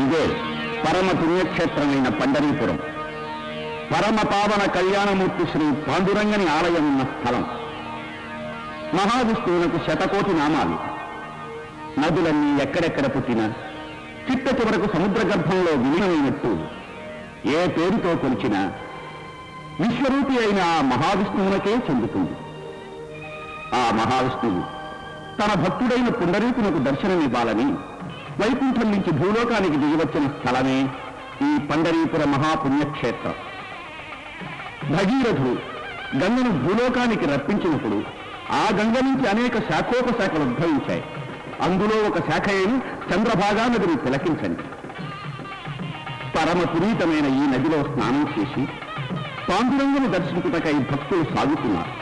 ఇదే పరమ పుణ్యక్షేత్రమైన పండరీపురం పరమ పావన కళ్యాణమూర్తి శ్రీ పాండురంగని ఆలయం ఉన్న స్థలం మహావిష్ణువునకు శతకోటి నామాలు నదులన్నీ ఎక్కడెక్కడ పుట్టినా చిట్ట చివరకు సముద్ర గర్భంలో విలీనమైనట్టు ఏ పేరుతో కొలిచినా విశ్వరూపి అయిన ఆ మహావిష్ణువునకే చెందుతుంది ఆ మహావిష్ణువు తన భక్తుడైన పుండరీకునకు దర్శనమివ్వాలని వైకుంఠం నుంచి భూలోకానికి దిగివచ్చిన స్థలమే ఈ పండరీపుర మహాపుణ్యక్షేత్రం భగీరథుడు గంగను భూలోకానికి రప్పించినప్పుడు ఆ గంగ నుంచి అనేక శాఖోపశాఖలు ఉద్భవించాయి అందులో ఒక శాఖ అయిన చంద్రభాగా నదిని తిలకించండి పరమ పునీతమైన ఈ నదిలో స్నానం చేసి పాండురంగుని దర్శించుటకై భక్తులు సాగుతున్నారు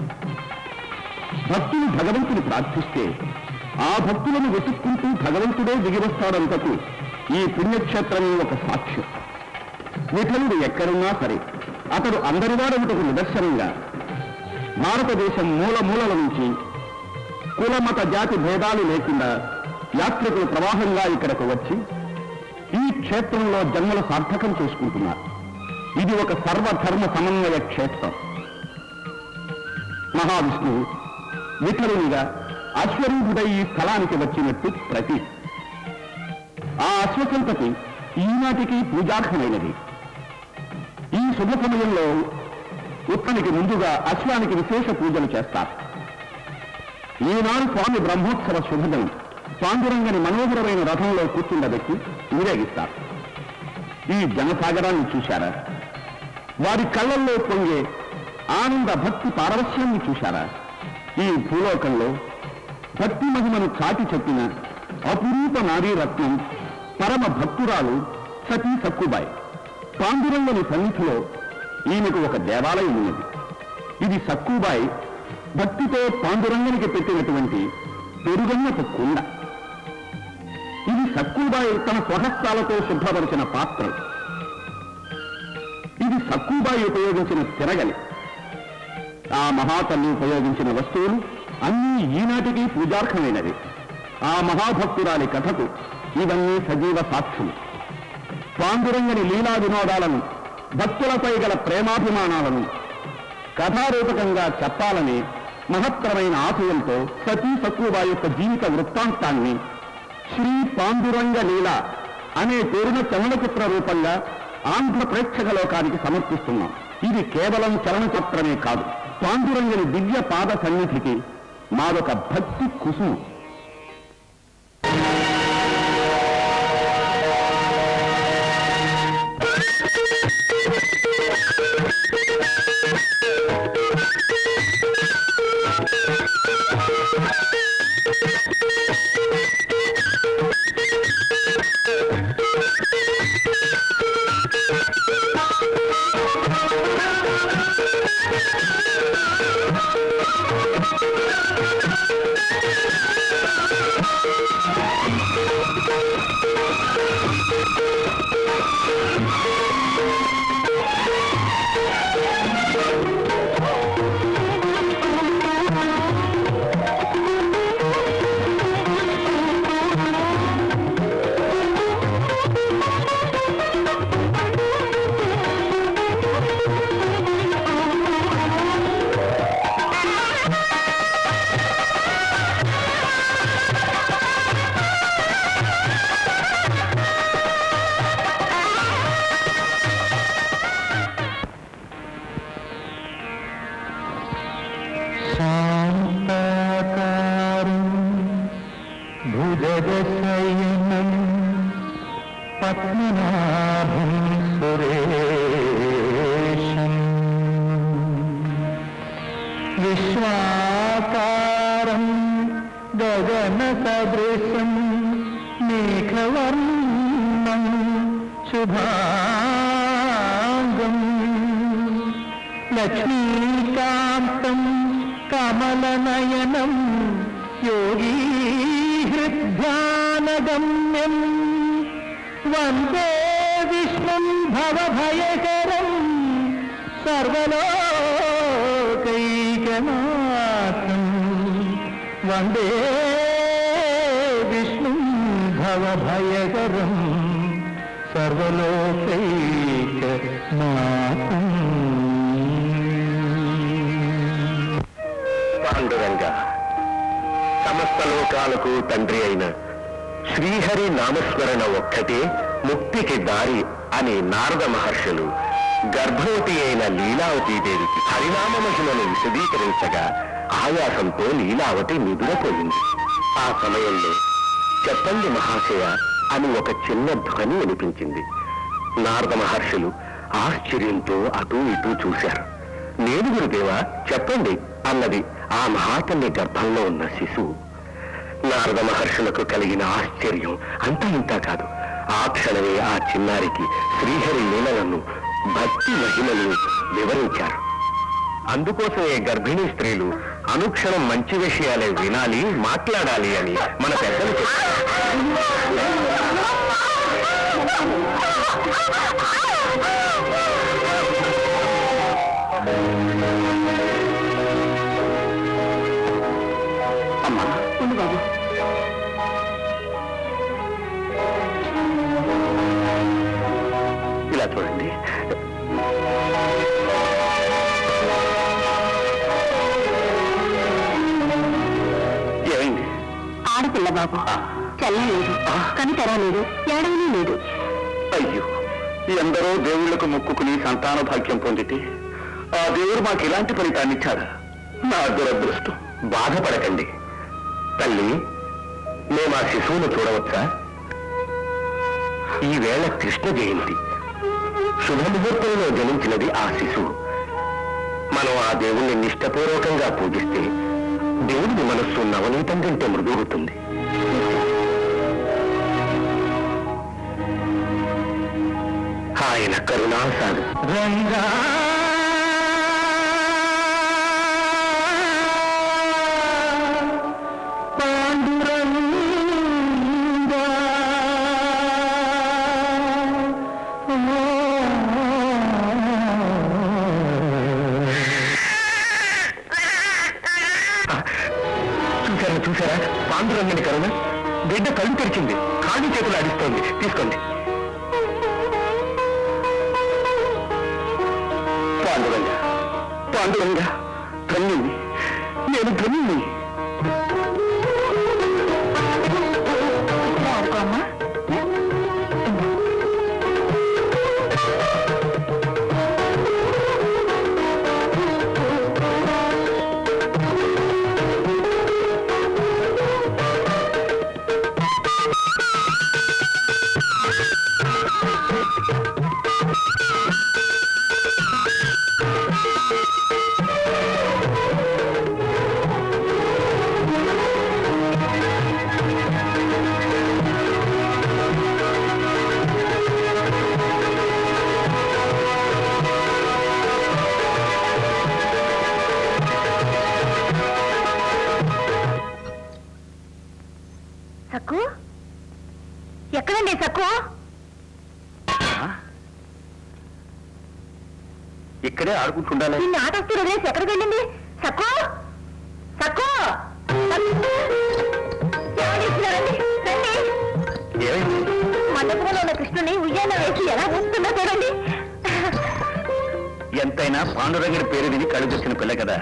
భక్తులు భగవంతుని ప్రార్థిస్తే ఆ భక్తులను వెతుక్కుంటూ భగవంతుడే దిగివస్తాడంతకు ఈ పుణ్యక్షేత్రమే ఒక సాక్ష్యం విఠలుడు ఎక్కడున్నా సరే అతడు అందరివాడముటకు నిదర్శనంగా భారతదేశం మూల మూలల నుంచి కులమత జాతి భేదాలు లేకుండా యాత్రికులు ప్రవాహంగా ఇక్కడకు వచ్చి ఈ క్షేత్రంలో జన్మలు సార్థకం చేసుకుంటున్నారు ఇది ఒక సర్వధర్మ సమన్వయ క్షేత్రం మహావిష్ణువు విఠలునిగా అశ్వరూపుడై ఈ స్థలానికి వచ్చినట్టు ప్రతి ఆ అశ్వసంతతి ఈనాటికి పూజార్హమైనది ఈ శుభ సమయంలో ఉత్తనికి ముందుగా అశ్వానికి విశేష పూజలు చేస్తారు ఈనాడు స్వామి బ్రహ్మోత్సవ శుభదినం పాండురంగని మనోహరమైన రథంలో కూర్చుండబెట్టి ఊరేగిస్తారు ఈ జనసాగరాన్ని చూశారా వారి కళ్ళల్లో పొంగే ఆనంద భక్తి పారవశ్యాన్ని చూశారా ఈ భూలోకంలో భక్తి మహిమను చాటి చెప్పిన అపురూప నారీరత్నం పరమ భక్తురాలు సతీ సక్కుబాయ్ పాండురంగని సన్నిధిలో ఈమెకు ఒక దేవాలయం ఉన్నది ఇది సక్కుబాయ్ భక్తితో పాండురంగనికి పెట్టినటువంటి పెరుగన్నపు కుండ ఇది సక్కుబాయి తన స్వహస్తాలతో శుభ్రపరిచిన పాత్ర ఇది సక్కుబాయి ఉపయోగించిన తిరగలి ఆ మహాతల్లి ఉపయోగించిన వస్తువులు అన్నీ ఈనాటికి పూజార్హమైనవి ఆ మహాభక్తురాలి కథకు ఇవన్నీ సజీవ సాక్షులు పాండురంగని లీలా వినోదాలను భక్తులపై గల ప్రేమాభిమానాలను కథారూపకంగా చెప్పాలని మహత్తరమైన ఆశయంతో సతీ సక్కువ యొక్క జీవిత వృత్తాంతాన్ని శ్రీ పాండురంగ లీల అనే పేరున చలనచిత్ర రూపంగా ఆంధ్ర ప్రేక్షక లోకానికి సమర్పిస్తున్నాం ఇది కేవలం చలనచిత్రమే కాదు పాండురంగని దివ్య పాద సన్నిధికి మాదొక భక్తి కుసుమం శాంతాకారం భుజగశయనం పద్మనాభం సురేశం విశ్వాకారం గగన సదృశం మేఘవర్ణం శుభాంగం లక్ష్మీకాంతం కమలనయనం యోగీ హృద్యానగమ్యం వందే విష్ణుం భవభయకరం సర్వలోకైకనాథం వందే విష్ణుం భవభయకరం సర్వలోకైక నాథం పాండురంగ సమస్త లోకాలకు తండ్రి అయిన శ్రీహరి నామస్మరణ ఒక్కటే ముక్తికి దారి అని నారద మహర్షులు గర్భవతి అయిన లీలావతీదేవికి హరినామ మహిమను విశదీకరించగా ఆయాసంతో లీలావతి నిదురపోయింది ఆ సమయంలో చెప్పండి మహాశయ అని ఒక చిన్న ధ్వని వినిపించింది నారద మహర్షులు ఆశ్చర్యంతో అటూ ఇటూ చూశారు నేను గురుదేవా చెప్పండి అన్నది ఆ మహాతల్లి గర్భంలో ఉన్న శిశువు నారద మహర్షులకు కలిగిన ఆశ్చర్యం అంత ఇంత కాదు ఆ క్షణమే ఆ చిన్నారికి శ్రీహరి లీలలను భక్తి మహిమలు వివరించారు అందుకోసమే గర్భిణీ స్త్రీలు అనుక్షణం మంచి విషయాలే వినాలి మాట్లాడాలి అని మన పెద్దలు చెప్పారు అమ్మా ఉండు బాబు ఇలా చూడండి ఏమైంది ఆడపిల్ల బాబు చల్లం లేదు కని తెరవలేదు ఏడవని లేదు అయ్యో ఎందరో దేవుళ్లకు మొక్కుకుని సంతాన భాగ్యం పొందితే ఆ దేవుడు మాకు ఇలాంటి ఫలితాన్ని ఇచ్చాడా నా దురదృష్టం బాధపడకండి తల్లి మేము ఆ శిశువును చూడవచ్చా ఈ వేళ కృష్ణ జయంతి శుభముహూర్తంలో జనించినది ఆ శిశువు మనం ఆ దేవుణ్ణి నిష్ఠపూర్వకంగా పూజిస్తే దేవుడి మనస్సు నవనీతం కంటే మృదువుతుంది ఆయన కరుణాసాగర్ రంగా పాండురంగా చూసారా చూసారా పాండురంగని కరుణ బిడ్డ కళ్ళు తెరిచింది ఖాళీ చేతులు ఆడిస్తోంది తీసుకోండి పాండురంగ పాండురంగ ధన్యుని నేను ధన్యుని ఆడుకోమ్మా సక్కు ఎక్కడండి సక్కు ఇక్కడే ఆడుకుంటుండాలి నిన్ను ఆట వస్తూ వదిలేసి ఎక్కడికి వెళ్ళింది సక్కు సక్కు ఏమనిస్తున్నారండి రండి ఏమైంది మండపంలో ఉన్న కృష్ణుని ఉయ్యాల వేసి ఎలా ఉంటుందో చూడండి ఎంతైనా పాండురంగడి పేరు విని కళ్ళు తెచ్చిన పిల్ల కదా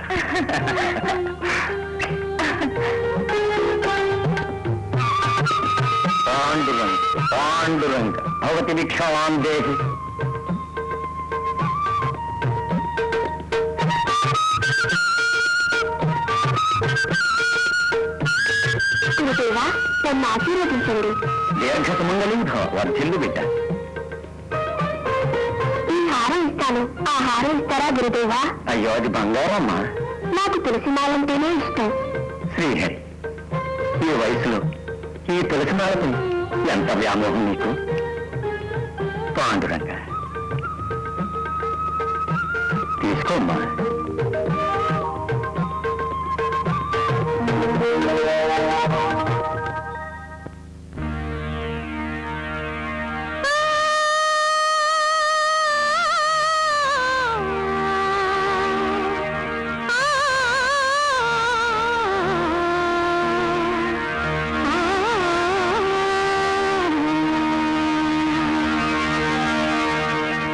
పాండురంగ పాండురంగ భవతి భిక్షవాన్ దేహి గురుదేవా నన్ను ఆశీర్వదించండి దీర్ఘ సుమంగళీ భవ వర్ధిల్లు బిడ్డ ఈ హారం ఇస్తాను ఆ హారం ఇస్తారా గురుదేవా అయ్యో అది బంగారమ్మా నాకు తులసి మాలంటేనే ఇష్టం శ్రీహరి ఈ వయసులో ఈ తులసి మాలపై ఎంత వ్యామోహం నీకు పాండురంగ తీసుకోమ్మా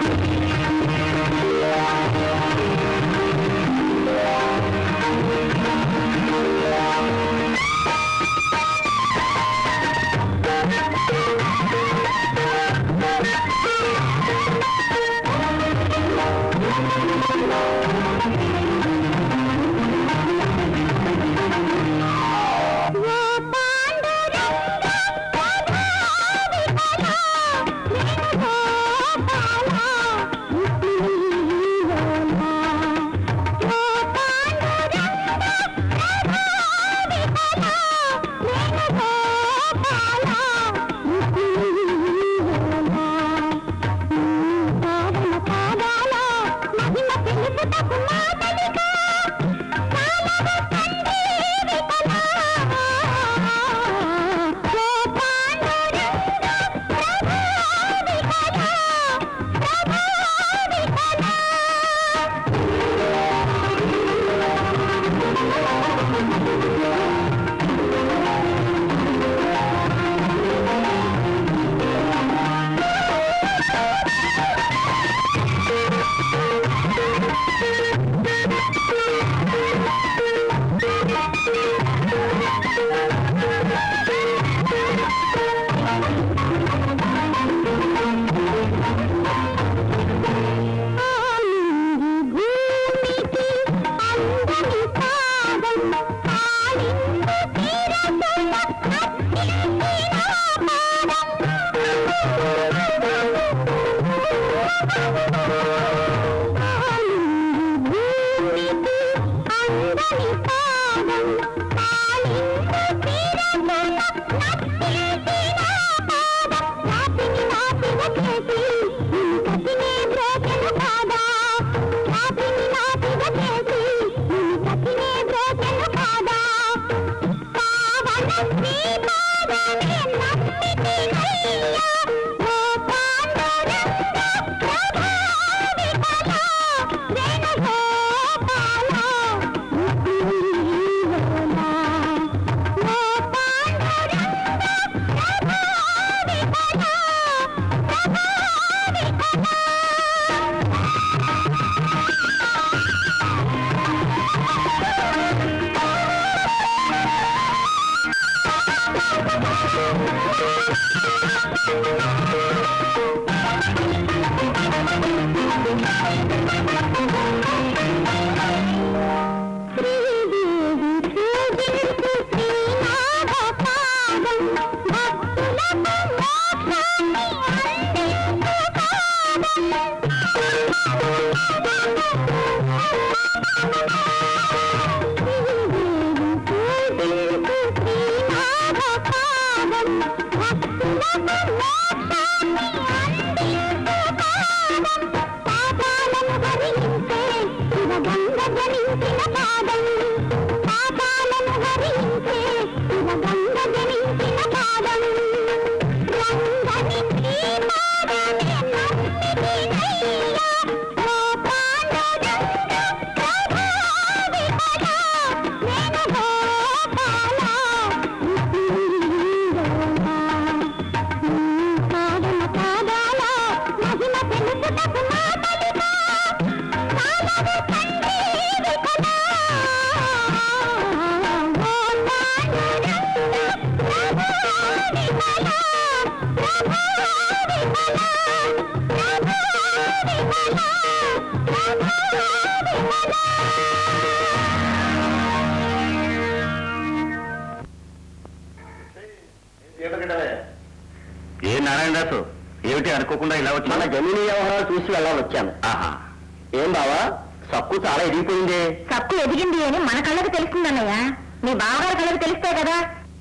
ఏ నారాయణదాసు ఏమిటి అనుకోకుండా ఇలా వచ్చి మన జమీనీ వ్యవహారాలు చూసి వెళ్ళా వచ్చాను ఆహా ఏం బావా సక్కు చాలా ఎదిగిపోయిందే సక్కు ఎదిగింది అని మన కళ్ళకు తెలుస్తుందన్నయ్య మీ బావగారి కళ్ళకు తెలిస్తే కదా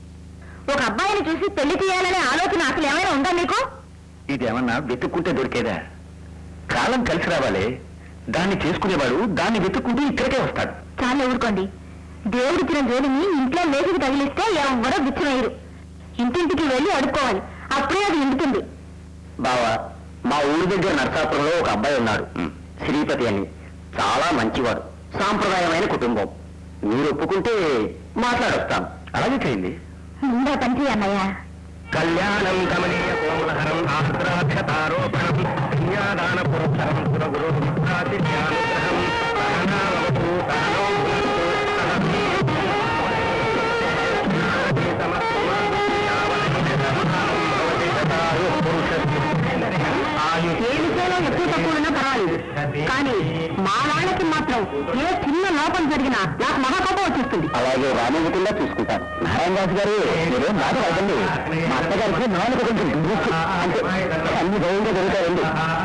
ఒక అబ్బాయిని చూసి పెళ్లి చేయాలనే ఆలోచన అసలు ఏమైనా ఉందా మీకు ఇదేమన్నా వెతుక్కుంటే దొరికేదా కాలం కలిసి రావాలి దాన్ని చేసుకునేవాడు దాన్ని వెతుక్కుంటూ ఇక్కడికే వస్తాడు చాలా ఊరుకోండి దేవుడిచ్చిన జోలిని ఇంట్లో లేచికి తగిలిస్తే ఎవరో గుచ్చినయ్యరు ఇంటింటికి వెళ్ళి అడుక్కోవాలి అప్పుడే అది నిండుతుంది బావా మా ఊరి దగ్గర నరసాపురంలో ఒక అబ్బాయి ఉన్నాడు శ్రీపతి అని చాలా మంచివాడు సాంప్రదాయమైన కుటుంబం మీరు ఒప్పుకుంటే మాట్లాడొస్తాం అలాగే చేయండి ముందా పని అన్నయ్య కళ్యాణం గమనీయ కోమలహరం ఆర్ద్రాక్షతారోపణం ఏమిటైనా ఎక్కువ తక్కువ పర్వాలేదు కానీ మా వాళ్ళకి మాత్రం ఏ చిన్న లోపం జరిగినా నాకు మహాకోపం వచ్చేస్తుంది అలాగే రానివ్వకుండా చూసుకుంటాను నారాయణ రాజు గారు మీరేం మాట పడకండి మా అత్తగారికి నాలుగు కొంచెం దురుసు అంటే అన్ని భయంగా జరుగుతాయండి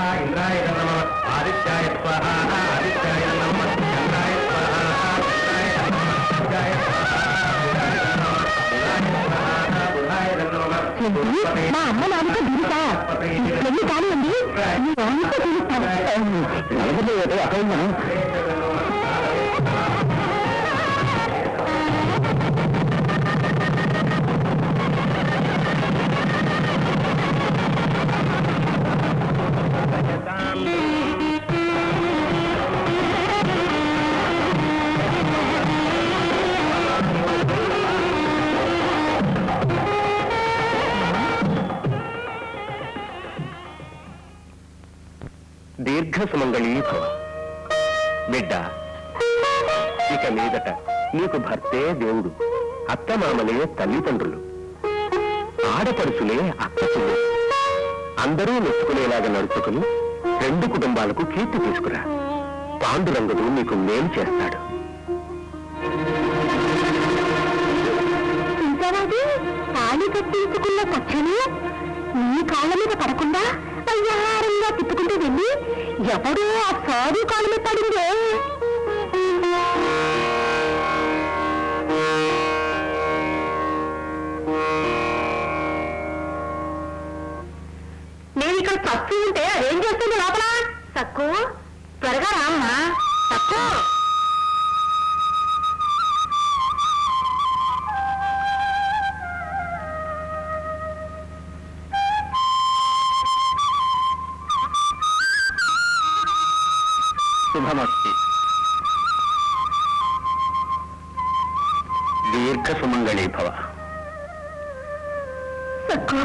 ఏంటి? మా అమ్మ నాన్నతో దిగుతా ఎన్ని కానివ్వండి మీ వాళ్ళతో తెలుస్తాను నలుగురిలో ఏదో అకైందా దీర్ఘ సుమంగళీ భవ బిడ్డ ఇక మీదట నీకు భర్తే దేవుడు అత్తమామలే తల్లిదండ్రులు ఆడపడుచులే అక్కచులు అందరూ మెచ్చుకునేలాగా నడుచుకుని రెండు కుటుంబాలకు కీర్తి తీసుకురా పాండురంగుడు నీకు మేలు చేస్తాడు చూసారాది తాళి కట్టించుకున్న పచ్చని నీ కాళ్ళ మీద పడకుండా అయ్యారంగా తిప్పుకుంటూ వెళ్ళి ఎవడో ఆ సాధు కాళ్ళ మీద పడిందే నేను ఇక్కడ చస్తూ ఉంటే అదేం చేస్తుంది లోపల తక్కు త్వరగా రామ్మా తక్కు శుభమస్తి దీర్ఘ సుమంగళీ భవ తక్కు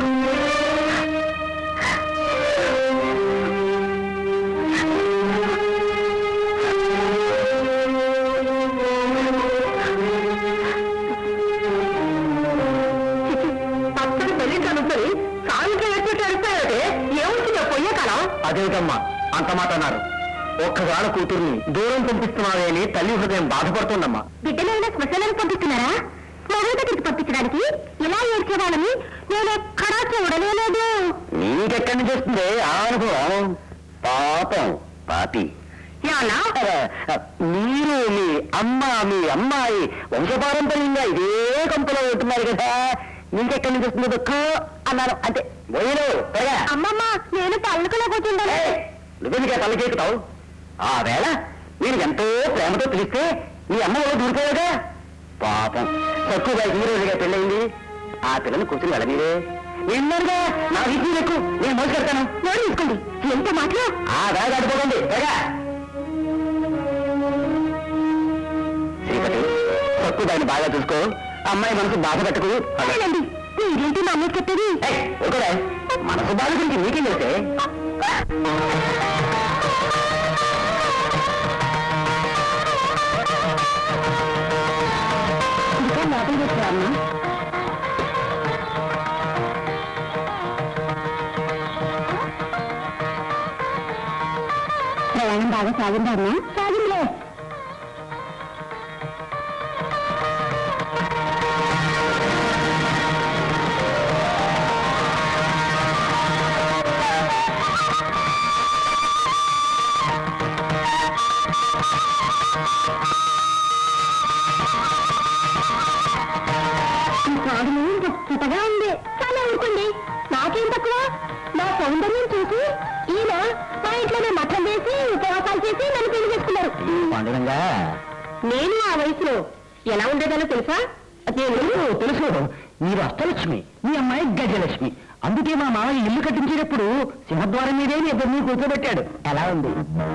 పచ్చడి పెళ్లి కనుక్కొని సాయంత్రం ఎట్టి అడుగుతాయంటే ఏమొచ్చిందో పొయ్యే కాలం అదేమిటమ్మా అంత మాట అన్నారు ఒక్కగాడ కూతుర్ని దూరం పంపిస్తున్నావే అని తల్లి హృదయం బాధపడుతుందమ్మా బిడ్డలైన శ్మశానానికి పంపిస్తున్నారా మరో దగ్గరికి పంపించడానికి ఇలా ఏడ్చేవాళ్ళని నేను ఎక్కడా చూడలేదు నీకెక్కడి నుంచి వస్తుంది ఆ అనుభవం పాపం పాపి ఏమన్నా మీరు మీ అమ్మ మీ అమ్మాయి వంశపారంపర్యంగా ఇదే కంపలో ఉంటున్నారు కదా నీకెక్కడి నుంచి వస్తుంది దుఃఖం అన్నారు అంతే పోయిను త్వరగా అమ్మమ్మ నేను పళ్ళకులో కూర్చుంటాను నువ్వెందుకే తలకెక్కుతావు ఆ వేళ మీరు ఎంతో ప్రేమతో పిలిస్తే మీ అమ్మ వాళ్ళు దూరిపోయాగా పాపం తక్కువగా ఈ రోజుగా పెళ్ళయింది ఆ పిల్లని కూర్చుని వెళ్ళనీరే నిన్నగా నా విద్యులు ఎక్కువ నేను మోసుకెడతాను నోరు తీసుకోండి ఎంత మాటలు ఆ వేళ అడిపోకండి త్వరగా శ్రీపతి తక్కువ దాన్ని బాగా చూసుకో అమ్మాయి మనసు బాధ పెట్టకు అదేనండి మీరేంటి మా అమ్మకి చెప్పేది ఏయ్, ఊరుకోరా. మనసు బాధ గురించి నీకేం చేస్తే ఇంకా లోపల పెట్టారమ్మా ప్రయాణం బాగా సాగిందా అమ్మా సాగిందిలే ఈ కాడులు గొప్పగా ఉంది చాలా ఊరుకోండి నాకేం తక్కువ నా సౌందర్యం చూసి ఈయన మా ఇంట్లోనే మఠం వేసి ఉపవాసాలు చేసి నన్ను పెళ్లి చేసుకున్నారు పండుగంగా నేను ఆ వయసులో ఎలా ఉండేదానో తెలుసా తెలుసు తెలుసు మీరు అష్టలక్ష్మి మీ అమ్మాయి గజలక్ష్మి అందుకే మా మామయ్య ఇల్లు కట్టించేటప్పుడు సింహద్వారం మీదే మీ ఇద్దరిని కూర్చోబెట్టాడు ఎలా ఉంది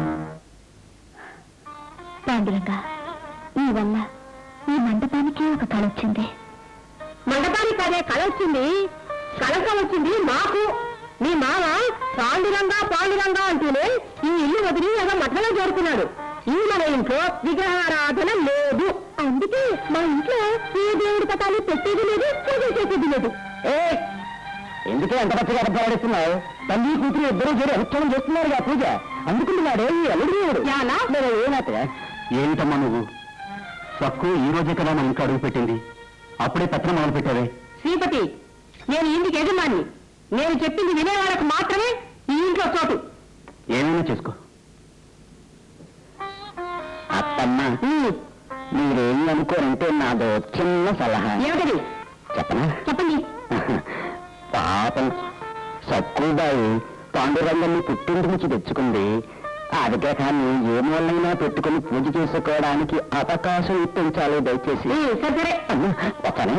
పాండురంగా నీ వల్ల ఈ మండపానికి ఒక కళ వచ్చింది మండపానికి అదే కళ వచ్చింది కళక వచ్చింది మాకు మీ మామ పాండురంగా పాండురంగా అంటూనే ఈ ఇల్లు వదిలి ఏదో మఠంలో చేరుకున్నాడు ఈ మన ఇంట్లో విగ్రహారాధన లేదు అందుకే మా ఇంట్లో ఏ దేవుడి పటాలు పెట్టేది లేదు పూజ చేసేది లేదు ఏ ఎందుకే అంత పచ్చగా అర్థాడిస్తున్నావు తల్లి కూతురు ఇద్దరు చేరి అనుష్ఠానం చేస్తున్నారు పూజ అందుకుంటున్నాడే ఈ అల్లుడు దేవుడు యాలా? ఏనాట ఏంటమ్మా నువ్వు సక్కు ఈ రోజే కదా మన ఇంట్లో అడుగు పెట్టింది అప్పుడే పత్రం మొదలు పెట్టావే శ్రీపతి నేను ఇంటికి యజమాని నేను చెప్పింది వినే వాళ్ళకు మాత్రమే ఈ ఇంట్లో చోటు ఏమైనా చేసుకో అత్తమ్మ మీరేమి అనుకోరంటే నాదో చిన్న సలహా ఏమిటది చెప్పనా చెప్పండి పాపం సక్కుబాయి పాండురంగన్ని పుట్టింటి నుంచి తెచ్చుకుంది ఆ విగ్రహాన్ని ఏ మూలైనా పెట్టుకుని పూజ చేసుకోవడానికి అవకాశం ఇప్పించాలి దయచేసి ఉమ్, సరే సరే అమ్మా, వస్తానే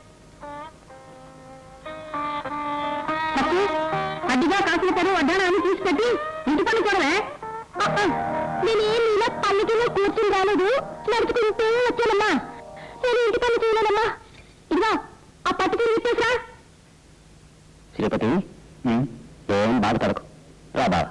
తప్పు అడ్డిగా కాసిన పని వడ్డాణాన్ని తీసుకెట్టి ఇంటి పని చూడవే నేనేం ఇలా పల్లకిలో కూర్చుని రాలేదు నడుచుకుంటూ వచ్చానమ్మా నేను ఇంటి పని చేయలేనమ్మా ఇదిగో ఆ పట్టుకుని ఇచ్చేసా శ్రీపతి ఉమ్, ఏం బాధపడకు రా బావ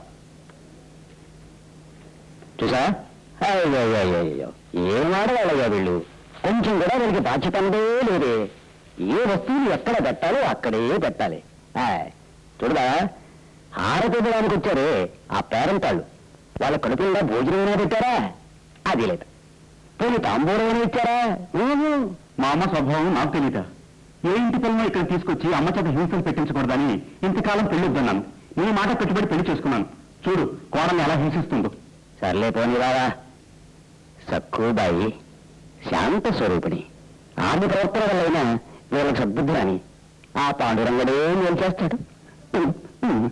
చూసా అయ్యో అయ్యో అయ్యో ఏం ఆడవాళ్ళయ్యా వీళ్ళు కొంచెం కూడా వీళ్ళకి బాధ్యత అనేదే లేదే ఏ వస్తువులు ఎక్కడ పెట్టాలో అక్కడే పెట్టాలి ఆయ్, చూడదా హారతి ఇవ్వడానికి వచ్చారే ఆ పేరంటాళ్ళు వాళ్ళ కడుపులో భోజనం ఏమైనా పెట్టారా అది లేదు పోనీ తాంబూలం ఏమైనా ఇచ్చారా ఊహు. మా అమ్మ స్వభావం నాకు తెలియదా ఏ ఇంటి పిల్లలు ఇక్కడ తీసుకొచ్చి అమ్మ చేత హింసలు పెట్టించకూడదని ఇంతకాలం పెళ్ళొద్దన్నాను నీ మాట పెట్టుబడి పెళ్లి చేసుకున్నాను చూడు కోడల్ని ఎలా హింసిస్తుందో సర్లే పోనీ రావా సక్కుబాయి శాంత స్వరూపిణి ఆమె ప్రవర్తన వల్లైనా వీళ్ళకి సద్బుద్ధి రాని ఆ పాండురంగడే ఏం చేస్తాడు ఉమ్, ఉమ్.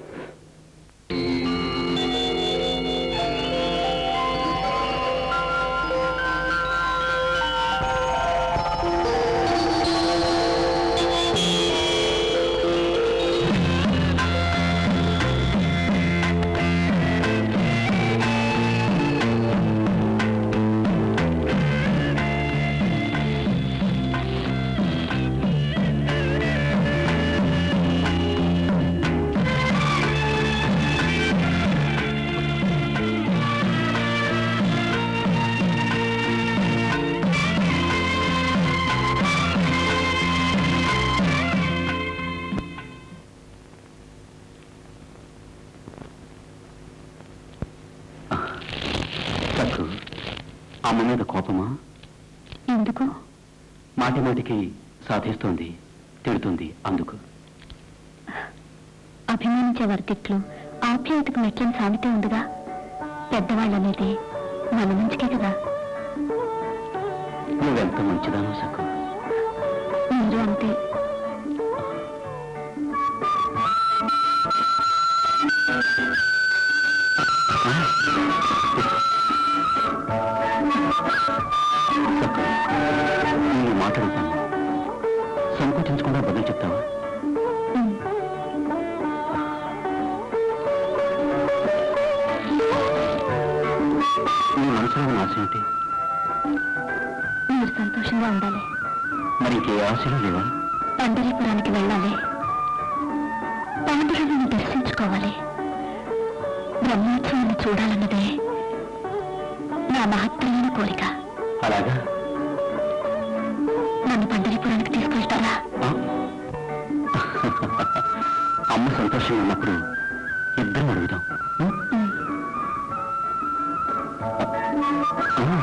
సక్కు అమ్మ మీద కోపమా ఎందుకు మాటి మాటికి సాధిస్తోంది తిడుతుంది అందుకు అభిమానించే వర్తిట్లు ఆప్యాయతకు మెట్లని సామెతే ఉందిగా పెద్దవాళ్ళనేది మన మంచికే కదా నువ్వెంత మంచిదానో సక్కు మీరు అంతే సక్కు నేను మాట్లాడతాను సంకోచించకుండా బదులు చెప్తావా ఉమ్. నీ మనసులో ఉన్న ఆశ ఏంటి మీరు సంతోషంగా ఉండాలి మరి ఇంకే ఆశలు లేవా పండరీపురానికి వెళ్ళాలి పాండురంగని దర్శించుకోవాలి బ్రహ్మోత్సవాన్ని చూడాలన్నదే నా మహత్తరమైన కోరిక అలాగా నన్ను పండరీపురానికి తీసుకెళ్తారా ఆ? అమ్మ సంతోషంగా ఉన్నప్పుడు ఇద్దరం అడుగుదాం ఉం? ఉమ్. ఆ.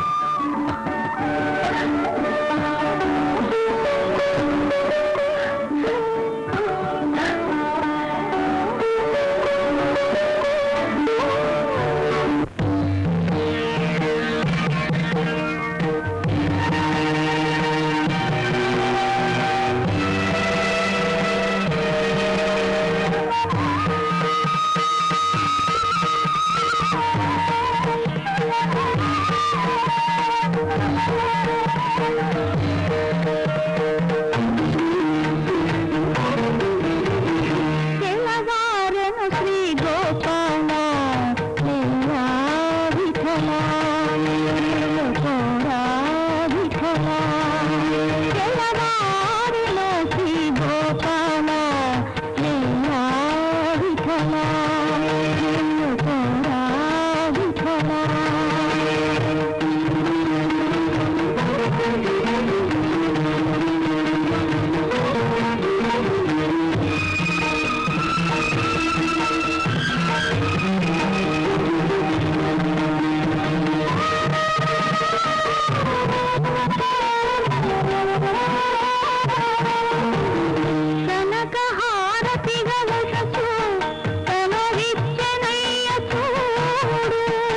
విఠలా నిన్ను కోరా విఠలా కనక హారతిగా వశసు తన విచ్చనయ్య చూడు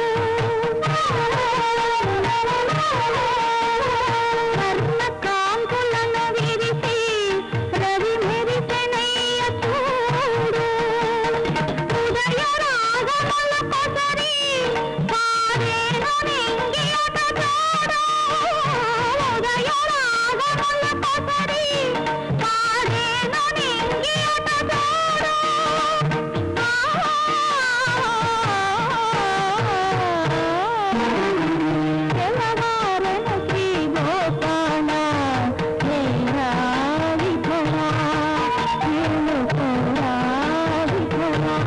వర్ణ కాంతులను విరిసి రవి మెరిసెనయ్య చూడు ఉదయ రాగముల కొసరి పారేను నింగియట చూడు ఉదయ రాగముల కొసరి పారేను నింగియట చూడు తెల్లవారన శ్రీ గోపాల హేరా విఠలా నిన్ను కోరా విఠలా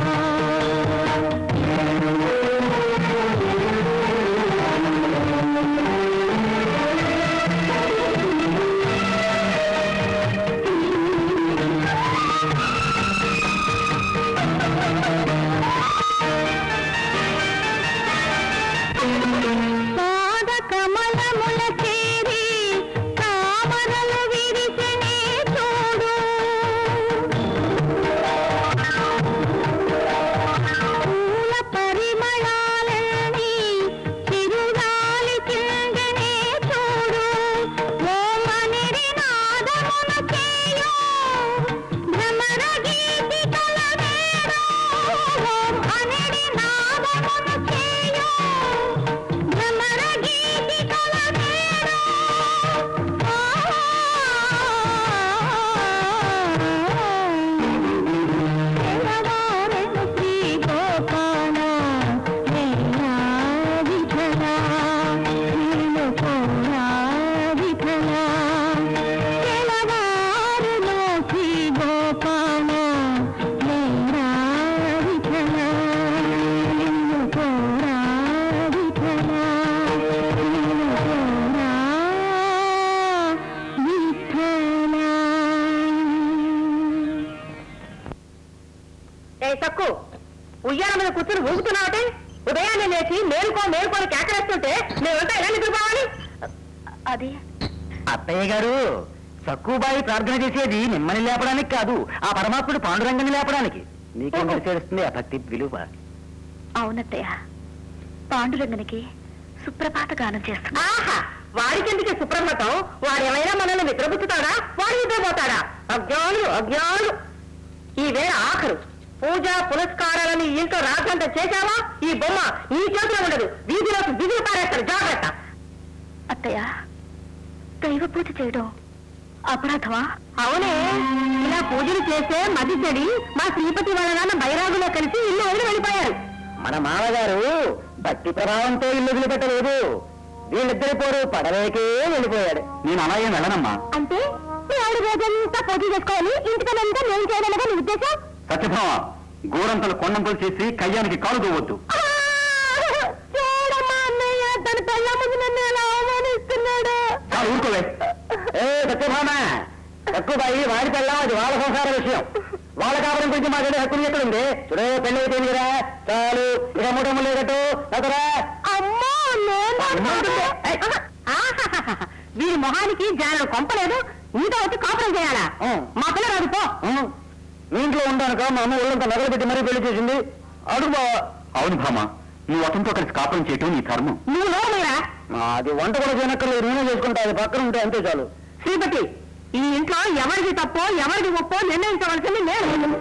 పాద కమలముల చేరి తామరలు విరిసెనే చూడు పూల పరిమళాలన్నీ చిరుగాలి కిందనే చూడు ఓమనిరి నాదమున చేయు భ్రమర గీతికల వేడు ఓం అనిడి నాదమున చేయు భ్రమర గీతికల వేడు తెల్లవారెను శ్రీ గోపాల హేరా విఠలా నిన్ను కోరా విఠలా తెల్లవారెను శ్రీ గోపాల హేరా విఠలా నిన్ను కోరా విఠలా నిన్ను కోరా విఠలా ఏ తక్కు ఉయ్యాల మీద కూర్చుని ఊగుతున్నావటే ఉదయాన్నే లేచి మేలుకో మేలుకోని కేకలేస్తుంటే మేమంతా ఎలా నిద్రపోవాలి అది అత్తయ్య గారు సక్కుబాయి ప్రార్థన చేసేది మిమ్మల్ని లేపడానికి కాదు ఆ పరమాత్ముడు పాండురంగని లేపడానికి మీకేం ఓహో. తెలిసేస్తుంది ఆ భక్తి విలువ అవునత్తయ్య పాండురంగనికి సుప్రభాత గానం చేస్తున్నా ఆహా వాడికెందుకే సుప్రభాతం వాడేమైనా మనల్ని నిద్రపుచ్చుతాడా వాడు నిద్రపోతాడా అజ్ఞానులు అజ్ఞానులు ఈ వేళ ఆఖరు పూజ పునస్కారాలని ఈ ఇంట్లో రాజంతా చేశావా ఈ బొమ్మ నీ చేతిలో ఉండదు వీధిలోకి దిగులు పారేస్తారు జాగ్రత్త అత్తయ్య దైవ పూజ చేయడం అపరాధమా అవునే ఇలా పూజలు చేస్తే మది చెడి మా శ్రీపతి వాళ్ళ నాన్న బైరాగులో కలిసి ఇల్లు వదిలి వెళ్ళిపోయారు మన మామగారు భక్తి ప్రభావంతో ఇల్లు వదిలిపెట్టలేదు వీళ్ళిద్దరి పోరు పడవేకే వెళ్ళిపోయాడు నేను అలాగే వెళ్ళనమ్మా అంటే మీ ఆవిడ రోజంతా పూజ చేసుకోవాలి ఇంటికనంతా నేను చేయడమేగా నీ ఉద్దేశం సత్యభామ గోరంతలు కొండంతలు చేసి కయ్యానికి కాలు దూవద్దు ఆ! చూడమ్మా అన్నయ్య తన పెళ్ళ ముందు నన్ను ఎలా అవమానిస్తున్నాడు చాలు ఊరుకోవే ఏ సత్యభామ సక్కుబాయి వాడి పెళ్ళం అది వాళ్ళ సంసార విషయం వాళ్ళ కాపురం గురించి మాట్లాడే హక్కులు ఎక్కడ ఉంది చూడే పెళ్ళి అయిపోయింది కదా చాలు ఇక మూట లేదట్టు అదరా అమ్మో నేను అమ్మంటుంటే, ఏయ్, ఆహాహాహా. వీడి మొహానికి జానడు కొంపలేదు ఇంకా వచ్చి కాపురం చేయాలా ఆ. మా పిల్ల రాదు పో మీ ఇంట్లో ఉండడానిక మా అమ్మ ఒళ్ళంతా నగలు పెట్టి మరీ పెళ్లి చేసింది అడుగు బావా అవును భామ నువ్వు అతనితో కలిసి కాపురం చేయటం నీ ధర్మం నువ్వు నోరుమీరా అది వంట కూడా చేయనక్కర్లేదు నేనే చేసుకుంటా అది పక్కన ఉంటే అంతే చాలు శ్రీపతి ఈ ఇంట్లో ఎవరిది తప్పో ఎవరిది ఒప్పో నిర్ణయించవలసింది నేను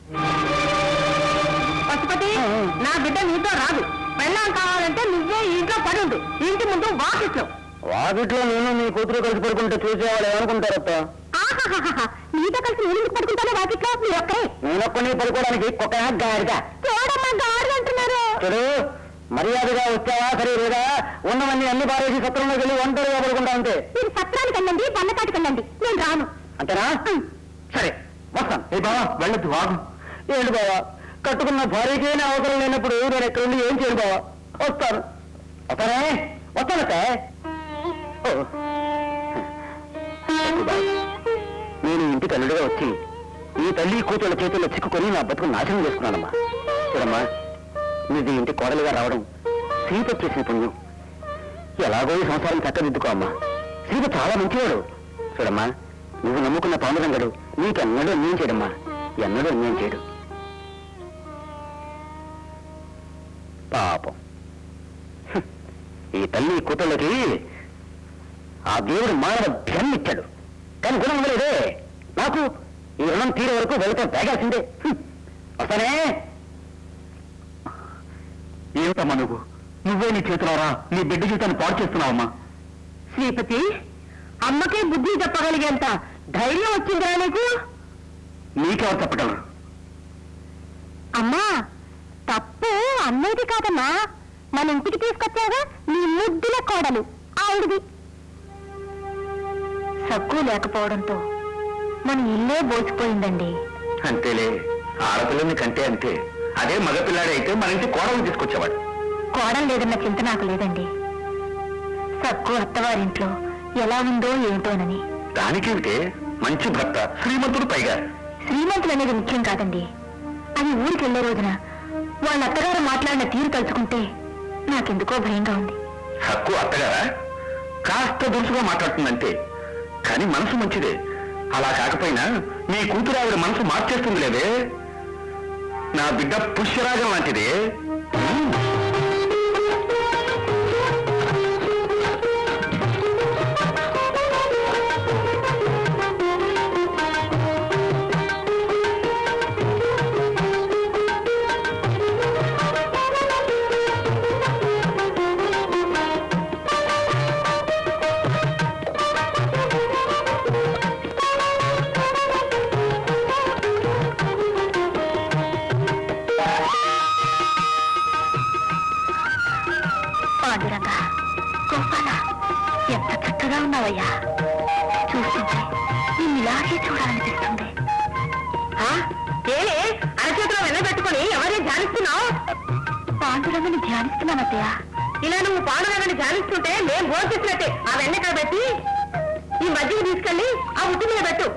పశుపతి నా బిడ్డ నీతో రాదు పెళ్ళాం కావాలంటే నువ్వే ఈ ఇంట్లో పడి ఉండు ఇంటి ముందు వాకిట్లో వాకిట్లో నేను మీ కూతురు కలిసి పడుకుంటే చూసేవాళ్ళు ఏమనుకుంటారప్ప ఆహాహాహా నీతో కలిసి నేను ఎందుకు పడుకుంటాను వాకిట్లో మీ ఒక్కరే నేనొక్కని పడుకోవడానికి కుక్క గాడిద చూడమ్మా గాడి అంటున్నారు చూడు మర్యాదగా వచ్చావా సరే లేదా ఉన్నవన్నీ అన్ని పారేసి సత్రంలోకి వెళ్ళి ఒంటరిగా పడుకుంటా అంతే మీరు సత్రానికి వెళ్ళండి బండకాటికి వెళ్ళండి నేను రాను అంతేనా సరే వస్తాను ఏ బావా వెళ్ళొద్దు వాగు ఏంటి బావా కట్టుకున్న భార్యకైనా అవసరం లేనప్పుడు నేను ఎక్కడ నుండి ఏం చేయను బావా వస్తాను వస్తానే వస్తానతే నేను ఇంటికి అల్లుడుగా వచ్చి ఈ తల్లి కూతుళ్ళ చేతుల్లో చిక్కుకొని నా బతుకు నాశనం చేసుకున్నానమ్మా చూడమ్మా నీది ఇంటి కోడలుగా రావడం సీత చేసిన పుణ్యం ఎలాగో ఈ సంసారం చక్కదిద్దుకో అమ్మా సీత చాలా మంచివాడు చూడమ్మా నువ్వు నమ్ముకున్న పాండురంగడు నీకెన్నడూ అన్యాయం చేయడమ్మా ఎన్నడూ అన్యాయం చేయడు పాపం హ్మ్. ఈ తల్లి కూతుళ్ళకి ఆ దేవుడు మానవ జన్మ ఇచ్చాడు కానీ గుణం ఇవ్వలేదే నాకు ఈ రుణం తీరే వరకు వెళితే వేగాల్సిందే హ్మ్. వస్తానే ఏమిటమ్మా నువ్వు నువ్వే నీ చేతులారా నీ బిడ్డ జీవితాన్ని పాడు చేస్తున్నావమ్మా శ్రీపతి అమ్మకే బుద్ధి చెప్పగలిగేంత ధైర్యం వచ్చిందిరా నీకు నీకెవరు చెప్పగలరు అమ్మా తప్పు అన్నది కాదమ్మా మన ఇంటికి తీసుకొచ్చాగా నీ ముద్దుల కోడలు ఆవిడది సక్కు లేకపోవడంతో మన ఇల్లే బోసిపోయిందండి అంతేలే ఆడపిల్లని కంటే అంతే అదే మగపిల్లాడే అయితే మన ఇంటి కోడలు తీసుకొచ్చేవాడు కోడలు లేదన్న చింత నాకు లేదండి సక్కు అత్తవారింట్లో ఎలా ఉందో ఏమిటోనని దానికేమిటే మంచి భర్త శ్రీమంతుడు పైగా శ్రీమంతులు అనేది ముఖ్యం కాదండి అది ఊరికి వెళ్లే రోజున వాళ్ళ అత్తగారు మాట్లాడిన తీరు తలుచుకుంటే నాకెందుకో భయంగా ఉంది హక్కు అత్తగారా కాస్త దురుసుగా మాట్లాడుతుందంటే కానీ మనసు మంచిదే అలా కాకపోయినా నీ కూతురు ఆవిడ మనసు మార్చేస్తుంది లేదే నా బిడ్డ పుష్యరాగం లాంటిదే ఉమ్. పాండురంగ గోపాల ఎంత చక్కగా ఉన్నావయ్యా చూస్తుంటే నిన్ను ఇలాగే చూడాలనిపిస్తుంది ఏ అరచేతిలో వెన్న పెట్టుకుని ఎవరిని ధ్యానిస్తున్నావు పాండురంగని ధ్యానిస్తున్నానత్తయ్య ఇలా నువ్వు పాండురంగని ధ్యానిస్తుంటే మేము భోజిస్తున్నట్టే ఆ వెన్నెక్కడ పెట్టి ఈ మధ్యకి తీసుకెళ్ళి ఆ ఉట్టి మీద పెట్టు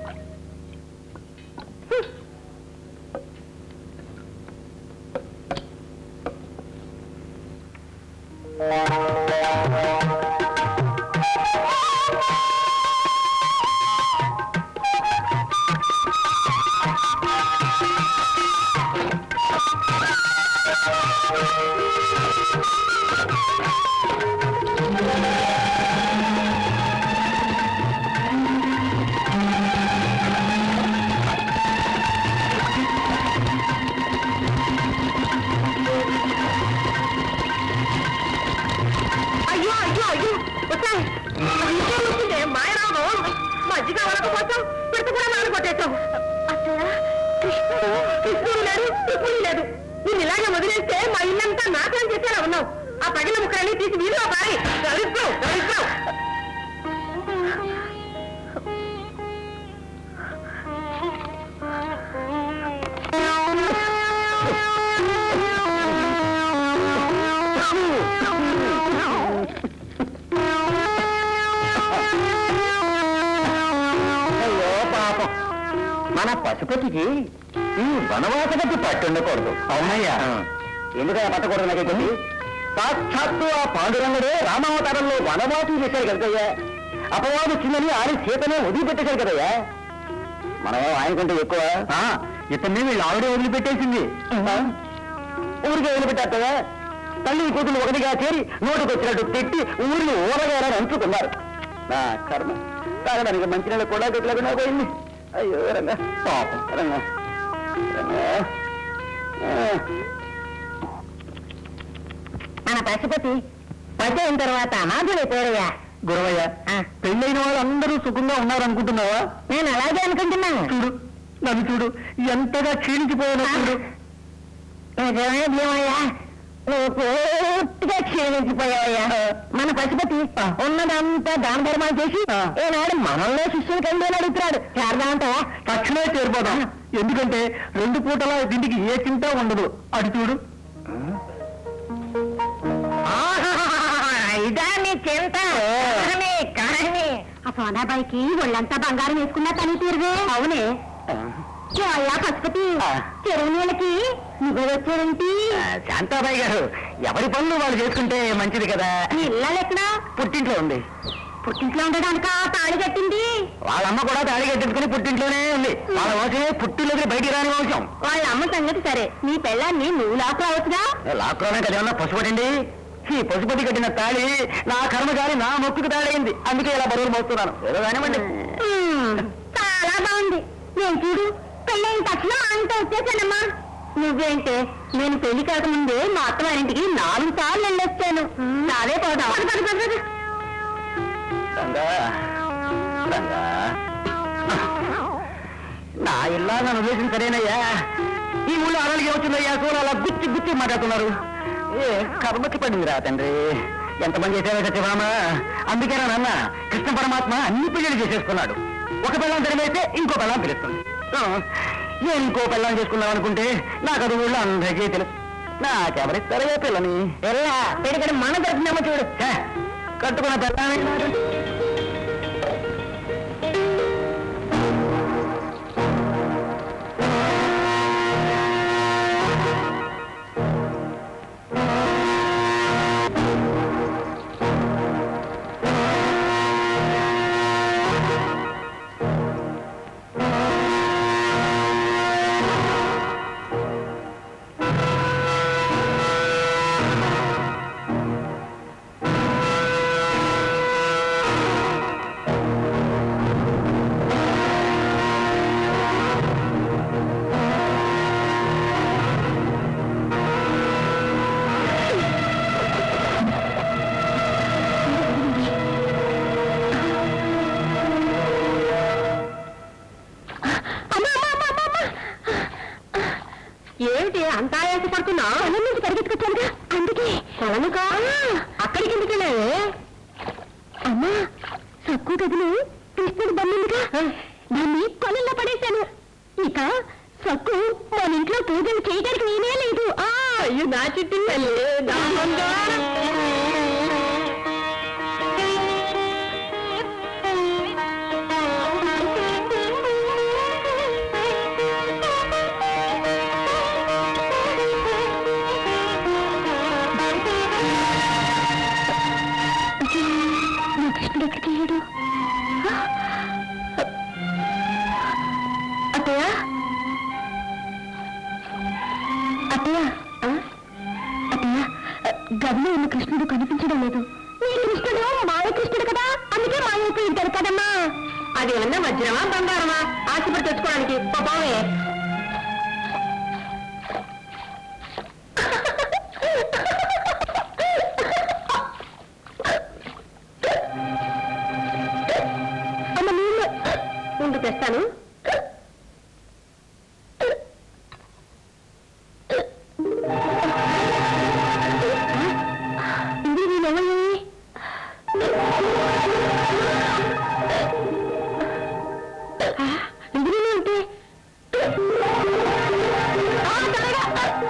అయ్యో అయ్యో అయ్యో వచ్చాయి ఇంకేం వచ్చింది మాయరావు మజ్జిగ వడకపోతాం పెడుతు కూడా మాలు కొట్టేశావు కృష్ణుడు లేడు కృష్ణుడు లేదు నేను ఇలాగే వదిలేస్తే మా ఇల్లంతా నాశనం చేసేలా ఉన్నావు ఆ పగిన ముక్కలని తీసి వీధిలో పారి దరిద్రం దరిద్రం అయ్యో పాపం మన పశుపతికి ఈ వనవాస గట్టి పట్టుండకూడదు అవునయ్యా ఎందుకయ్యా పట్టకూడదు నాకైతే సాక్షాత్తు ఆ పాండురంగుడే రామావతారంలో వనవాసం చేశాడు కదయ్యా అపవాదు వచ్చిందని ఆయన సీతనే వదిలిపెట్టేశాడు కదయ్యా మనం ఆయనకంటే ఎక్కువ ఇతన్ని వీళ్ళు ఆవిడే వదిలిపెట్టేసింది ఊరికే వదిలిపెట్టారు తల్లి కూతురు ఒకటిగా చేరి నోటికి వచ్చినట్టు తిట్టి ఊరిని ఊరగారని అంచుకున్నారు నా కర్మ తాగడానికి మంచినీళ్ళ కూడా గట్లకుండా పోయింది అయ్యో రంగా పాపం రంగా రంగా ఆ. మన పశుపతి పతి అయిన తర్వాత అనాథుడు పేరయ్యా గురవయ్య పెళ్ళైన వాళ్ళందరూ సుఖంగా ఉన్నారనుకుంటున్నావా నేను అలాగే అనుకుంటున్నాను చూడు నన్ను చూడు ఎంతగా క్షీణించిపోయాను చూడు నిజమే భీమయ్యా నువ్వు పూర్తిగా క్షీణించిపోయావయ్యా మన పశుపతి ఉన్నదంతా దాన ధర్మాలు చేసి ఈనాడు మనల్నే శిష్యులు కండి అని అడుగుతున్నాడు చేరదామంటావా తక్షణమే చేరిపోదాం ఎందుకంటే రెండు పూటల దీనికి ఏ చింత అటు చూడు ఇదా నీ చింత కానీ కానీ ఆ సోనాబాయికి ఒళ్ళంతా బంగారం వేసుకున్నా తని తీరువే అవునే అయ్యా పశుపతి ఆ. చెరువు నీళ్ళకి నువ్వు వచ్చారేంటి ఆ, శాంతాబాయి గారు ఎవరి పనులు వాళ్ళు చేసుకుంటే మంచిది కదా నీ ఇల్లాలు ఎక్కడా పుట్టింట్లో ఉంది పుట్టింట్లో ఉండడానిక తాళి కట్టింది వాళ్ళ అమ్మ కూడా తాళి కట్టించుకుని పుట్టింట్లోనే ఉంది వాళ్ళ వంశమే పుట్టిలోకి బయటికి రాని వంశం వాళ్ళ అమ్మ సంగతి సరే నీ పెళ్ళాన్ని నువ్వు లాక్కురావచ్చుగా లాక్రోనే కదా ఏమన్నా పశుపటండి ఈ పశుపతి కట్టిన తాళి నా కర్మకారి నా మొక్కుకు తాళైంది అందుకే ఇలా బరువులు మోస్తున్నాను ఏదో కానివ్వండి మ్మ్. చాలా బాగుంది నేను చూడు పెళ్ళైన తక్షణం ఆయనతో వచ్చేసానమ్మా నువ్వేంటే నేను పెళ్లి కాకముందే మా అత్తవారింటికి నాలుగు సార్లు వెళ్ళొచ్చాను చాలే పోదాం రంగా రంగా నా ఇల్లా నన్ను ఉద్దేశం సరేనయ్యా ఈ ఊళ్ళో అరలికి వచ్చిందయ్యా చూడ అలా గుచ్చి గుచ్చి మాట్లాడుతున్నారు ఏ కర్మకి పడిందిరా తండ్రి ఎంతమంది చేశారో సత్యభామ అందుకేనా నాన్న కృష్ణ పరమాత్మ అన్ని పెళ్లి చేసేసుకున్నాడు ఒక పిల్లం తరిమేస్తే ఇంకో పిల్లం పిలుస్తుంది ఆ, నేను ఇంకో పిల్లం చేసుకుందాం అనుకుంటే నాకు అది ఊళ్ళో అందరికీ తెలుసు నాకెవరిస్తారయ్యా పిల్లని ఎలా పెడికడ మన దొరికిందేమో చూడు ఛే, కట్టుకున్న పిల్లని ఏమిటి అంత ఆయాస పడుతున్నా పొలం నుంచి పరిగెత్తుకొచ్చానుగా అందుకే పొలముకా అక్కడికి ఎందుకు వెళ్ళావే అమ్మా సక్కు గదిలో కృష్ణుడు బొమ్మిందిగా దాన్ని కొలంలో పడేశాను ఇక సక్కు మన ఇంట్లో పూజలు చేయడానికి నేనే లేదు ఆ అయ్యో నా చుట్టూ నా కృష్ణుడు ఎక్కడికి వెళ్ళాడు అత్తయ్య అత్తయ్య ఆ? అత్తయ్య గదిలో ఉన్న కృష్ణుడు కనిపించడం లేదు నీ కృష్ణుడు మాయ కృష్ణుడు కదా అందుకే మాయ అయిపోయింటారు కదమ్మా అది ఏమన్నా వజ్రమా బంగారమా ఆశపడి తెచ్చుకోవడానికి పాపమే అమ్మ నీళ్ళు ముందు తెస్తాను ఇది నేనేమయ్యాయి ఇందులో ఉంటే ఆ, త్వరగా.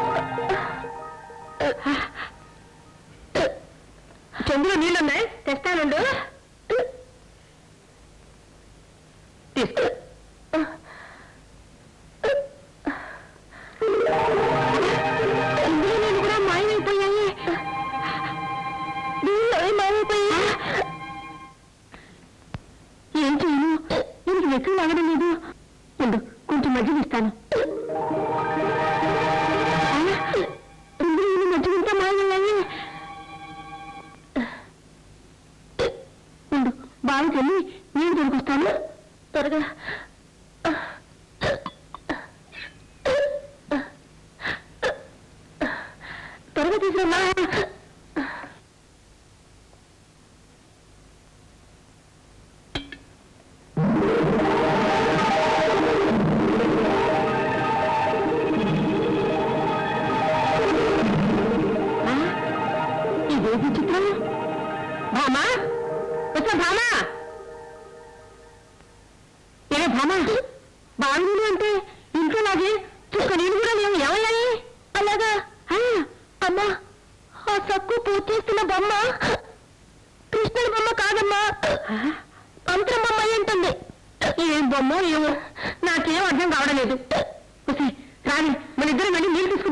చెందులో నీళ్ళున్నాయి తెస్తానుండు తీసుకో ఇందులో నేను కూడా మాయమైపోయాయి నీళ్ళు అవి మాయమైపోయాయి ఏం చేయను దీనికి వెక్కువ లాగడం లేదు ఉండు కొంచెం మజ్జిగ ఇస్తాను ఇందులో నేను మజ్జిగంతా మాయమయ్యాయి ఉండు బాగా వెళ్ళి నీళ్ళు దొరికొస్తాను త్వరగా త్వరగా తీసుకురా ఇదేది చిత్రం భామా వచ్చా భామా ఏ భామా బాగుంది అంటే ఇంట్లో లాగే చుక్క నీళ్ళు కూడా లేవు ఏమయ్యాయి అలాగా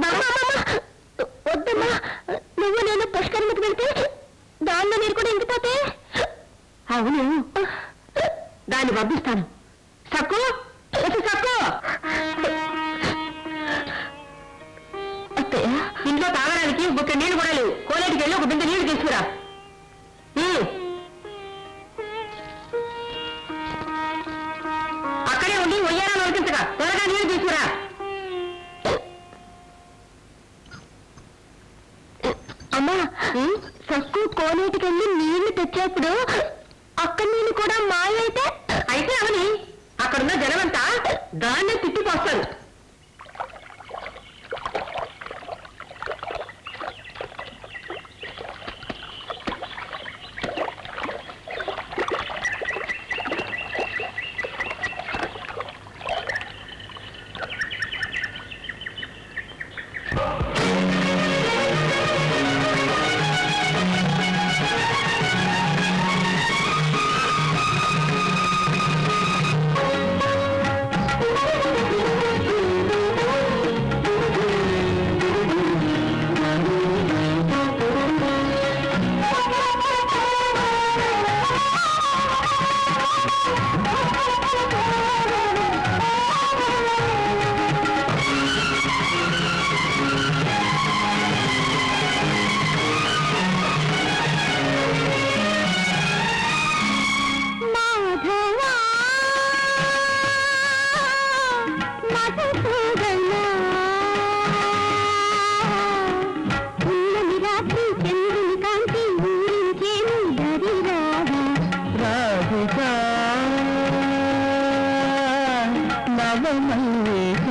వద్దమ్మా నువ్వు నేను పుష్కరణకు వెళ్తే దానిలో నీరు కూడా ఇంకిపోతే అవును దాన్ని పంపిస్తాను సక్కు వచ్చి సక్కు అత్తయ్య ఇంట్లో తాగడానికి ఒక నీళ్లు కూడా లేవు కోలేటికి వెళ్ళి ఒక బిందె నీళ్లు తీసుకురా ఉమ్. అక్కడే ఉండి ఒయ్యారా నడిపించగా త్వరగా నీళ్లు తీసుకురా అమ్మా సక్కు కోనేటికెళ్ళి నీళ్లు తెచ్చేప్పుడు అక్కడ నీళ్ళు కూడా మాయైతే అయితే అవని అక్కడున్న జనమంతా దాన్నే తిట్టిపోస్తారు మాధవా మధుసూదనా ఉన్నమి రాత్రి చంద్రుని కాంతి ఊరించేను దరిరాగా రాధికా నవమల్లిక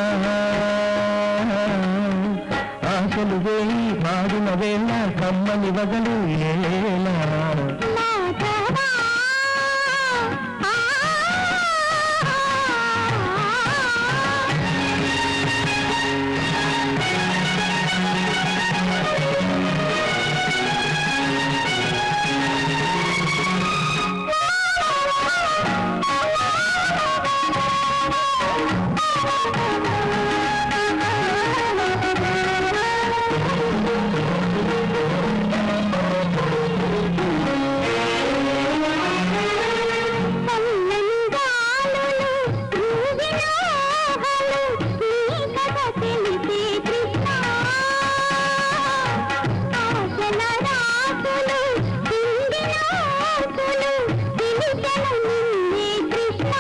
ఆశలు వేయి పాడిన వేళ కమ్మని వగలు ఏలా మాధవా ఆ చల్లని గాలులు ఊగిన ఊహలు నీ కథ తెలిసే కృష్ణ ఆశల రాసులు చిందిన ఆశలు పిలిచెను నిన్నే కృష్ణ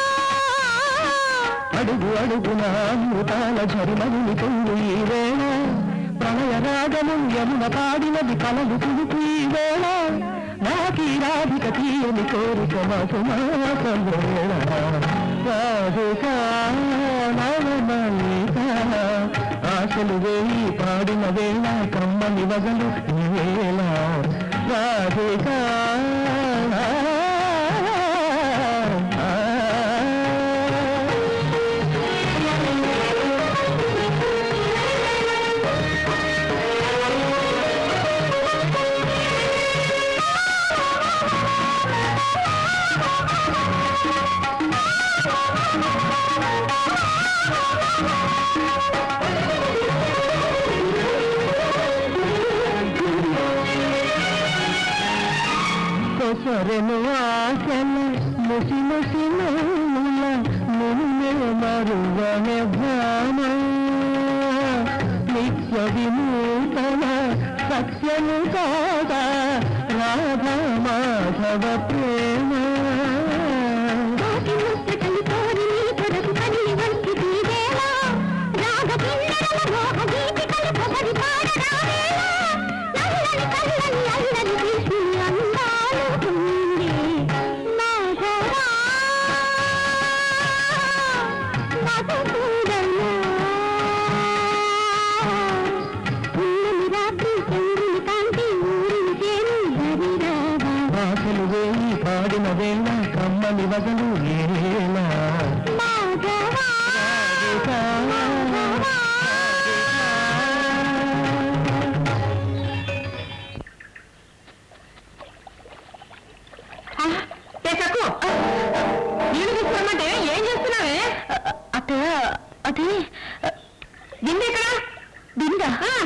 అడుగు అడుగున అమృతాల ఝరిమని పొంగు ఈ వేళ ప్రణయ రాగము యమున పాడినది కలలు తుడుపు ఈ వేళ నాకీ రాధిక తీయని కోరిక మాసమాస వేళ రాధిక నవమల్లిక ఆశలు వేయి పాడిన వేళ కమ్మని వగలు ఈ వేళ రాధిక కొసరెను ఆశల ముసి ముసి నూల నిన్నే మరువనే భామ నిత్య వినూతన సత్యము కాదా రాధా మాధవ ప్రేమ కోటి ముచ్చటలు కోరి నీ కొరకు కదిలి వచ్చి తీవేళ రాగ కిన్నెరల మోహ గీతికలు పొగరి పాడరావేళ నల్లని కళ్ళని అల్లని కృష్ణుని అందాలు ఉంది మాధవా మధుసూదనా ఉన్నమి రాత్రి చంద్రుని కాంతి ఊరించేను దరిరాగా ఆశలు వేయి పాడిన వేళ కమ్మని వగలు ఏలా మాధవా మాధవా ఏ సక్కు నీళ్లు తీసుకురమ్మంటే ఏం చేస్తున్నావే అత్తయ్య అది గిన్నె ఇక్కడ బిందా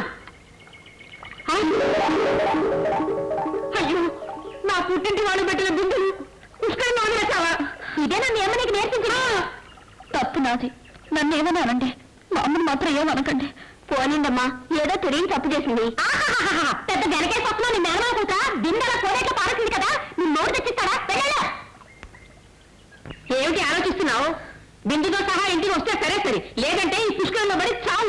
అయ్యో నా పుట్టింటి వాళ్ళు పెట్టిన బిందులు పుష్కరంగా వదిలేసావా ఇదేనా మీ అమ్మ నీకు నేర్పించిన తప్పు నాది నన్ను ఏమన్నానండి మా అమ్మని మాత్రం ఏమనకండి పోనిండమ్మా ఏదో తెలియని తప్పు చేసింది పెద్ద వెనకే పక్కన నీ మేనమా కూత బిందెల కోడేట్ల పారుతుంది కదా నీ నోరు తెచ్చిస్తాడా వెళ్ళలే ఏమిటి ఆలోచిస్తున్నావు బిందుతో సహా ఇంటికి వస్తే సరే సరే లేదంటే ఈ పుష్కరంలో పడి చావు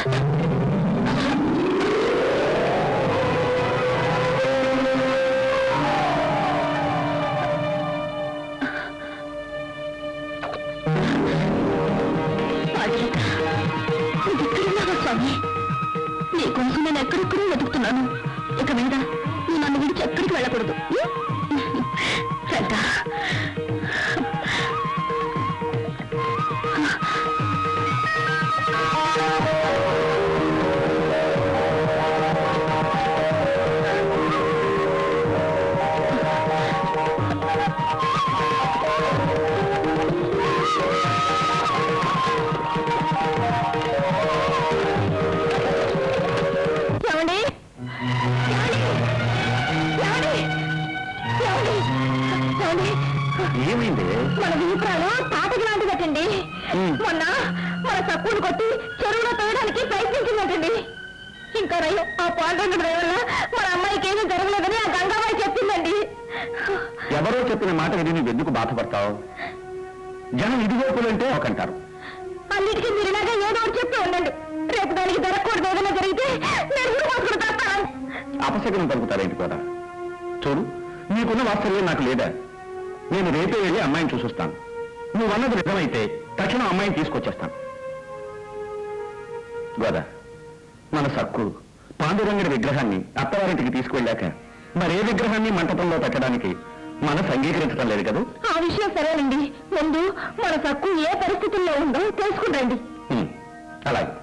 స్వామి నీకోసం నేను ఎక్కడెక్కడో వెతుకుతున్నాను ఇక మీద నువ్వు నన్ను విడిచి ఎక్కడికి వెళ్ళకూడదు రంగా ఏమండి ఏమండి ఏమండి ఏమండి ఏమైంది మన వీపురాలు తాతకి లాంటిదటండి ఉమ్. మొన్న మన తక్కువను కొట్టి చెరువులో తోయడానికి ప్రయత్నించిందటండి ఇంకా రయ్య ఆ పాండ్రంగ వల్ల మన అమ్మాయికి ఏమీ జరగలేదని ఆ గంగాబాయి చెప్పిందండి ఎవరో చెప్పిన మాట విని నువ్వు ఎందుకు బాధపడతావు జనం ఇదిగోపులంటే ఒకంటారు అన్నిటికీ మీరులాగా ఏదో ఒకటి చెప్పి ఉండండి రేపు దానికి జరగకూడదు ఏదైనా జరిగితే నేను ఊరు మాత్రం తప్పాను అపశకనం పలుకుతారేంటి కూడా చూడు నీకున్న వాత్సల్యం నాకు లేదా నేను రేపే వెళ్ళి అమ్మాయిని చూసొస్తాను నువ్వు అన్నది నిజమైతే తక్షణం అమ్మాయిని తీసుకొచ్చేస్తాను గోదా మన సక్కు పాండురంగడి విగ్రహాన్ని అత్తవారింటికి తీసుకువెళ్ళాక మరే విగ్రహాన్ని మంటపంలో పెట్టడానికి మనసు అంగీకరించడం లేదు కదా ఆ విషయం సరేనండి ముందు మన తక్కు ఏ పరిస్థితుల్లో ఉందో తెలుసుకుంటండి ఉమ్, అలాగే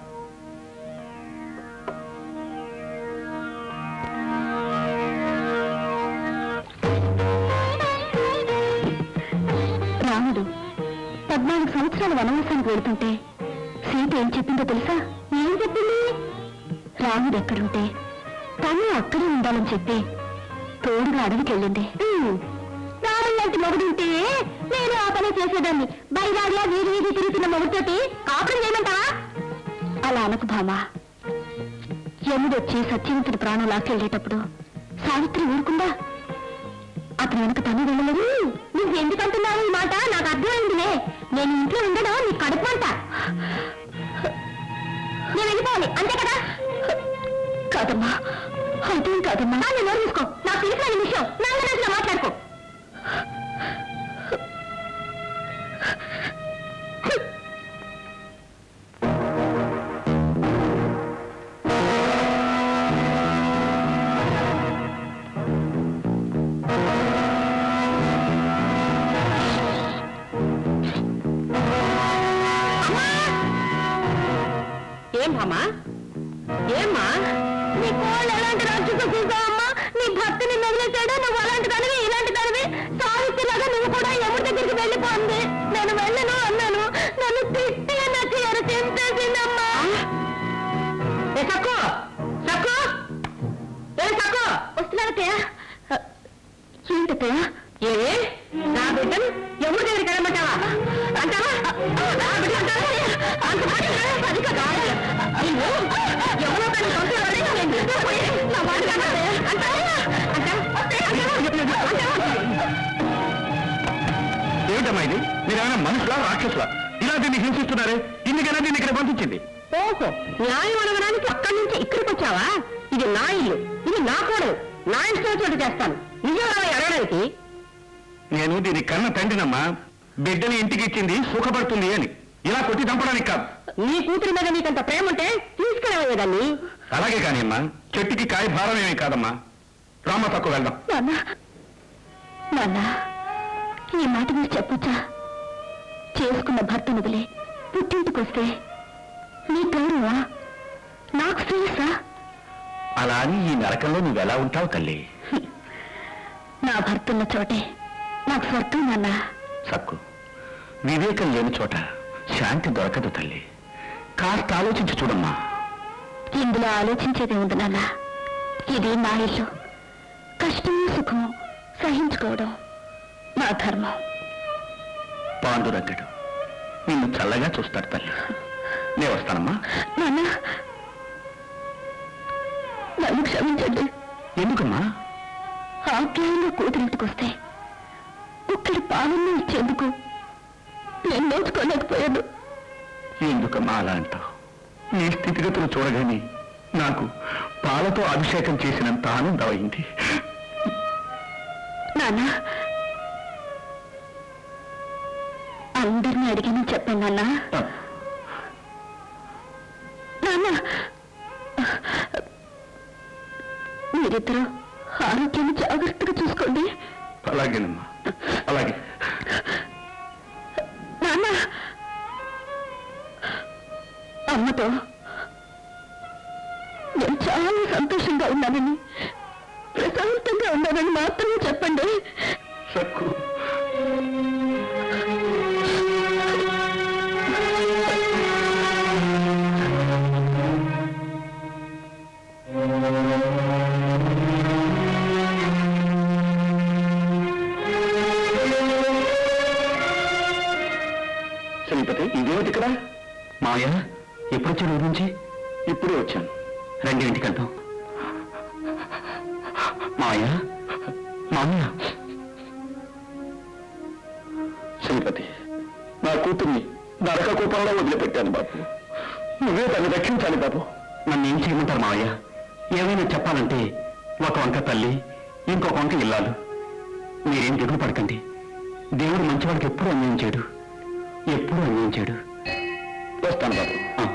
రాముడు పద్నాలుగు సంవత్సరాల వనవాసానికి వెళ్తుంటే సీత ఏం చెప్పిందో తెలుసా ఏం చెప్పింది రాముడు ఎక్కడుంటే తను అక్కడే ఉండాలని చెప్పి తోడుగా అడవికి వెళ్ళింది రాముడు లాంటి మొగుడుంటే నేను ఆ పని చేసేదాన్ని బయలాడిలా వీధి వీధి తిరుగుతున్న మొగుడుతోటి కాపురం చేయమంటావా అలా అనకు భామా యముడొచ్చి సత్యవంతుడి ప్రాణం లాక్కెళ్ళేటప్పుడు సావిత్రి ఊరుకుందా అతను వెనక తను వెళ్ళలేదు నువ్వు ఎందుకు అంటున్నావు ఈ మాట నాకు అర్థమైందిలే నేను ఇంట్లో ఉండడం నీ కడుపు అంట నేను వెళ్ళిపోవాలి అంతే కదా కాదమ్మా అదేం కాదమ్మా నేను నోరు తీసుకో నాకు తెలిసిన ఈ విషయం నా మాట్లాడుకో ఏం భామా ఏమ్మా నీ కోళ్ళు ఎలాంటి రాక్షస చూసావమ్మా నీ భర్త నిన్ను వదిలేశాడు నువ్వు అలాంటి దానివి ఇలాంటి దానివి సావిత్రిలాగా నువ్వు కూడా ఎముడి దగ్గరికి వెళ్ళిపోంది నేను వెళ్ళను అన్నాను నన్ను తిట్టి నాకు ఎర చింపేసిందమ్మా ఏ సక్కు సక్కు ఏ సక్కు వస్తున్నారతయ్య ఏంటతయ్య ఏ నా బిడ్డను ఎవరి దగ్గరికి వెళ్ళమంటావా అంటావా నా బిడ్డ అంటావా అంత మాట అది కదా నిన్ను ఎవరో కానీ పంపేవాడే నేను నిద్రపోయి నా మాట కాదే అంటావా ఏమిటమ్మా ఇది మీరేమైనా మనుషులా రాక్షసులా ఇలా దీన్ని హింసిస్తున్నారే ఇందుకైనా దీన్ని ఇక్కడ పంపించింది ఓహో న్యాయం అడగడానికి అక్కడి నుంచి ఇక్కడికి వచ్చావా ఇది నా ఇల్లు ఇది నా కూడదు నా ఇష్టం చోటు చేస్తాను నిజం అడగడానికి నేను దీని కన్న తండ్రినమ్మా బిడ్డని ఇంటికి ఇచ్చింది సుఖపడుతుంది అని ఇలా కొట్టి చంపడానికి కాదు నీ కూతురి మీద నీకంత ప్రేమ ఉంటే తీసుకురావేదాన్ని అలాగే కానీ అమ్మా చెట్టుకి కాయ భారం ఏమీ కాదమ్మా రామ తక్కువ వెళ్దాం నాన్న నాన్న ఈ మాట మీరు చెప్పొచ్చా చేసుకున్న భర్త వదిలే పుట్టింటికొస్తే నీ గౌరవా నాకు శ్రేయసా అలా అని ఈ నరకంలో నువ్వు ఎలా ఉంటావు తల్లి నా భర్తున్న చోటే నాకు స్వర్గం నాన్న సక్కు వివేకం లేని చోట శాంతి దొరకదు తల్లి కాస్త ఆలోచించి చూడమ్మా ఇందులో ఆలోచించేది ఉంది నాన్న ఇది నా ఇల్లు కష్టము సుఖము సహించుకోవడం నా ధర్మం పాండురంగడు నిన్ను చల్లగా చూస్తాడు తల్లి నేను వస్తానమ్మా నాన్న నన్ను క్షమించండి ఎందుకమ్మా ఆప్యాయంగా కూతురింటికి వస్తే ఒక్కడి పాలన ఇచ్చేందుకు నేను నోచుకోలేకపోయాను ఎందుకమ్మా అలా అంటావు ఈ స్థితిగతులు చూడగానే నాకు పాలతో అభిషేకం చేసినంత ఆనందం అయింది నాన్న అందరిని అడిగాను చెప్పాను నాన్న నాన్న మీరిద్దరూ ఆరోగ్యాన్ని జాగ్రత్తగా చూసుకోండి అలాగేనమ్మా అలాగే నాన్న అమ్మతో నేను చాలా సంతోషంగా ఉన్నానని ప్రశాంతంగా ఉన్నానని మాత్రమే చెప్పండి సక్కు శ్రీపతి ఇదేమిటి ఇక్కడ మాయ ఎప్పుడు వచ్చాడు ఊరి నుంచి ఇప్పుడే వచ్చాను రండి ఇంటికి వెళ్దాం మాయ మామయ్య శ్రీపతి నా కూతుర్ని నరక కూపంలో వదిలిపెట్టాను బాబు నువ్వే దాన్ని రక్షించాలి బాబు నన్ను ఏం చేయమంటారు మావయ్య ఏమైనా చెప్పాలంటే ఒక వంక తల్లి ఇంకొక వంక ఇల్లాలు మీరేం దిగులు పడకండి దేవుడు మంచివాడికి ఎప్పుడు అన్యాయం చేయడు ఎప్పుడు అన్యాయం చేయడు వస్తాను బాబు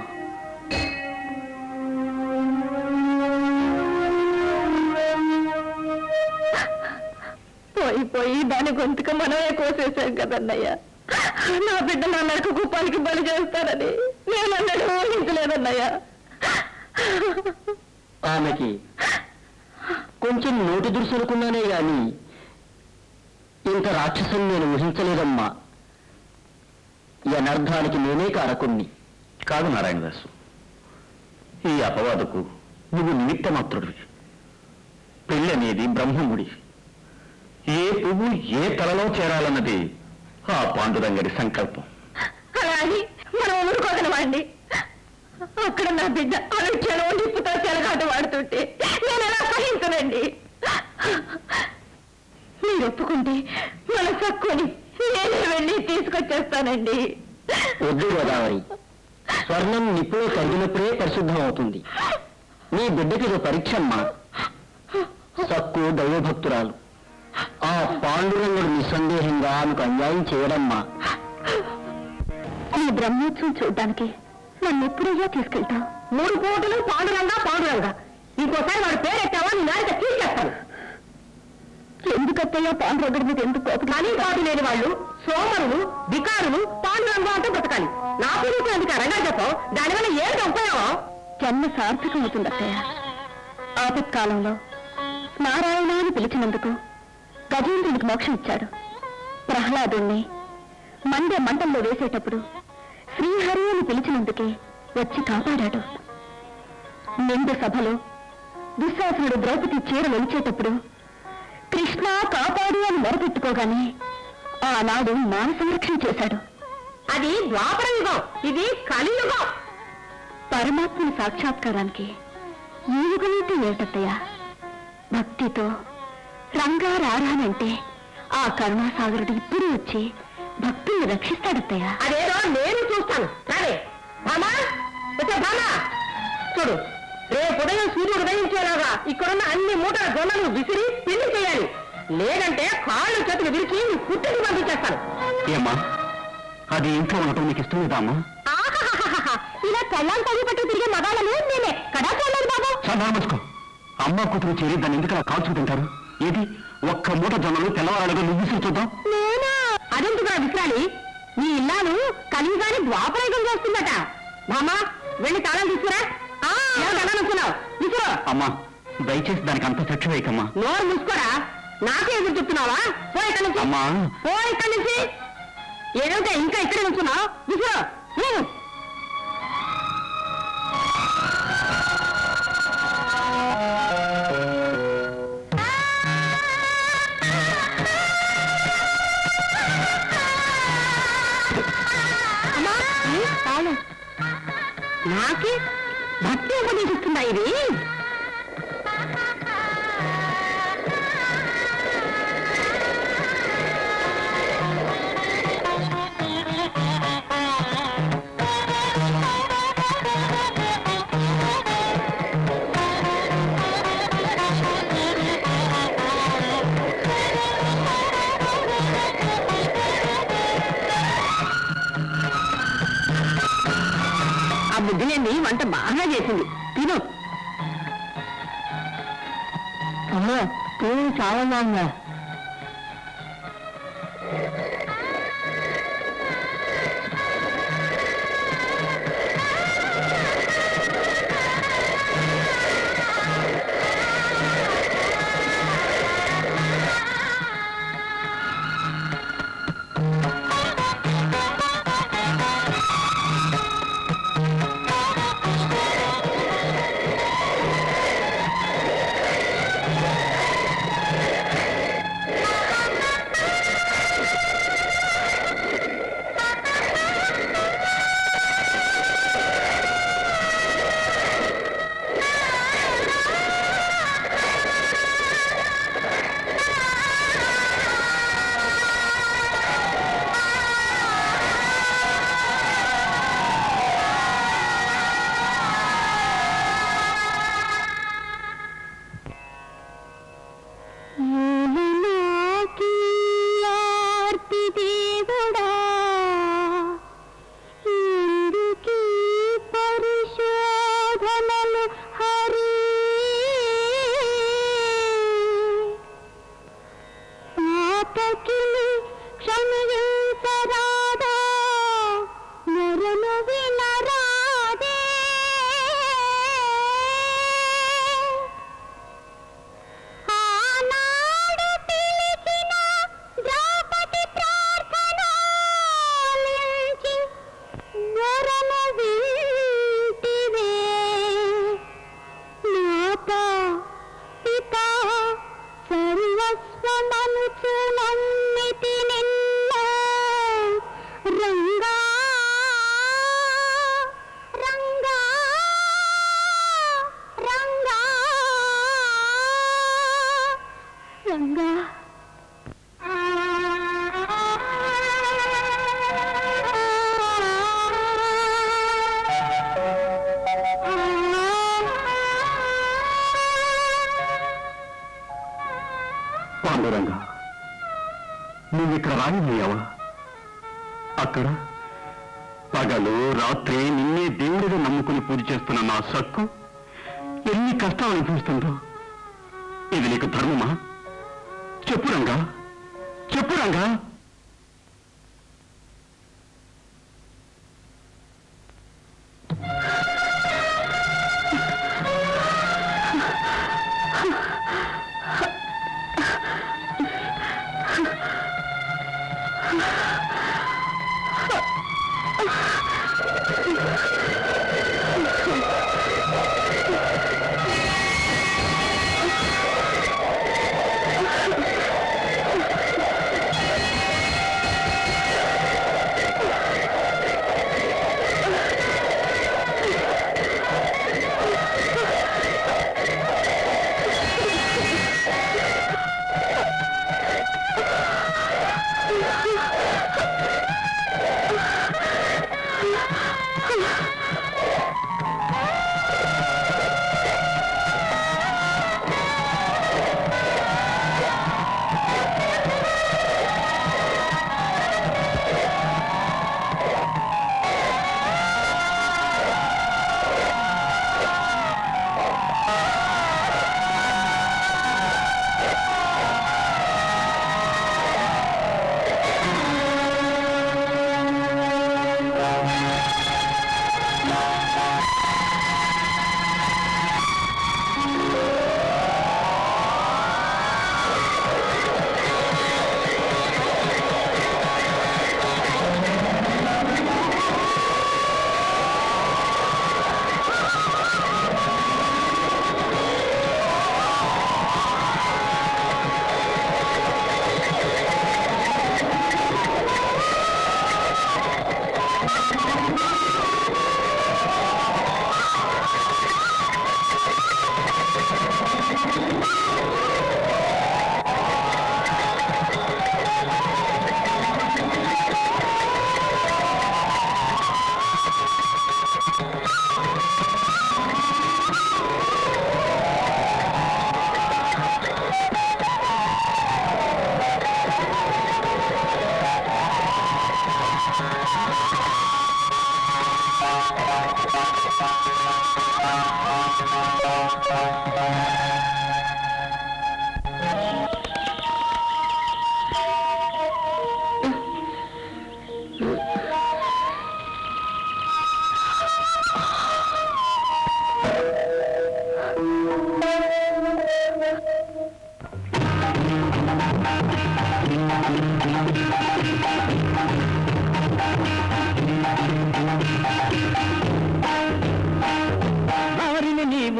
పోయి పోయి దాని గొంతుక మనమే కోసేశాం కదన్నయ్య నా బిడ్డ నా నరక కుప్పానికి బలి చేస్తానని నేను అన్నది ఊహించలేదన్నయ్య ఆమెకి కొంచెం నోటి దురుసనుకున్నానే గాని ఇంత రాక్షసం నేను ఊహించలేదమ్మా ఈ అనర్థానికి నేనే కారకుణ్ణి కాదు నారాయణదాసు ఈ అపవాదకు నువ్వు నిమిత్త మాత్రుడివి పెళ్ళి అనేది బ్రహ్మముడి ఏ పువ్వు ఏ తలలో చేరాలన్నది ఆ పాండురంగడి సంకల్పం అలా అని మనం ఊరుకోగలమండి అక్కడ నా బిడ్డ అనుక్షణం నిప్పుతో చెలగాట వాడుతుంటే నేను ఎలా సహించనండి మీరు ఒప్పుకుంటే మన సక్కుని నేనే వెళ్ళి తీసుకొచ్చేస్తానండి వద్దు గోదావరి స్వర్ణం నిప్పులో కరిగినప్పుడే పరిశుద్ధం అవుతుంది నీ బిడ్డకి ఇది పరీక్షమ్మా సక్కు దైవభక్తురాలు ఆ పాండురంగుడు నిస్సందేహంగా ఆమెకు అన్యాయం చేయడమ్మా ఈ బ్రహ్మోత్సవం చూడడానికి నన్ను ఎప్పుడయ్యా తీసుకెళ్తావు మూడు పూటలు పాండురంగా పాండురంగా ఇంకోసారి వాడి పేరెట్టావా నీ నాయక తీసేస్తాను ఎందుకత్తయ్యా పాండురంగడి మీద ఎందుకు కోపం కానీ కాదు లేని వాళ్ళు సోమరులు వికారులు పాండురంగా అంటూ బ్రతకాలి నాకు నీకు ఎందుకు రంగా చెప్పావు దానివల్ల ఏంటి ఉపయోగం జన్మ సార్థకం అవుతుంది అత్తయ్య ఆపత్కాలంలో నారాయణ అని పిలిచినందుకు గజేంద్రునికి మోక్షం ఇచ్చాడు ప్రహ్లాదుణ్ణి మండే మంటల్లో వేసేటప్పుడు శ్రీహరి అని పిలిచినందుకే వచ్చి కాపాడాడు నిండు సభలో దుశ్శాసనుడు ద్రౌపది చీర వెలిచేటప్పుడు కృష్ణ కాపాడు అని మొరపెట్టుకోగానే ఆనాడు మాన సంరక్షణ చేశాడు అది ద్వాపర యుగం ఇది కలియుగం పరమాత్మని సాక్షాత్కారానికి ఈ యుగమేంటి ఏమిటత్తయ్యా భక్తితో రంగారారానంటే ఆ కరుణాసాగరుడు ఇప్పుడు వచ్చి భక్తుల్ని రక్షిస్తాడత్తయ్య అదేదో నేను చూస్తాను సరే భామా వచ్చే భామా చూడు రేపు ఉదయం సూర్యుడు ఉదయించేలాగా ఇక్కడున్న అన్ని మూటల జొన్నలు విసిరి పిండి చేయాలి లేదంటే కాళ్ళు చేతులు విరిచి పుట్టికి పంపించేస్తాను ఏమ్మా అది ఇంట్లో ఉండటం నీకు ఇష్టం లేదా అమ్మా ఆహాహాహాహా. ఇలా కళ్ళాలు తగి పట్టు తిరిగే మగాళ్ళను నేనే కదా చూడలేదు బాబు సన్నామసుకో అమ్మ కూతురు చేరి దాన్ని ఎందుకు అలా కాల్చుకు తింటారు ఏది ఒక్క మూట జొన్నలు తెల్లవారలుగా నువ్వు విసిరి చూద్దాం నేనా అదెందుకు విశ్రాలి నీ ఇల్లాలు కలిగాని ద్వాపరయుగం చేస్తుందట మామా వెళ్ళి తాళం తీసుకురా అనుకున్నావు విసురు అమ్మా దయచేసి దానికి అంత శిక్ష వేయకమ్మా నోరు మూసుకోరా నాకే ఎదురు చెప్తున్నావా పో ఇక్కడి నుంచి అమ్మా పో ఇక్కడి నుంచి ఏమిటో ఇంకా ఇక్కడే ఉంచున్నావు విసురు భక్తి భక్తి ఉపదేశిస్తుందా ఇది ఆ బుద్ధిలేంది వంట బాగా చేసింది తిను అమ్మో తిను చాలా బాగుందా క్షమించరాదా నరను వినరాదే ఆనాడు పిలిచిన ద్రౌపది ప్రార్థనాలించి నరను వింటివే మాత పిత సర్వస్వమనుచు నమ్మితి నిన్న రంగా రంగా రంగా రంగా పాండురంగ నువ్వు ఇక్కడ రానిపోయావా అక్కడ పగలు రాత్రి నిన్నే దేవుడిగా నమ్ముకుని పూజ చేస్తున్న నా సక్కు ఎన్ని కష్టాలు అనిపిస్తుందో ఇది నీకు ధర్మమా చెప్పు రంగా చెప్పు రంగా ఆ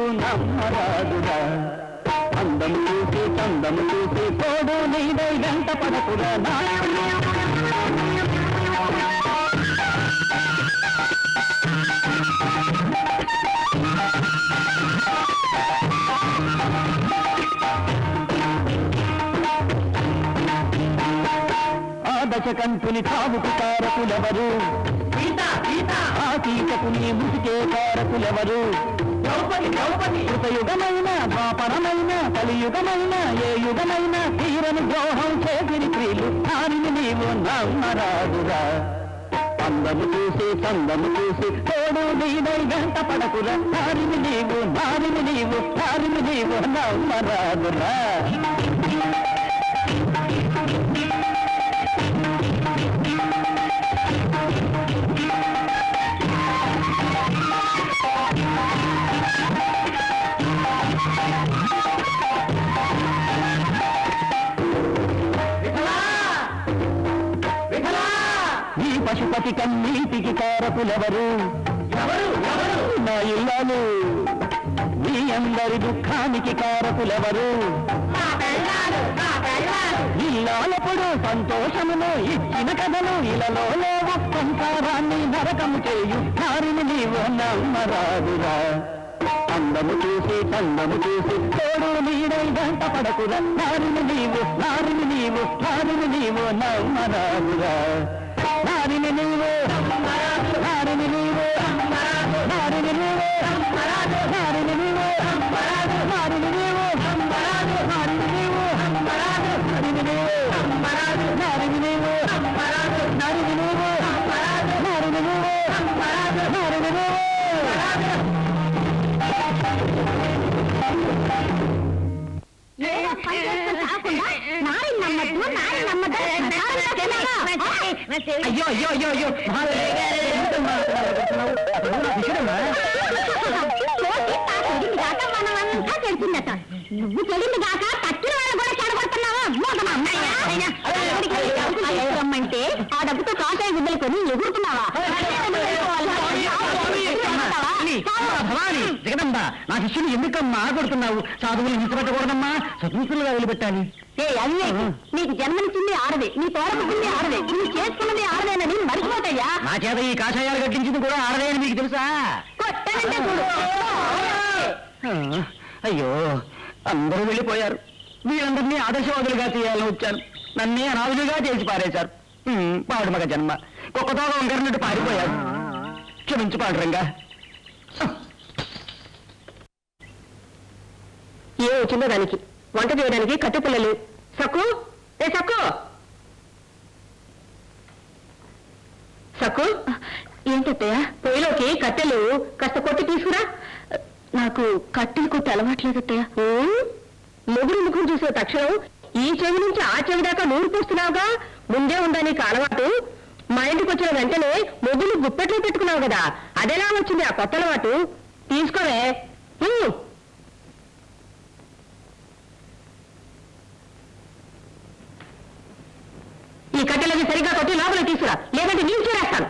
నీవు నమ్మరాదురా అందము చూసి చందము చూసి తోడు నీదై వెంట పడకురా నా ఆ దశకంఠుని చావుకు కారకులెవరు ఆ కీచకుని ముసికే కారకులెవరు కృతయుగమైన ద్వాపరమైన కలియుగమైన ఏ యుగమైన తీరని ద్రోహం చేసిరి క్రీలు దానిని నీవు నమ్మరాదురా అందము చూసి చందము చూసి తోడు నీదై గంట పడకురా దారిని నీవు దారిని నీవు దారిని నీవు నమ్మరాదురా ఈ పశుపతి కన్నీటికి కారకులెవరు నా ఇల్లాలు మీ అందరి దుఃఖానికి కారకులెవరు ఇల్లాలప్పుడు సంతోషమును ఇచ్చిన కథలు ఇలలో లేవు సంసారాన్ని నరకము చేయు దారిని నీవు నమ్మరాదురా అందము చూసి చందము చూసి తోడు నీడై గంట పడకురా దారిని నీవు దారిని నీవు దారిని నీవు నమ్మరాదురా దారిని నీవు దారిని నీవు దారిని నీవు దారిని నీవు దారిని నీవు దారిని నీవు దారిని నీవు దారిని నీవు దారిని నీవు దారిని నీవు అయ్యో అయ్యో అయ్యో అయ్యో తెలిసిందట నువ్వు చెడింది కాక తక్కిన వాళ్ళు కూడా చెడగొడుతున్నావా రమ్మంటే ఆ డబ్బుతో కాకాయ గుడ్డలు కొని ఎగురుతున్నావా భవాని జగదంబ నా శిష్యుని ఎందుకమ్మా కొడుతున్నావు సాధువులు హింసపెట్టకూడదమ్మా స్వతంత్రులుగా వదిలిపెట్టాలి ఏ అయ్యే నీకు జన్మనిచ్చింది ఆడదే నీ తోడపుట్టింది ఆడదే నువ్వు చేసుకున్నది ఆడదేనని మర్చిపోతాయ్యా నా చేత ఈ కాషాయాలు కట్టించింది కూడా ఆడదే అని మీకు తెలుసా కొట్టానంటే చూడు ఆ, అయ్యో అందరూ వెళ్ళిపోయారు వీళ్ళందరినీ ఆదర్శవాదులుగా చేయాలని వచ్చాను నన్నే అనాథులుగా చేసి పారేశారు ఉమ్, పాడు మగ జన్మ కుక్కతో వంకరినట్టు పారిపోయారు క్షమించి పాడురంగా ఏ వచ్చిందో దానికి వంట చేయడానికి కట్టెపుల్లలు సక్కు ఏ సక్కు సక్కు ఏంటత్తయ్య పొయ్యిలోకి కట్టెలు కాస్త కొట్టి తీసుకురా నాకు కట్టెలు కొట్టి అలవాట్లేదు అత్తయ్య ఉమ్, మొగుడు ముఖం చూసే తక్షణం ఈ చెవి నుంచి ఆ చెవి దాకా నూరు పోస్తున్నావుగా ముందే ఉందా నీకు అలవాటు మా ఇంటికి వచ్చిన వెంటనే మొగులు గుప్పెట్లో పెట్టుకున్నావు కదా అదెలా వచ్చింది ఆ కొత్త అలవాటు తీసుకోవే ఉమ్. ఈ కట్టెలకి సరిగ్గా కొట్టి లోపల తీసుకురా లేదంటే నీళ్ళు చేరేస్తాను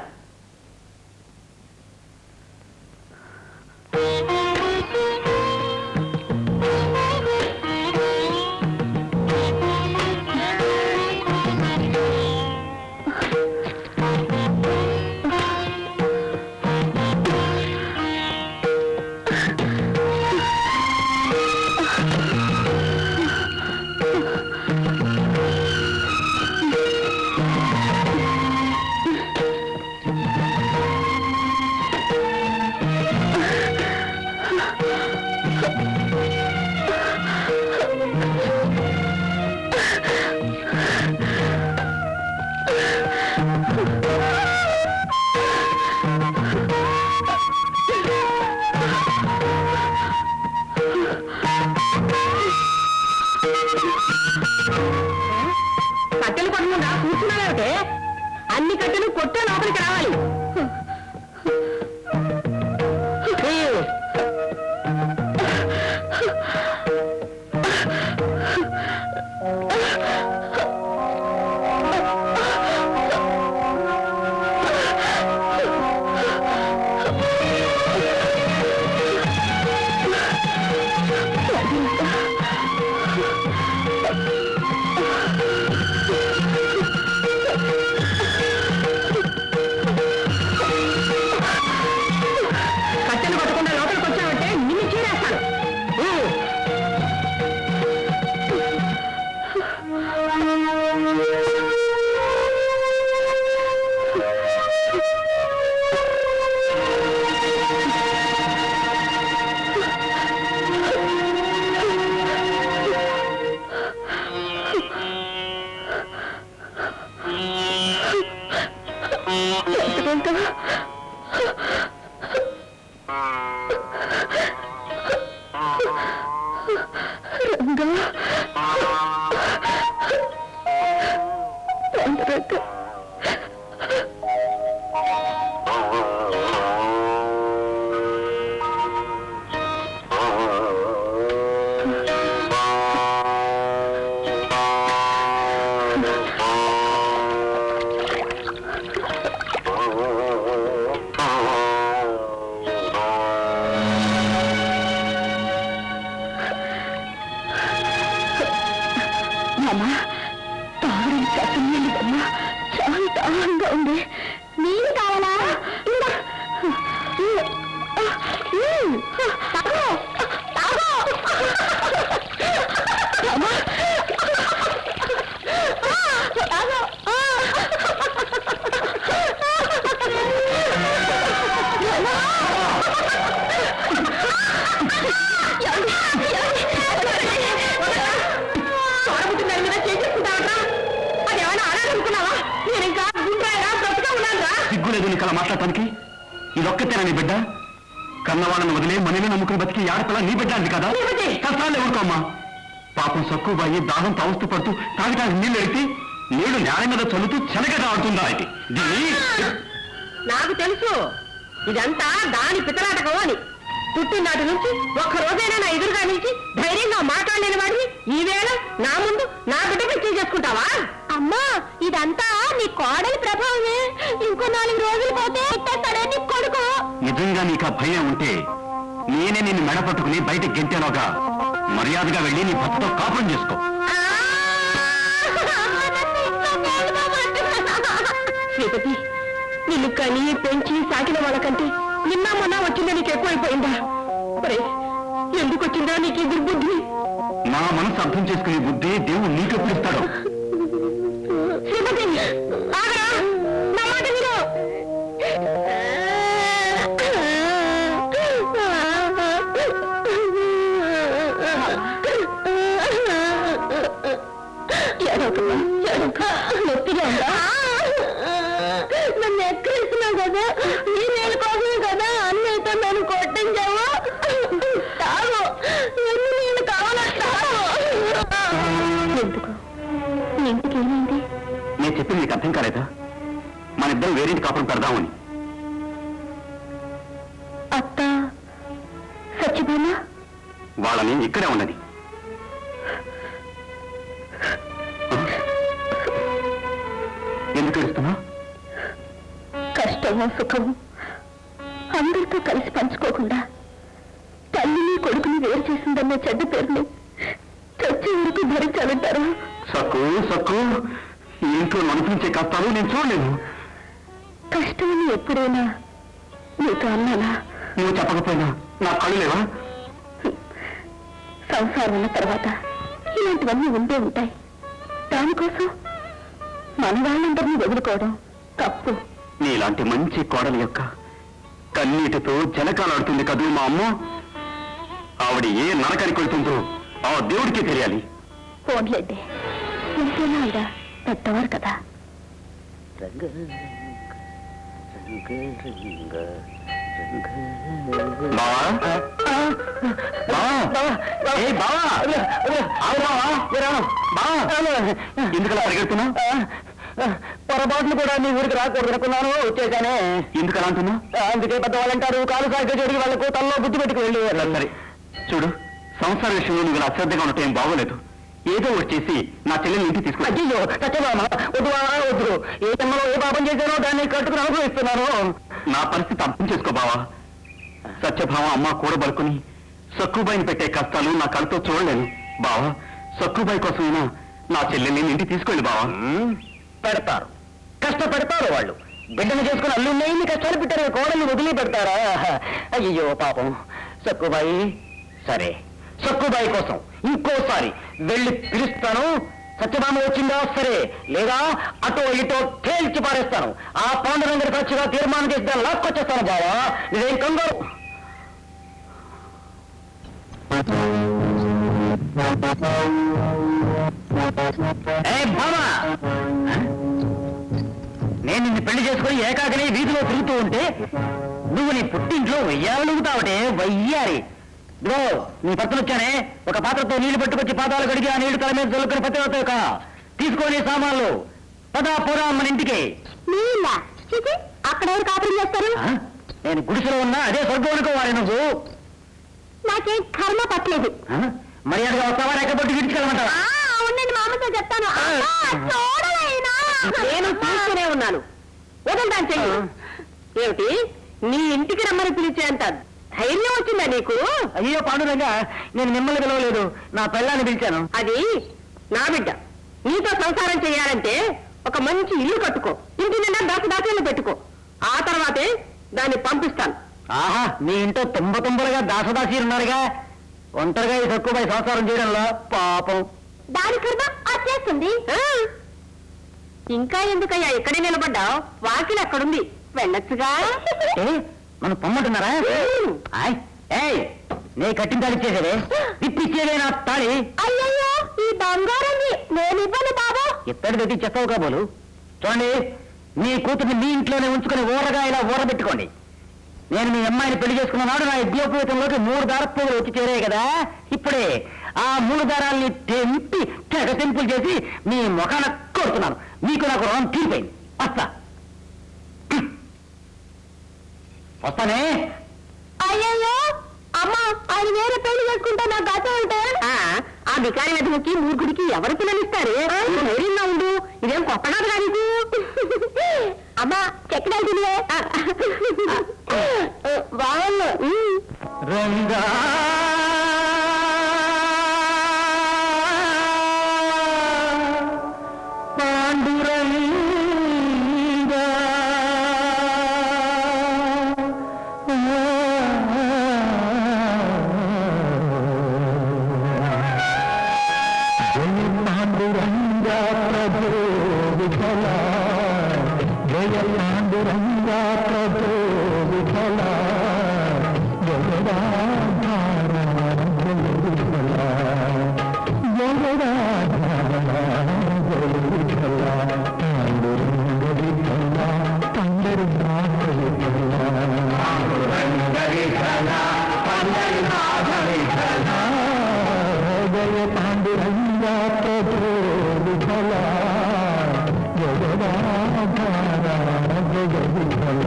కట్టెలు కొట్టకుండా కూర్చున్నావేమిటే అన్ని కట్టెలు కొట్టే లోపలికి రావాలి ఉమ్. పాండురంగ మామా తాగడానికి చట్టం నీళ్ళు అమ్మా చాలా దాహంగా ఉంది నీళ్ళు కావాలా ఇందా. ఉమ్. తాగు. తాగు. అమ్మా. తాగు. తోడబుట్టిన దాని మీద చేసేసుకుంటావట్రా అదేమైనా అనాలనుకున్నావా నేను ఇంకా గుండ్రాయిగా బ్రతుగా ఉన్నానురా సిగ్గులేదు నీకు అలా మాట్లాడటానికి ఇదొక్కతేనా నీ బిడ్డ కన్నవాళ్ళని వదిలే మనీని నమ్ముకుని బతికి ఈ ఆడపిల్ల నీ బిడ్డ అంది కదా లేకపోతే? కష్టాలు ఎవరుకోమ్మా పాపం సక్కుబాయి దాహం అవస్థ పడుతూ తాగటానికి నీళ్ళు ఎడితే నీళ్లు నేల మీద చల్లుతూ చెలగట ఆడుతుందా ఇది దీన్ని నాకు తెలుసు ఇదంతా దాని పితలాటకం అని పుట్టినాటి నుంచి ఒక్క రోజైనా నా ఎదురుగా నిలిచి ధైర్యంగా మాట్లాడలేని వాడిని ఈవేళ నా ముందు నా బిడ్డపై చేసుకుంటావా అమ్మా ఇదంతా నీ కోడలి ప్రభావమే ఇంకో నాలుగు రోజులు పోతే ఎత్తేస్తాడే నీ కొడుకు నిజంగా నీకు ఆ భయం ఉంటే నేనే నిన్ను మెడ పట్టుకుని బయట గెంటేలోగా మర్యాదగా వెళ్ళి నీ భర్తతో కాపురం చేసుకో ఆ! అమ్మ, నన్ను ఇంట్లో నేలమమంటున్నా. శ్రీపతి నిన్ను కని పెంచి సాకిన వాళ్ళకంటే నిన్న మొన్న వచ్చిందా నీకు ఎక్కువైపోయిందా ఒరే ఎందుకు వచ్చిందా నీకు ఈ దుర్బుద్ధి నా మనసు అర్థం చేసుకునే బుద్ధి దేవుడు నీకెప్పుడు ఇస్తాడు శ్రీపతి ఆగరా నా మాట విను ఏడవకమ్మా, ఏడవక. నొప్పిగా ఉందా నన్ను ఎక్కడిస్తున్నావు కదా ఈ నేల కోసమే కదా అన్నయ్యతో నన్ను కొట్టించావు తాగు ఎన్ని నీళ్ళు కావాలో తాగు ఎందుకు నీ ఇంటికి ఏమైంది నేను చెప్పింది నీకు అర్థం కాలేదా మన ఇద్దరం వేరేంటి కాపురం పెడదామని అత్త సత్యభామ వాళ్ళని ఇక్కడే ఉన్నది ఎందుకు ఏడుస్తున్నా కష్టము సుఖము అందరితో కలిసి పంచుకోకుండా తల్లిని కొడుకుని వేరు చేసిందన్న చెడ్డ పేరుని చచ్చే వరకు భరించాలంటారా సక్కు సక్కు ఈ ఇంట్లో అనిపించే కష్టాలు నేను చూడలేను కష్టమని ఎప్పుడైనా నీతో అన్నానా నువ్వు చెప్పకపోయినా నా కళ్ళు లేవా సంసారం ఉన్న తర్వాత ఇలాంటివన్నీ ఉండే ఉంటాయి దానికోసం మన వాళ్ళందరినీ వదులుకోవడం తప్పు నీలాంటి మంచి కోడలి యొక్క కన్నీటితో జనకాలాడుతుంది కదూ మా అమ్మ ఆవిడ ఏ నరకానికి వెళ్తుందో ఆ దేవుడికి తెలియాలి ఫోన్లేండి ఎంతైనా ఆవిడ పెద్దవారు కదా బావా బావా ఏ బావా ఆగు బావా ఏ రాను. బావా ఎందుకలా పరిగెడుతున్నావు పొరపాట్లు కూడా నీ ఊరికి రాకూడదు అనుకున్నాను వచ్చేసానే ఎందుకలా అంటున్నావు అందుకే పెద్దవాళ్ళంటారు కాలు సాగితే జరిగి వాళ్ళకు తల్లో బుద్ధి పెట్టుకు వెళ్ళి సరే చూడు సంసార విషయంలో నువ్వు ఇలా అశ్రద్ధగా ఉండటం ఏం బాగోలేదు ఏదో ఒకటి చేసి నా చెల్లెల్ని ఇంటికి తీసుకురా అయ్యో సత్యభామ వద్దు వద్దు ఏ జన్మలో ఏ పాపం చేశానో దాన్ని కట్టుకుని అనుభవిస్తున్నాను నా పరిస్థితి అర్థం చేసుకో బావా సత్యభామ అమ్మ కూడబలుకుని సక్కుబాయిని పెట్టే కష్టాలు నా కళ్ళతో చూడలేను బావా సక్కుబాయి కోసమైనా నా చెల్లెల్ని ఇంటికి తీసుకెళ్ళి బావా పెడతారు కష్టపెడతారు వాళ్ళు బిడ్డను చేసుకుని అల్లున్నాయి నీ కష్టాలు పెట్టారు కోడల్ని వదిలి పెడతారా అయ్యో పాపం సక్కుబాయి సరే సక్కుబాయి కోసం ఇంకోసారి వెళ్ళి పిలుస్తాను సత్యభామ వచ్చిందా సరే లేదా అటో ఇటో తేల్చి పారేస్తాను ఆ పాండురంగడి ఖర్చుగా తీర్మానం చేసి దాన్ని లాక్కొచ్చేస్తాను బావా ఇదేం కంగారు ఏ బామా నేను నిన్ను పెళ్లి చేసుకుని ఏకాకని వీధిలో తిరుగుతూ ఉంటే నువ్వు నీ పుట్టింట్లో వెయ్యాలనుగుతావటే వయ్యారి ఇదిగో నీ పక్కన వచ్చానే ఒక పాత్రతో నీళ్లు పట్టుకొచ్చి పాదాలు కడిగి ఆ నీళ్లు తల మీద చల్లుకుని పతివతావు కా తీసుకొని సామాన్లు పదా పోరా మన ఇంటికి నీళ్ళ చిచి అక్కడ ఎవరు కాపురం చేస్తారు ఆ? నేను గుడిసెలో ఉన్నా అదే స్వర్గం అనుకోవాలి నువ్వు నాకేం కర్మ పట్టలేదు ఆ? మర్యాదగా వస్తావా లేకపోతే విడిచికెళ్ళమంటావా ఆ, ఉండండి మా అమ్మతో చెప్తాను అమ్మా, చూడలేనా? నేను చూస్తూనే ఉన్నాను వదులుతాను చెయ్యి ఏమిటి నీ ఇంటికి రమ్మని పిలిచేంత ధైర్యం వచ్చిందా నీకు అయ్యో పాండురంగా నేను మిమ్మల్ని పిలవలేదు నా పెళ్ళాన్ని పిలిచాను అది నా బిడ్డ నీతో సంసారం చేయాలంటే ఒక మంచి ఇల్లు కట్టుకో ఇంటి నిండా దాసి దాసీలు పెట్టుకో ఆ తర్వాతే దాన్ని పంపిస్తాను ఆహా మీ ఇంట్లో తుంబ తుంబలుగా దాసదాసీలు ఉన్నారుగా ఒంటరిగా ఈ తక్కువపై సంసారం చేయడంలో పాపం దాని కర్మ వచ్చేస్తుంది ఆ? ఇంకా ఎందుకయ్యా ఇక్కడే నిలబడ్డావు వాకిలి అక్కడుంది వెళ్ళొచ్చుగా ఏ మనం పొమ్మంటున్నారా ఆయ్ ఏయ్ నే కట్టిన తాళి ఇచ్చేసేదే ఇప్పిచ్చేదే నా తాళి అయ్యయ్యో ఈ బంగారాన్ని నేను ఇవ్వను బాబు ఎత్తడి పెట్టి చెత్తవు కాబోలు చూడండి మీ కూతుర్ని మీ ఇంట్లోనే ఉంచుకుని ఊరగా ఇలా ఊరబెట్టుకోండి నేను మీ అమ్మాయిని పెళ్లి చేసుకున్న నాడు నా ఉద్యోగపూరితంలోకి మూడు దారపువ్వులు వచ్చి చేరాయి కదా ఇప్పుడే ఆ మూడు దారాల్ని తెంపి తెగ తెంపులు చేసి మీ ముఖాన కొడుతున్నాను మీకు నాకు రుణం తీరిపోయింది వస్తా వస్తానే అయ్యయ్యో అమ్మా ఆయన వేరే పెళ్లి చేసుకుంటే నాకు గత ఉంటే ఆ, ఆ బికారి వెధముకి మూర్ఖుడికి ఎవరు పిల్లనిస్తారు ధైర్యంగా ఉండు ఇదేం కొత్త కాదు కాదు అమ్మా చెక్కడాలు తినే బాగుంది ఉమ్. రంగా పాండురంగా పాండురంగా ప్రభు విఫల జయ పాండురంగా ప్రభు విఫల జయ పాండురంగా ప్రభు విఫల జయ విఫల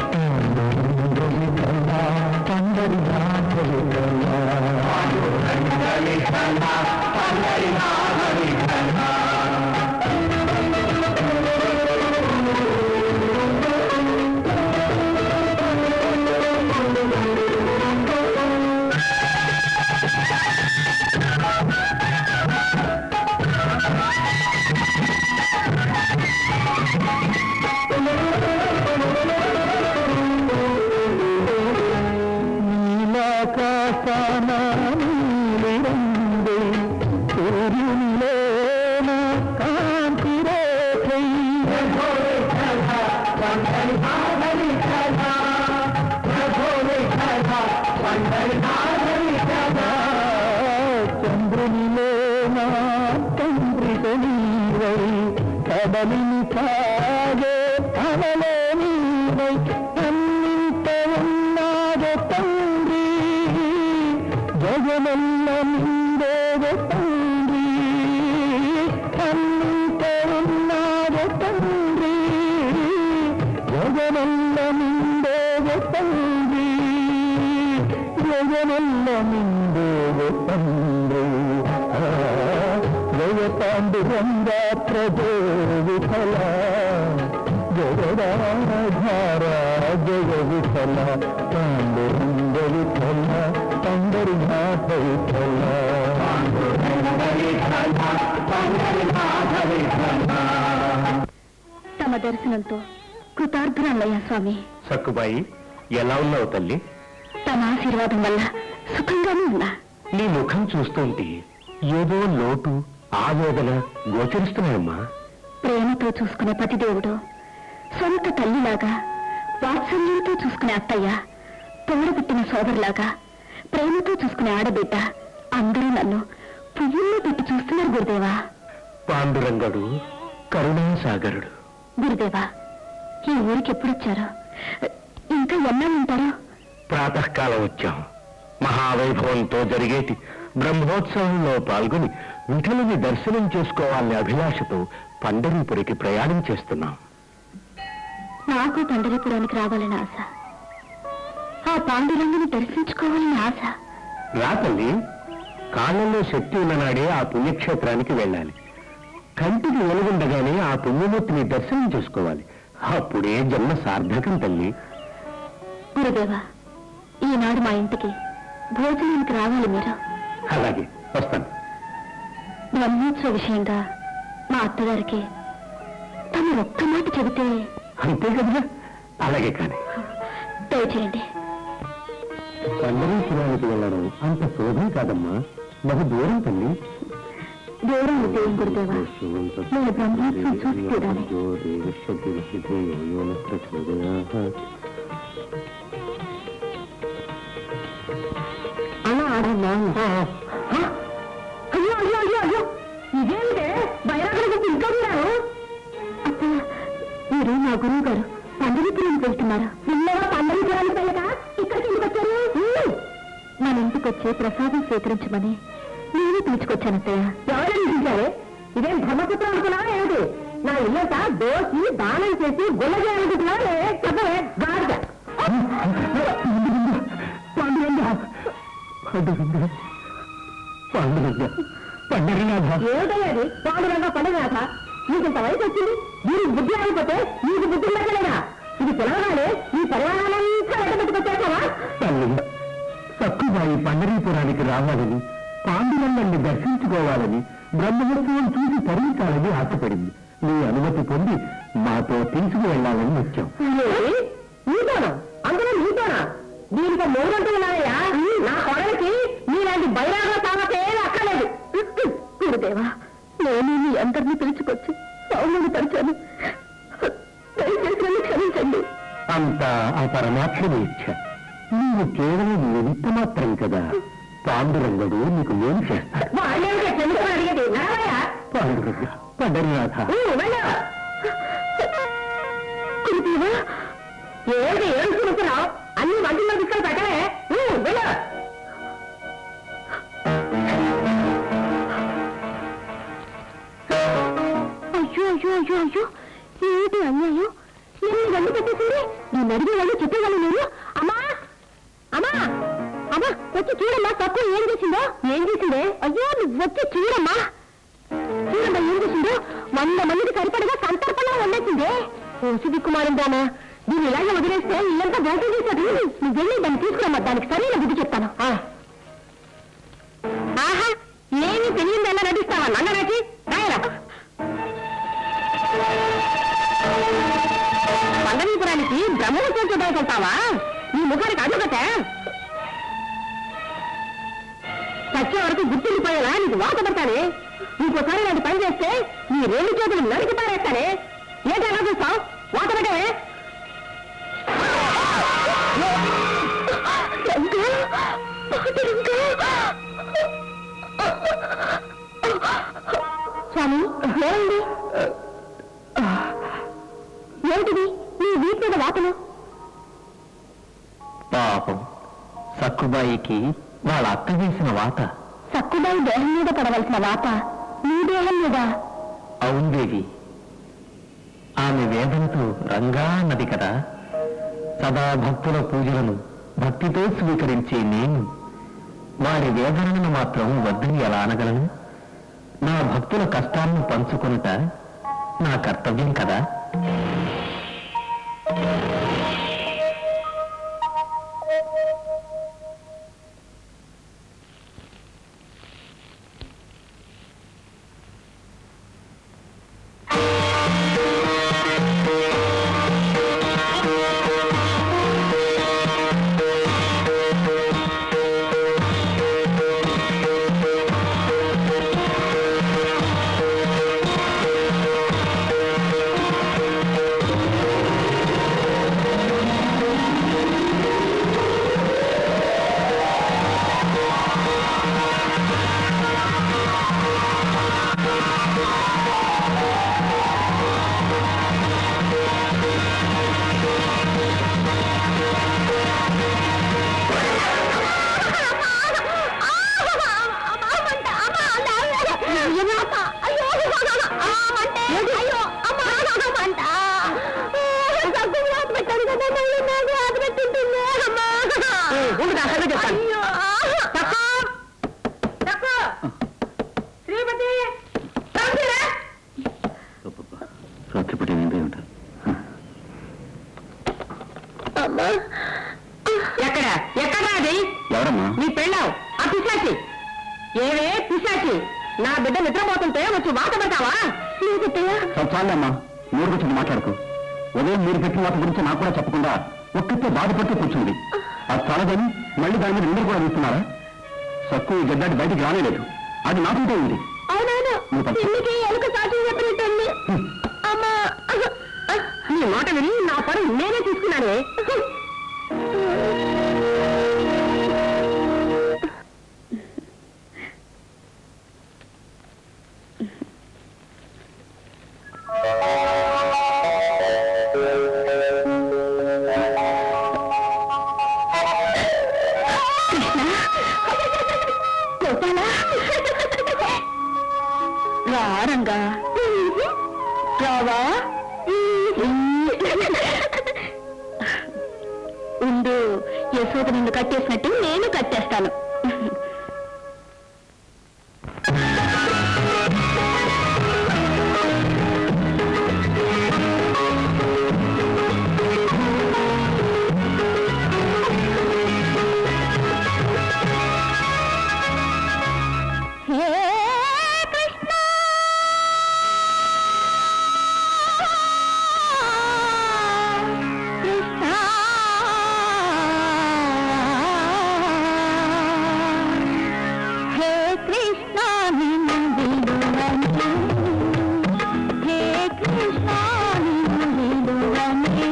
నీలాకాశాన నీలిరంగు సూర్యునిలోన కాంతి రేఖై చంద్రునిలోన తండ్రి నీవై కదలిని సాగే కమలో నీవై అన్నింత ఉన్నాదో తండ్రి జగమల్ల నిందేదో తండ్రి అన్నింత ఉన్నాదో తండ్రి జగమల్ల నిందేదో తండ్రి జగమల్ల నిందేదో తండ్రి ఆ, జయ పాండురంగా ప్రభో విఫల జగదాధార జయ విఫల పాండురంగ విఫల పండరినాథ విఫల తమ దర్శనంతో కృతార్థురాలయ్యా స్వామి సక్కుబాయి ఎలా ఉన్నావు తల్లి తమ ఆశీర్వాదం వల్ల సుఖంగానే ఉన్నా నీ ముఖం చూస్తుంటే ఏదో లోటు ఆవేదన గోచరిస్తున్నాయమ్మా ప్రేమతో చూసుకునే పతిదేవుడు సొంత తల్లిలాగా వాత్సల్యంతో చూసుకునే అత్తయ్య తోడబుట్టిన సోదరులాగా ప్రేమతో చూసుకునే ఆడబిడ్డ అందరూ నన్ను పువ్వుల్లో పెట్టి చూస్తున్నారు గురుదేవా పాండురంగడు కరుణాసాగరుడు గురుదేవా ఈ ఊరికి ఎప్పుడొచ్చారో ఇంకా ఎన్నాళ్ళు ఉంటారో ప్రాతకాలం వచ్చాం మహావైభవంతో జరిగేటి బ్రహ్మోత్సవంలో పాల్గొని విఠలుని దర్శనం చేసుకోవాలనే అభిలాషతో పండరీపురికి ప్రయాణం చేస్తున్నాం నాకు పండరీపురానికి రావాలని ఆశ ఆ పాండురంగుని దర్శించుకోవాలని ఆశ రా తల్లి కాళ్ళల్లో శక్తి ఉన్ననాడే ఆ పుణ్యక్షేత్రానికి వెళ్ళాలి కంటికి వెలుగుండగానే ఆ పుణ్యమూర్తిని దర్శనం చేసుకోవాలి అప్పుడే జన్మ సార్థకం తల్లి గురుదేవా ఈనాడు మా ఇంటికి భోజనానికి రావాలి మీరు అలాగే వస్తాను బ్రహ్మోత్సవ విషయంగా మా అత్తగారికి తను ఒక్క మాట చెబితే అంతే కదా అలాగే కానీ దయచేయండి పండరీపురానికి వెళ్ళడం అంత సులభం కాదమ్మా బహు దూరం తల్లి దూరం ఉదయం గురుదేవా నేను బ్రహ్మోత్సవం చూసి తీరాలి అలా ఆడమ్మా అయ్యో అయ్యో అయ్యో అయ్యో ఇదేంటే బైరాగలకు ఇంకా ఉన్నారు మీరు మా గురువు గారు పండరీపురానికి వెళ్తున్నారు నిన్నగా పండరీపురానికి వెళ్ళక ఇక్కడికి ఎందుకు వచ్చారు మన ఇంటికి వచ్చి ప్రసాదం స్వీకరించమని నేనే పిలుచుకొచ్చాను అత్తయ్య ఎవరైనా పిలిచారే ఇదేం బ్రహ్మపుత్రం అనుకున్నావా ఏమిటి నా ఇల్లంతా దోసి దానం చేసి గుల్లగా అనుకుంటున్నావా చెప్పవే గాడిద పాండురంగ పాండురంగ పాండురంగ పండరినాథ ఏమిటయ్యాది పాండురంగా పండుగ నీకు ఇంత వయసు వచ్చింది దీనికి బుద్ధి అయిపోతే నీకు బుద్ధి ఉండగలేదా ఇది పిలవగానే ఈ పరిమాణాలంతా వెంటబెట్టుకొచ్చేసావా తల్లి సక్కుబాయి పండరీపురానికి రావాలని పాండురంగాన్ని దర్శించుకోవాలని బ్రహ్మోత్సవం చూసి తరించాలని ఆశపడింది నీ అనుమతి పొంది మాతో తీసుకువెళ్ళాలని వచ్చాం నీతోనా అందులో నీతోనా దీనికి మూడంటూ ఉన్నాయా నా కొడలికి నీలాంటి బైరాగ తామతే అక్కర్లేదు గురుదేవా నేను మీ అందరినీ పిలుచుకొచ్చి అవును పరిచాను దయచేసి నన్ను క్షమించండి అంతా ఆ పరమాత్మని ఇచ్చ నీవు కేవలం నిమిత్త మాత్రం కదా పాండురంగడు నీకు ఏం చేస్తాడు వాళ్ళేమిటో క్షమించమని అడిగేది నారాయణ పాండురంగ పండరినాథ గురుదేవా ఏంటి ఏం చూస్తున్నావు అన్ని వంటల్లో తీసుకొని పెట్టలే వెళ్ళు అయ్యో అయ్యో అయ్యో అయ్యో ఏంటి అన్యాయం ఎన్ని గంటలు పెట్టేసింది నేను అడిగే వాళ్ళు చెప్పేవాళ్ళు నేను అమ్మా అమ్మా అమ్మా వచ్చి చూడమ్మా తక్కువ ఏం చేసిందో ఏం చేసిందే అయ్యో నువ్వు వచ్చి చూడమ్మా చూడమ్మా ఏం చేసిందో వంద మందికి సరిపడగా సంతర్పణ వండేసిందే ఓసి దిక్కుమారిందానా దీన్ని ఇలాగే వదిలేస్తే ఇల్లంతా బోసం చేశాడు నువ్వు వెళ్ళి దాన్ని తీసుకురమ్మా దానికి సరైన బుద్ధి చెప్తాను ఆ. ఆహా ఏమీ తెలియదు ఎలా నటిస్తావా నన్న నటి రాయరా పండవీపురానికి బ్రహ్మోత్సవం చూడడానికి వెళ్తావా నీ ముఖానికి అడుగట చచ్చే వరకు గుర్తుండిపోయేలా నీకు వాత పడతానే ఇంకోసారి ఇలాంటి పని చేస్తే నీ రెండు చేతులు నరికి పారేస్తానే ఏంటి అలా చూస్తావు వాత పడే స్వామి ఏమైంది ఏమిటిది నీ వీపు మీద వాతలు పాపం సక్కుబాయికి వాళ్ళ అక్క వేసిన వాత సక్కుబాయి దేహం మీద పడవలసిన వాత నీ దేహం మీద అవును దేవి ఆమె వేదనతో రంగా అన్నది కదా సదా భక్తుల పూజలను భక్తితో స్వీకరించే నేను వారి వేదనను మాత్రం వద్దని ఎలా అనగలను నా భక్తుల కష్టాలను పంచుకొనుట నా కర్తవ్యం కదా ఆ ఎవరమ్మా నీ పెళ్ళావు ఆ పిశాచి ఏవే పిశాచి నా బిడ్డ నిద్రపోతుంటే వచ్చి వాత పెడతావా చాలమ్మా మూడు గురించి మాట్లాడుకో ఉదయం మీరు పెట్టిన వాటి గురించి నాకు కూడా చెప్పకుండా ఒక్కతే బాధపడుతూ కూర్చుంది అది చాలదని మళ్ళీ దాని మీద నిందలు కూడా వేస్తున్నారా సక్కు ఈ గడ్డాటి బయటికి రానేలేదు అది నాకుంటే ఉంది అవునవును నువ్వు పట్టు. పిల్లికి ఎలుక సాక్షి చెప్పినట్టుంది అమ్మా నీ మాట విని నా పని నేనే తీసుకున్నానే గోపాలా రారంగా రావా ఉండు యశోద నిన్ను కట్టేసినట్టు నేను కట్టేస్తాను హే కృష్ణ కృష్ణ హే కృష్ణ నిన్ను విడువని హే కృష్ణ నిన్ను విడువని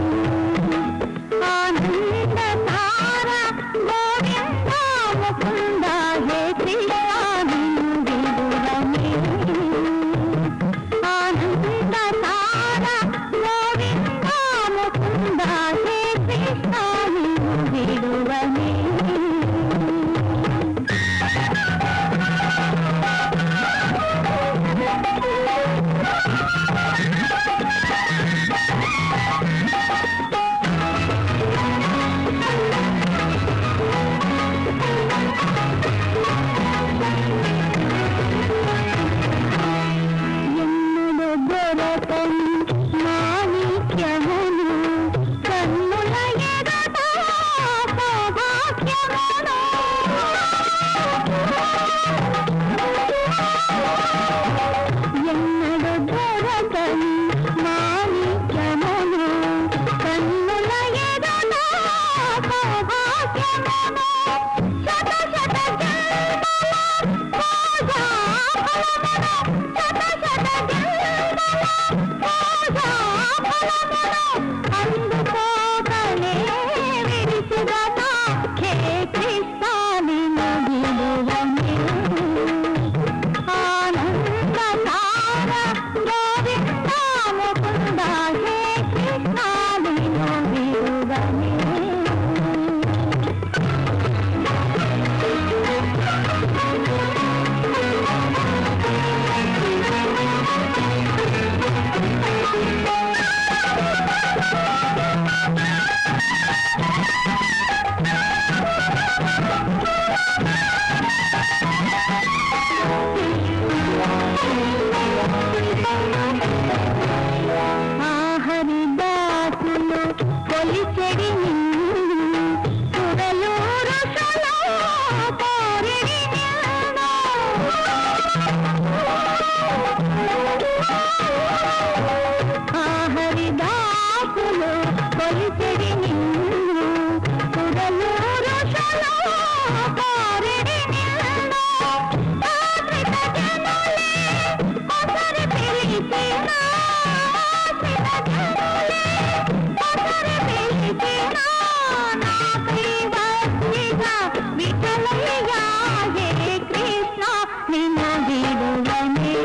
ఆనంద తార గోవింద ముకుంద హే కృష్ణ నిన్ను విడువని ఆనంద తార గోవింద ముకుంద హే కృష్ణ నిన్ను విడువని ఎన్నడు దొరకని మాణిక్యమును కన్నుల ఎదుట సౌభాగ్యమును ఎన్నడు దొరకని మాణిక్యమును కన్నుల ఎదుట సౌభాగ్యమును శత శత జన్మల పూజా ఫలమును శత శత జన్మల పూజా ఫలమును అందుకోగలే విడిచుగనా హే కృష్ణ నిన్ను విలువని ఆనంద తార గోవింద ముకుంద హే కృష్ణ నిన్ను విలువని ఆహరిదాసులు కొలిచెడి సురలు రసలో కోరిడి ఆహరిదాసులు కొలిచెడి సురలు రసలో కోరిడి ఒకరి పిలిచిన ఒకరి పిలిచిన నాకై వచ్చిన విఠలయ్యా హే కృష్ణ నిన్ను విడువని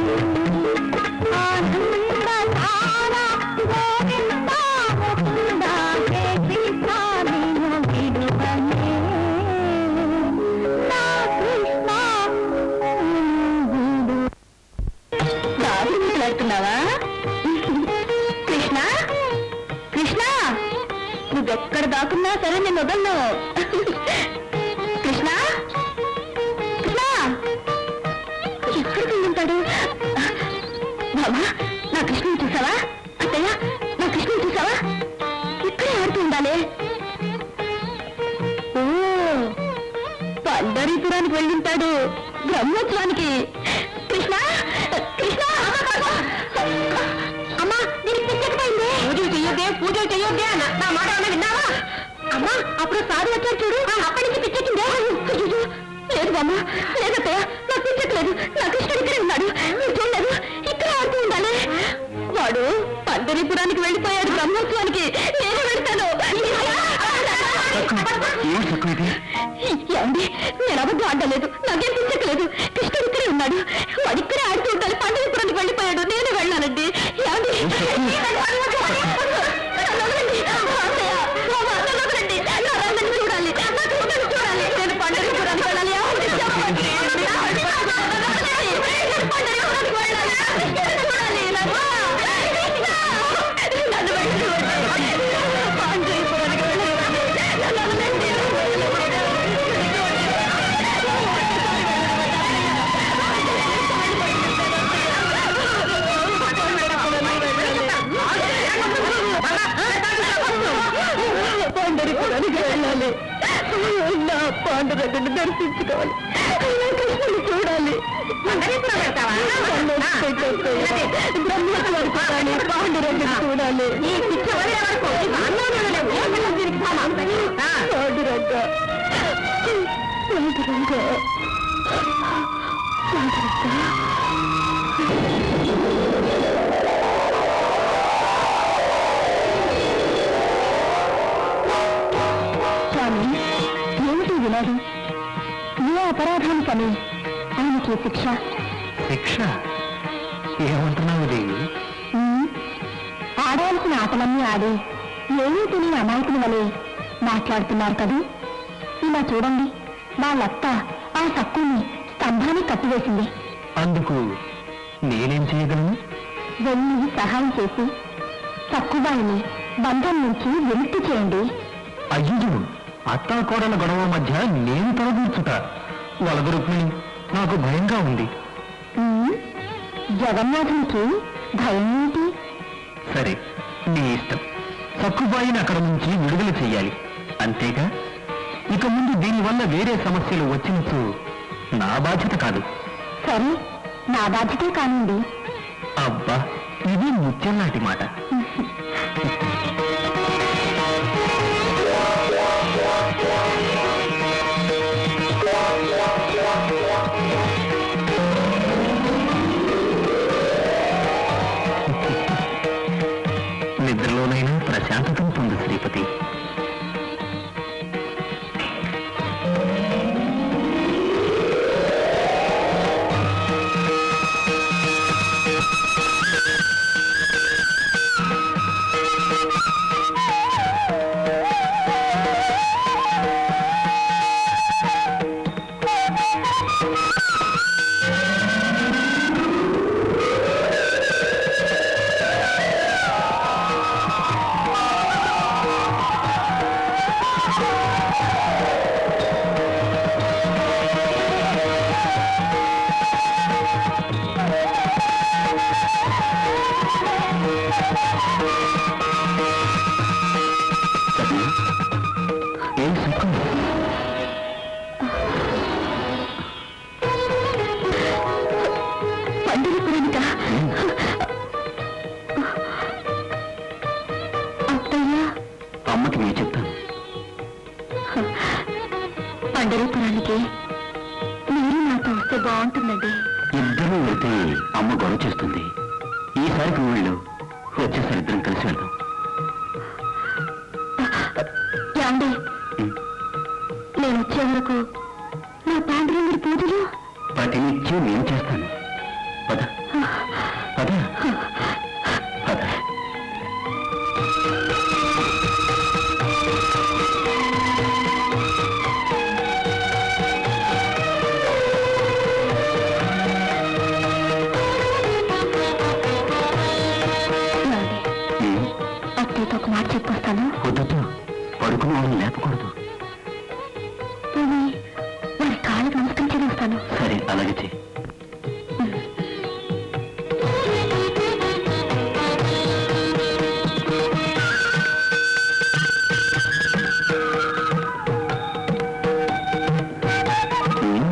ఆనంద తార గోవింద ముకుంద హే కృష్ణ నిన్ను విడువని నా కృష్ణ నిన్ను విడు బాగా మాట్లాడుతున్నావా కృష్ణ కృష్ణ నువ్వెక్కడ దాకున్నా సరే నేను వదలను కృష్ణ కృష్ణ ఎక్కడికి ఉంటాడు బాబా నా కృష్ణని చూసావా అత్తయ్య నా కృష్ణని చూసావా ఇక్కడే ఆడుతూ ఉండాలి ఓ పండరీపురానికి వెళ్ళింటాడు బ్రహ్మోత్సవానికి కృష్ణ కృష్ణ అమ్మా దీనికి పిచ్చకపోయింది పూజలు చెయ్యొద్దే పూజలు చెయ్యొద్దే అన్న నా మాట ఏమన్నా విన్నావా అమ్మా అప్పుడు సాధు వచ్చారు చూడు అప్పటి నుంచి పిచ్చెక్కిందే అయ్యో, లేదు బామ్మ లేదత్తయ్య నాకు పిచ్చట్లేదు నా కృష్ణ ఇక్కడే ఉన్నాడు మీరు చూడలేదు ఇక్కడ ఆడుతూ ఉండాలి వాడు పండరీపురానికి వెళ్ళిపోయాడు బ్రహ్మోత్సవానికి నేను వెళ్తాను ఏం సక్కు ఇది ఏమండి నేను అబద్ధం ఆడలేదు నాకేం పిచ్చట్లేదు కృష్ణుడు ఇక్కడే ఉన్నాడు వాడు ఇక్కడే ఆడుతూ ఉండాలి పండరీపురానికి వెళ్ళిపోయాడు నేను వెళ్ళానండి ఏమండి నన్ను వదలండి. అత్తయ్య, బావ, నన్ను వదలండి. నా రంగని చూడాలి నా కృష్ణుని చూడాలి నేను పండరీపురానికి వెళ్ళాలి ఏమండి? చెప్పండి. నన్ను వదలండి. నేను పండరీపురానికి వెళ్ళాలి కృష్ణుని చూడాలి నన్ను. కృష్ణ! నన్ను వెళ్ళి పండరీపురానికి వెళ్ళాలి నన్ను వదలండి. పండరీపురానికి వెళ్ళాలి నా పాండురంగని దర్శించుకోవాలి నా కృష్ణుని చూడాలి బ్రహ్మోత్సవానికి చూడాలి పాండురంగని చూడాలి పాండురంగ పాండురంగ స్వామి ఏమిటి వినోదం ఏ అపరాధానికని ఆయనకి శిక్ష శిక్ష ఏమంటున్నావు దేవి ఉమ్, ఆడాల్సిన ఆటలన్నీ ఆడి ఏమీ తెలియని అమాయకుని వలె మాట్లాడుతున్నారు కదూ ఇలా చూడండి వాళ్ళత్త ఆ సక్కుని స్తంభాన్ని కట్టివేసింది అందుకు నేనేం చేయగలను వెళ్ళి సహాయం చేసి సక్కుబాయిని బంధం నుంచి విముక్తి చేయండి అయ్యో అత్తా కోడల గొడవ మధ్య నేను తలదూర్చుట వలదు రుక్మిణి నాకు భయంగా ఉంది ఉమ్, జగన్నాథునికి భయం ఏంటి సరే నీ ఇష్టం సక్కుబాయిని అక్కడ నుంచి విడుదల చెయ్యాలి అంతేగా ఇక ముందు దీనివల్ల వేరే సమస్యలు వచ్చినచు నా బాధ్యత కాదు సరే నా బాధ్యతే కానివ్వండి అబ్బా ఇది ముత్యం లాంటి మాట నిద్రలోనైనా ప్రశాంతతను పొందు శ్రీపతి ఏం సుఖం పండుగపురానిక అత్తయ్య అమ్మకి నేను చెప్తాను పండరీపురానికి మీరు నాతో వస్తే బాగుంటుందండి ఇద్దరూ వెళ్తే అమ్మ గొడవ చేస్తుంది ఈసారికి ఊళ్ళో వచ్చేసరి ఇద్దరం కలిసి వెళ్దాం ఏమండి ఉం. నేను వచ్చే వరకు నా పాండురంగుడి పూజలు ప్రతినిత్యం నేను చేస్తాను పద పద పద ఏమండి ఉం. అత్తయ్యతో ఒక మాట చెప్పొస్తాను వద్దొద్దు పడుకున్న వాళ్ళని లేపకూడదు పోనీ వారి కాళ్ళకు నమస్కరించి వస్తాను సరే అలాగే చెయ్యి ఉం.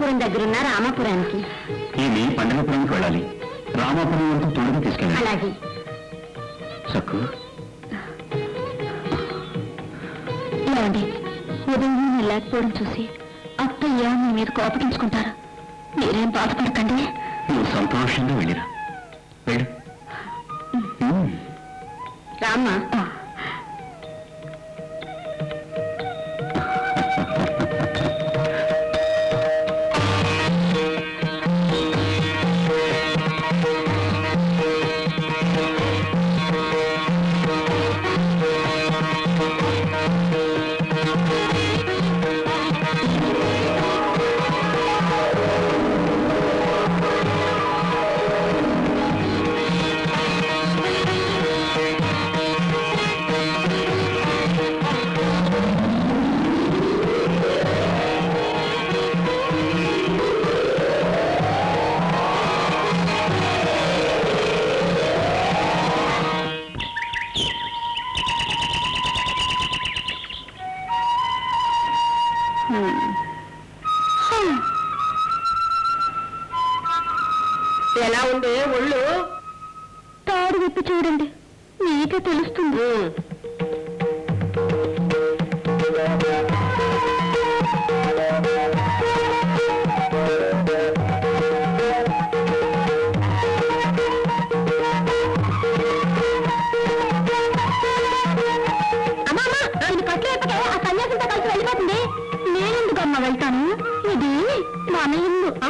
పండగపురం దగ్గరున్న రామాపురానికి ఈమె పండగపురానికి వెళ్ళాలి రామాపురం వరకు తొందరగా తీసుకెళ్ళాలి అలాగే సక్కు ఏమండి ఉదయం నేను లేకపోవడం చూసి అత్తయ్య మీ మీద కోపగించుకుంటారు మీరేం బాధపడకండి నువ్వు సంతోషంగా వెళ్ళిరా వెళ్ళు ఉమ్. రామ్మా ఎలా ఉంది ఒళ్ళు తాడు విప్పి చూడండి మీకే తెలుస్తుంది అమ్మా, అమ్మా, దీన్ని కట్లు విప్పకే ఆ సన్యాసంతో కలిసి వెళ్ళిపోతుంది నేనెందుకు అమ్మ వెళ్తాను ఇది మన ఇల్లు ఆ?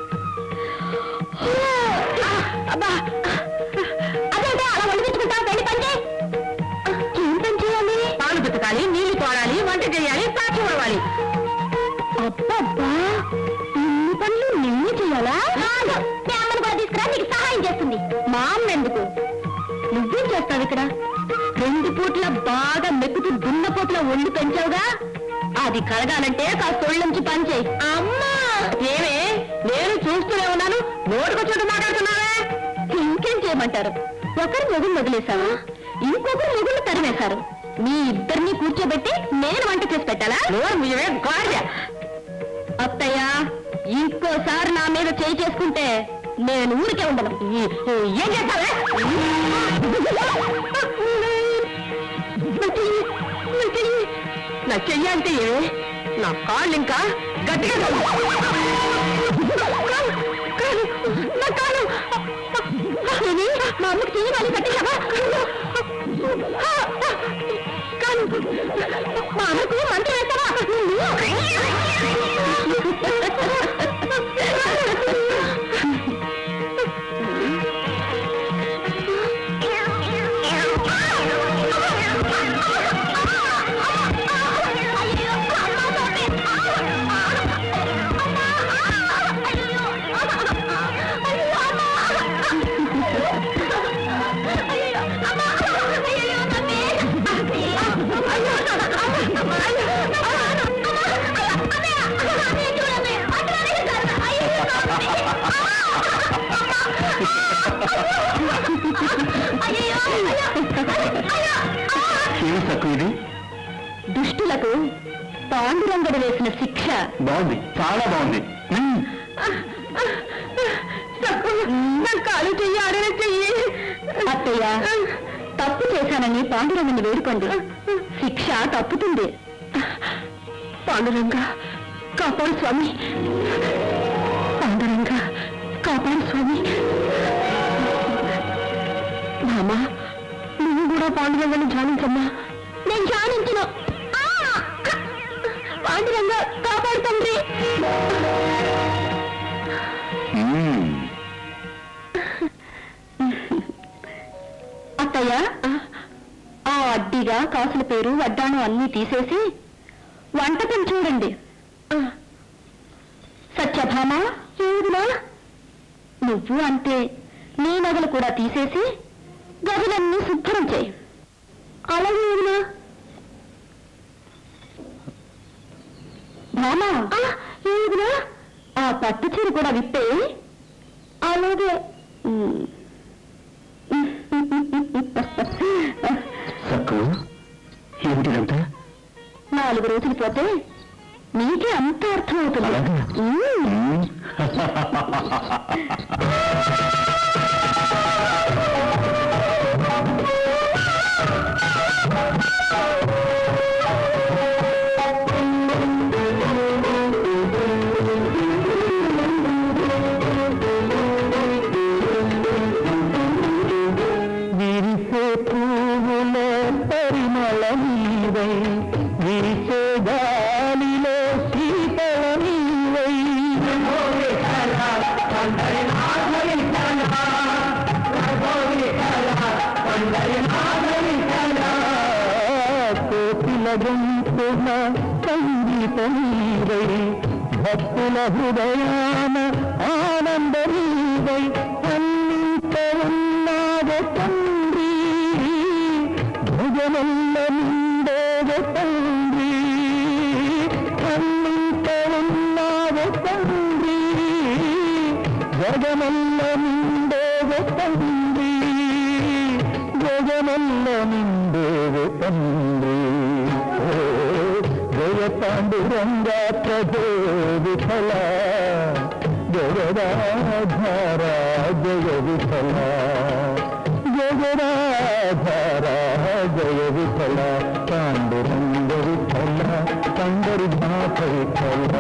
అబ్బా అదేంటే అలా ఒళ్ళు పెట్టుకుంటావు వెళ్ళి పని చేయి ఏం పని చేయాలి పాలు పితకాలి నీళ్లు తోడాలి వంట చేయాలి సాక్షి ఉడవాలి అబ్బబ్బా ఇన్ని పనులు నేనే చేయాలా కాదు మీ అమ్మని కూడా తీసుకురా నీకు సహాయం చేస్తుంది మా అమ్మ ఎందుకు నువ్వేం చేస్తావు ఇక్కడ రెండు పూట్ల బాగా మెక్కుతూ దున్నపోతుల ఒళ్ళు పెంచావుగా అది కలగాలంటే కాస్త ఒళ్ళుంచి పని చేయి అమ్మా ఏమే నేను చూస్తూనే ఉన్నాను నోటుకొచ్చేట్టు మాట్లాడుతున్నావే ఇంకేం చేయమంటారు ఒకరు మొగులు వదిలేశావా ఇంకొకరు మొగులు తరివేశారు మీ ఇద్దరిని కూర్చోబెట్టి నేను వంట చేసి పెట్టాలా నోరు ముయ్యవే గాడిద అత్తయ్య ఇంకోసారి నా మీద చేయి చేసుకుంటే నేను ఊరికే ఉండను ఏం చేస్తావే నా చెయ్యి అంటే ఏమే నా కాళ్ళు ఇంకా గట్టిగా కాదు. కాలు, కాలు, నా కాలు. ఏమి? మా అమ్మకి చెయ్యి వాళ్ళు కట్టేశావా కాలు. మా అమ్మకు మంట వేస్తావా ఏమి సక్కు ఇది దుష్టులకు పాండురంగడు వేసిన శిక్ష బాగుంది చాలా బాగుంది ఉమ్. నా కాలు చెయ్యి ఆడనే చెయ్యి అత్తయ్య తప్పు చేశానని పాండురంగని వేడుకోండి శిక్ష తప్పుతుంది పాండురంగ కాపాడు స్వామి పాండురంగ కాపాడు స్వామి మామా నువ్వు కూడా పాండురంగని ధ్యానించమ్మా నేను ధ్యానించను ఆ! పాండురంగ కాపాడు తండ్రి ఉమ్. అత్తయ్య ఆ అడ్డిగా కాసుల పేరు వడ్డాను అన్నీ తీసేసి వంటకం చూడండి సత్యభామ ఏదినా నువ్వు అంతే నీ నగలు కూడా తీసేసి గదులన్నీ శుభ్రం చేయి అలాగే వదినా భామా ఏదినా ఆ పట్టు చీర కూడా విప్పే అలాగే ఉమ్. సక్కు ఏమిటిదంతా నాలుగు రోజులు పోతే నీకే అంత అర్థమవుతుంది అలాగా? ఉమ్. ఉమ్. కోపిల గొంతున సంగీత నీవై భక్తుల హృదయాన ఆనంద నీవై అన్నింట ఉన్నావ తండ్రి భుజమల్ల నిండేవ తండ్రి అన్నింట ఉన్నావ తండ్రి జగమల్ల నిండేవ తండ్రి జగమల్ల నిండేవ తండ్రి ఓ జయ పాండురంగా ప్రభో విఫల జగదాధార జయ విఫల జగదాధార జయ విఫల పాండురంగ విఫల పండరినాథ విఫల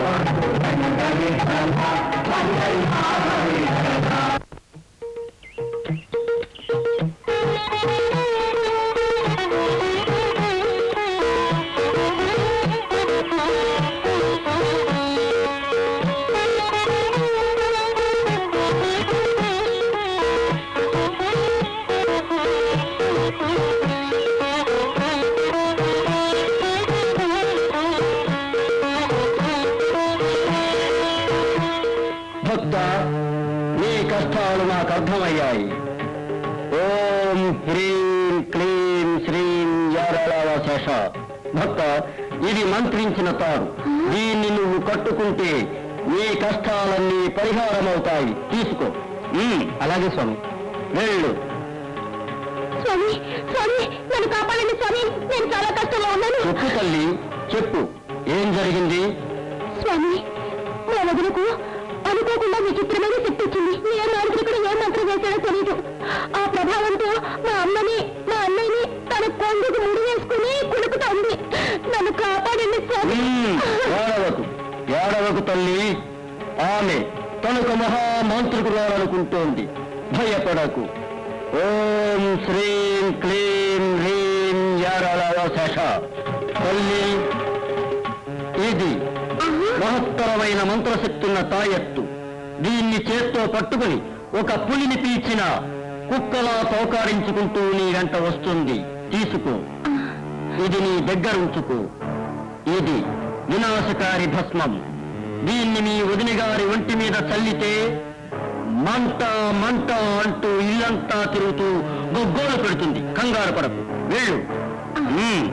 భక్త నీ కష్టాలు నాకు అర్థమయ్యాయి ఓం హ్రీం క్లీం శ్రీం యారళవ శేష భక్త ఇది మంత్రించిన తాడు దీన్ని నువ్వు కట్టుకుంటే నీ కష్టాలన్నీ పరిహారమవుతాయి తీసుకో ఉమ్, అలాగే స్వామి వెళ్ళు స్వామి స్వామి నన్ను కాపాడండి స్వామి నేను చాలా కష్టంలో ఉన్నాను చెప్పు తల్లి చెప్పు ఏం జరిగింది స్వామి మా వదిలకు అనుకోకుండా విచిత్రమైన శక్తి వచ్చింది ఏ నాలుగు కూడా ఏ మంత్రం వేశాడో తెలియదు ఆ ప్రభావంతో మా అమ్మని మా అన్నయ్యని తన కొండకు ముడి వేసుకుని కులుకుతోంది నన్ను కాపాడండి స్వామి ఉమ్, ఏడవకు ఏడవకు తల్లి ఆమె తనకు మహామంత్రికురాలనుకుంటోంది భయపడకు ఓం శ్రీం క్లీం హ్రీం యారళవ శేష తల్లి ఇది మహత్తరమైన మంత్రశక్తున్న తాయత్తు దీన్ని చేత్తో పట్టుకుని ఒక పులిని పీల్చిన కుక్కలా తోకాడించుకుంటూ నీ వెంట వస్తుంది తీసుకో ఇది నీ దగ్గరుంచుకో ఇది వినాశకారి భస్మం దీన్ని మీ వదిన గారి ఒంటి మీద చల్లితే మంట మంట అంటూ ఇల్లంతా తిరుగుతూ గొగ్గోలు పెడుతుంది కంగారు పడకు వెళ్ళు మ్మ్.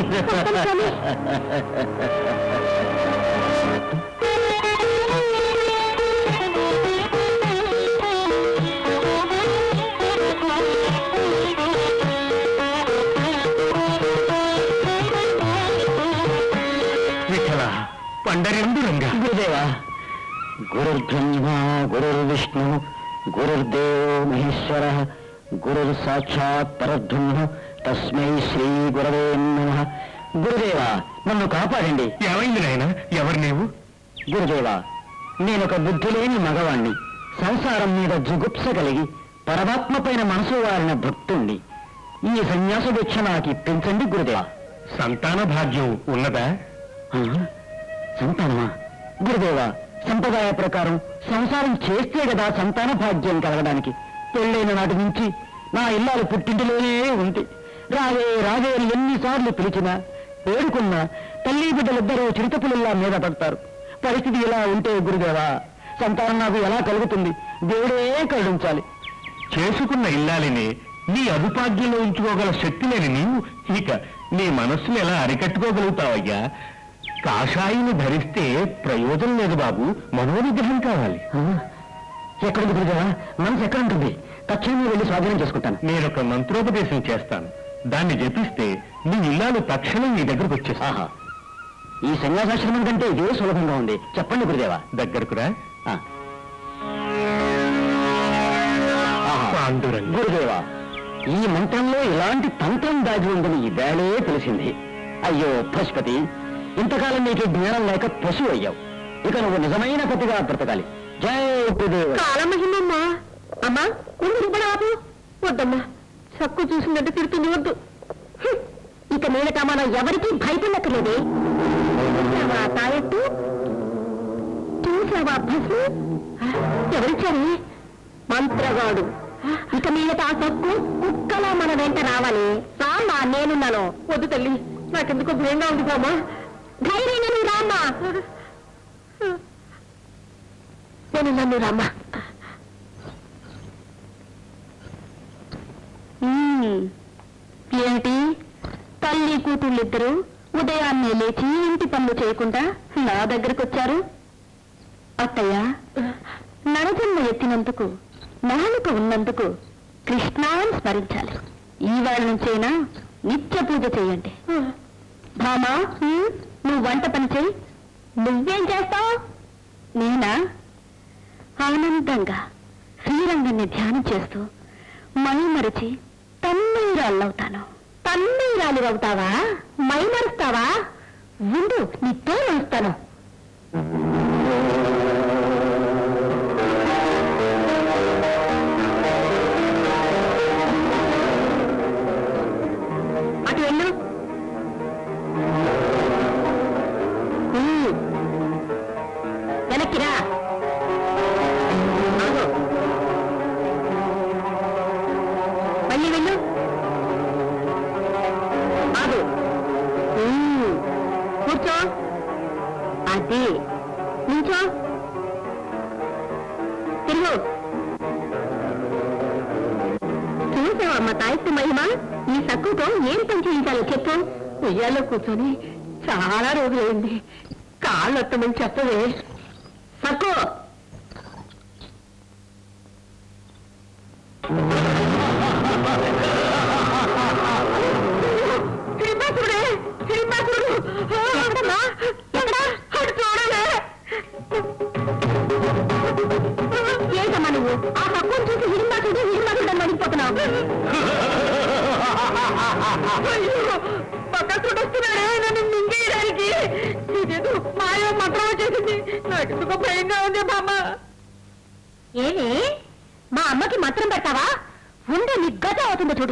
విఠల పండరెండు రంగా గురుదేవా గురుర్బ్రహ్మ గురుర్విష్ణు గురుర్దేవో మహేశ్వర గురుర్ సాక్షాత్ పరబ్రహ్మ తస్మై శ్రీ గురవే నమ గురుదేవా నన్ను కాపాడండి ఏమైంది నాయన ఎవరు నీవు గురుదేవా నేనొక బుద్ధి లేని మగవాణ్ణి సంసారం మీద జుగుప్స కలిగి పరమాత్మ పైన మనసు వారిన భక్తుణ్ణి ఈ సన్యాస దీక్ష నాకు ఇప్పించండి గురుదేవా సంతాన భాగ్యం ఉన్నదా ఆ? సంతానమా గురుదేవా సంప్రదాయ ప్రకారం సంసారం చేస్తే కదా సంతాన భాగ్యం కలగడానికి పెళ్ళైన నాటి నుంచి నా ఇల్లాలు పుట్టింటిలోనే ఉంది రావే రావే అని ఎన్నిసార్లు పిలిచినా ఏడుకున్నా తల్లి బిడ్డలిద్దరూ చిరుతపులిల్లా మీద పడతారు పరిస్థితి ఇలా ఉంటే గురుదేవా సంతానం నాకు ఎలా కలుగుతుంది దేవుడే కరుణించాలి చేసుకున్న ఇల్లాలిని నీ అదుపాగ్యంలో ఉంచుకోగల శక్తి లేని నీవు ఇక నీ మనస్సును ఎలా అరికట్టుకోగలుగుతావయ్యా కాషాయిని ధరిస్తే ప్రయోజనం లేదు బాబు మనోనిగ్రహం కావాలి ఆ? ఎక్కడుంది గురుదేవా మనసు ఎక్కడ ఉంటుంది తక్షణమే వెళ్ళి స్వాధీనం చేసుకుంటాను నేనొక మంత్రోపదేశం చేస్తాను దాన్ని జపిస్తే నీ ఇల్లాలు తక్షణం నీ దగ్గరకు వచ్చేస్తా ఆహా ఈ సన్యాసాశ్రమం కంటే ఇదే సులభంగా ఉంది చెప్పండి గురుదేవా దగ్గరకు రా ఆ. ఆహా. పాండురంగ గురుదేవా ఈ మంత్రంలో ఇలాంటి తంత్రం దాగి ఉందని ఈ వేళే తెలిసింది అయ్యో పశుపతి ఇంతకాలం నీకు జ్ఞానం లేక పశువు అయ్యావు ఇక నువ్వు నిజమైన పతిగా బ్రతకాలి జై గురుదేవ కాలమహిమమ్మా అమ్మా ఉండు ఇప్పుడు ఆపు వద్దమ్మా చక్కు చూసినట్టు తిడుతుంది వద్దు హ్మ్. ఇక మీదట మనం ఎవరికీ భయపడక్కర్లేదే చూసావా తాయెట్టు చూసావా భస్ము ఎవరిచ్చారు మంత్రగాడు ఇక మీద ఆ సక్కు కుక్కలా మన వెంట రావాలి రామ్మా నేనున్నాను వద్దు తల్లి నాకెందుకో భయంగా ఉంది బామ్మా ధైర్యంగా నువ్వు రామ్మా నేను నన్ను రామ్మా మ్మ్. ఏంటి తల్లి కూతుళ్ళిద్దరూ ఉదయాన్నే లేచి ఇంటి పనులు చేయకుండా నా దగ్గరకు వచ్చారు అత్తయ్య నరజన్మ ఎత్తినందుకు నాలుక ఉన్నందుకు కృష్ణాన్ని స్మరించాలి ఈ వాళ్ళ నుంచైనా నిత్య పూజ చేయండి భామా హ్మ్, నువ్వు వంట పని చేయి నువ్వేం చేస్తావు నేనా ఆనందంగా శ్రీరంగాన్ని ధ్యానం చేస్తూ మైమరిచి తన్నీరాళ్ళవుతాను తన్నీరాలు అవుతావా మైమరుస్తావా ఉండు నీతో మరుస్తాను అటు వెళ్ళు ఉమ్. వెనక్కి రా ఆగు. మళ్ళీ వెళ్ళు ఆగు ఉమ్. కూర్చో అది నించో తిరుగు చూసావమ్మ తాయిస్తు మహిమ ఈ సక్కుతో ఏం పని చేయించాలో చెప్పు ఉయ్యాలో కూర్చొని చాలా రోజులైంది కాళ్ళు వస్తామని చెప్పవే సక్కు శ్రీపాసుడే శ్రీపాసుడు ఎక్కడమ్మా ఎక్కడ అటు చూడలే ఏంటమ్మా నువ్వు ఆ పక్కన చూసి హిరింబాసుడు హిరింబాసుడు అని అడిగిపోతున్నావు పక్క చూడొస్తున్నాడే నన్ను మింగేయడానికి ఇదేదో మాయో మంత్రం వచ్చేసింది నాకు ఎందుకో భయంగా ఉంది బామ్మ ఏమి మా అమ్మకి మంత్రం పెట్టావా ఉండే నీ గత అవుతుందో చూడు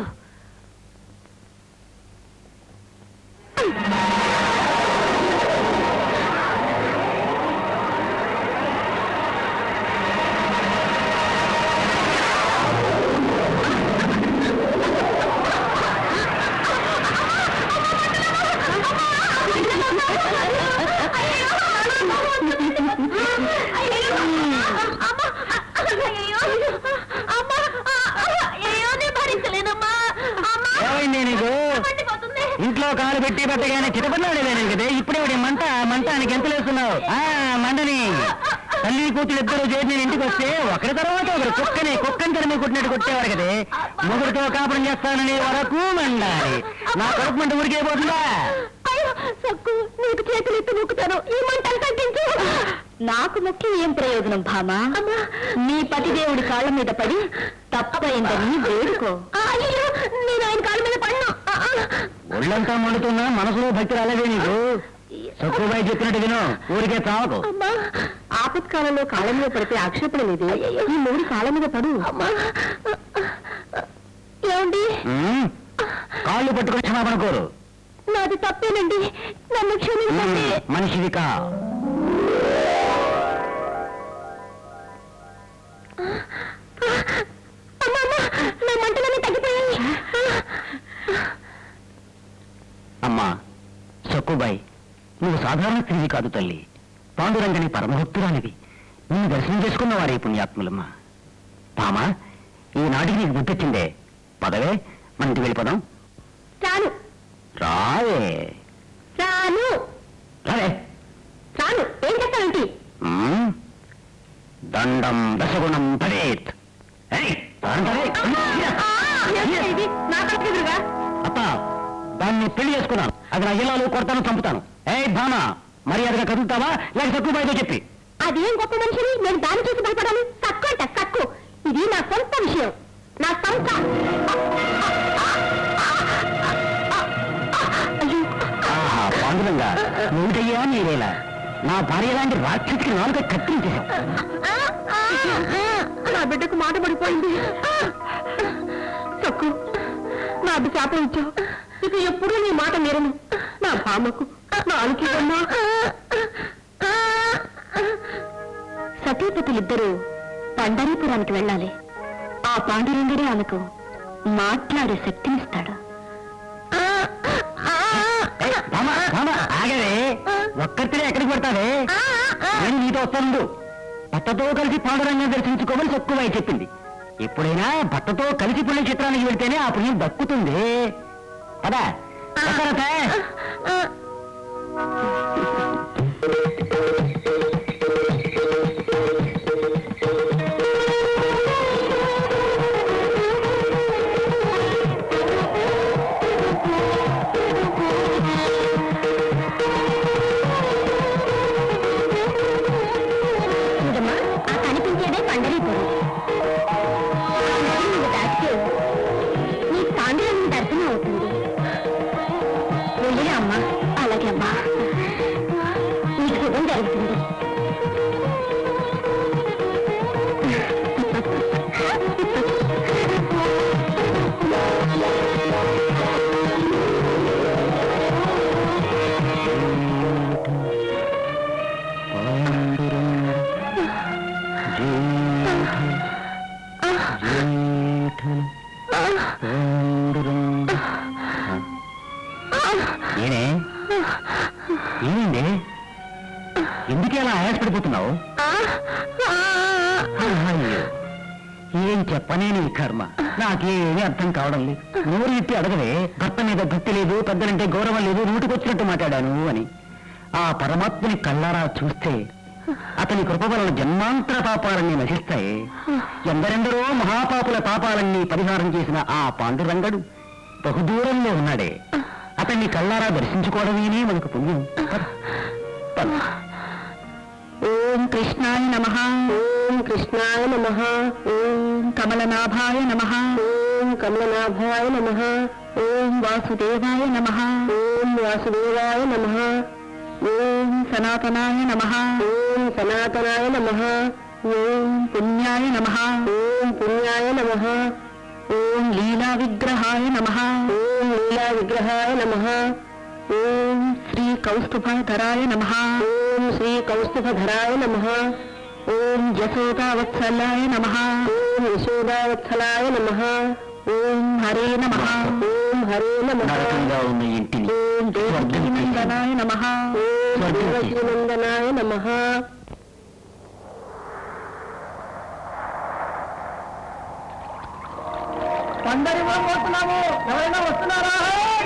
ఏమైంది నీకు ఇంట్లో కాలు పెట్టి పెట్టగానే చిటపడినాడేదాను కదా ఇప్పుడే వాడి మంట మంట నీకు ఎంత లేస్తున్నావు ఆ మంటని తల్లి కూతురు ఇద్దరు చేరి నేను ఇంటికి వస్తే ఒకరి తర్వాత ఒకరు కుక్కని కుక్కని తరిమి కొట్టినట్టు కొట్టేవారు కదే ముగ్గురితో కాపురం చేస్తానని వరకు మండాలి నా కడుపు మంట ఊరికే పోతుందా అయ్యో సక్కు నీకు చేతులు ఎత్తి మొక్కుతాను ఈ మంటలు తగ్గించు నాకు ముఖ్యం ఏం ప్రయోజనం భామా నీ పతిదేవుడి కాళ్ళ మీద పడి తప్పైందని వేడుకో అయ్యో నేను ఆయన కాళ్ళ మీద పడినా ఒళ్ళంతా మండుతున్నా మనసులో భక్తి రాలేదే నీకు సక్కుబాయి చెప్పినట్టు విను ఊరికే చావకు అమ్మా ఆపత్కాలంలో కాళ్ళ మీద పడితే ఆక్షేపణ లేదు ఈ మూడు కాళ్ళ మీద పడు ఏమండి ఉమ్, కాళ్ళు పట్టుకుని క్షమాపణ కోరు నాది తప్పేనండి నన్ను క్షమించండి ఉమ్, మనిషివి కా అమ్మా అమ్మా నా మంటలన్నీ తగ్గిపోయాయి అమ్మా సక్కుబాయి నువ్వు సాధారణ స్త్రీవి కాదు తల్లి పాండురంగని పరమభక్తురాలివి నిన్ను దర్శనం చేసుకున్న వారే పుణ్యాత్ములమ్మా పామా ఈనాటికి నీకు గుర్తొచ్చిందే పదవే మన ఇంటికి వెళ్ళిపోదాం రాను రావే రాను రావే రాను ఏం చెప్తానంటే ఉమ్, దండం దశగుణం భవేత్ ఏయ్, దండమే. ఇది నా ఎదురుగా అప్ప దాన్ని పెళ్లి చేసుకున్నాను అది నా ఇళ్ళలో కొడతాను చంపుతాను ఏ భామ మర్యాదగా కదులుతావా లేక సక్కుబాయితో చెప్పి అదేం గొప్ప మనిషిని నేను దాన్ని చూసి భయపడాలి సక్కు అంట సక్కు ఇది నా సొంత విషయం నా సొంత అయ్యో. ఆహా పాండురంగా నువ్వుటయ్యా నీరేలా నా భార్య లాంటి రాక్షసికి నాలుక కత్తిరించేశావు నా బిడ్డకు మాట పడిపోయింది సక్కు నా బిడ్డ శాపం ఇచ్చావు ఇక ఎప్పుడూ నీ మాట మీరను నా భామకు నాలుగు సతీపతులిద్దరూ పండరీపురానికి వెళ్ళాలి ఆ పాండురంగడే ఆమెకు మాట్లాడే శక్తినిస్తాడు ఆగవే ఒక్కరితే ఎక్కడికి పడతావే నేను నీతో వస్తాను భర్తతో కలిసి పాండురంగం దర్శించుకోమని తక్కువై చెప్పింది ఎప్పుడైనా భర్తతో కలిసి పుణ్యక్షేత్రానికి వెళ్తేనే ఆ పుణ్యం దక్కుతుంది పదా వస్తారతే? చూడమ్మా ఆ కనిపించేదే పండరీపురం నువ్వు దాటితే నీ పాండురంగం దర్శనం అవుతుంది వెళ్ళిరా అమ్మా అలాగే అమ్మా నీకు శుభం జరుగుతుంది ఏనే ఏమైంది ఎందుకు అలా ఆయాసపడిపోతున్నావు అయ్యో ఏం చెప్పనే నీ కర్మ నాకేమీ అర్థం కావడం లేదు నోరు ఇప్పి అడగవే భర్త మీద భక్తి లేదు పెద్దలంటే గౌరవం లేదు నూటికొచ్చినట్టు మాట్లాడాను అని ఆ పరమాత్మని కళ్ళారా చూస్తే అతని కృప వలన జన్మాంతర పాపాలన్నీ నశిస్తాయి ఎందరెందరో మహాపాపుల పాపాలన్నీ పరిహారం చేసిన ఆ పాండురంగడు బహుదూరంలో ఉన్నాడే అతన్ని కళ్ళారా దర్శించుకోవడమేనే మనకు పుణ్యం పద, పద. ఓం కృష్ణాయ నమ ఓం కృష్ణాయ నమ ఓం కమలనాభాయ నమ ఓం కమలనాభాయ నమ ఓం వాసుదేవాయ నమ ఓం వాసుదేవాయ నమ ఓం సనాతనాయ నమ ఓం సనాతనాయ నమ ఓం పుణ్యాయ నమ ఓం పుణ్యాయ నమ ఓం లీలా విగ్రహాయ నమ ఓం లీలా విగ్రహాయ నమ ఓం శ్రీ కౌస్తుభధరాయ నమ ఓం శ్రీ కౌస్తుభధరాయ నమ ఓం యశోదావత్సలాయ నమ ఓం యశోదావత్సలాయ నమ ఓం హరే నమ ఓం హరే నమ నరకంగా ఉన్న ఇంటిని ఓం దేవకీనందనాయ నమ ఓం స్వర్గం చేసి. దేవకీనందనాయ నమ పందరి వస్తున్నాము ఎవరైనా వస్తున్నారా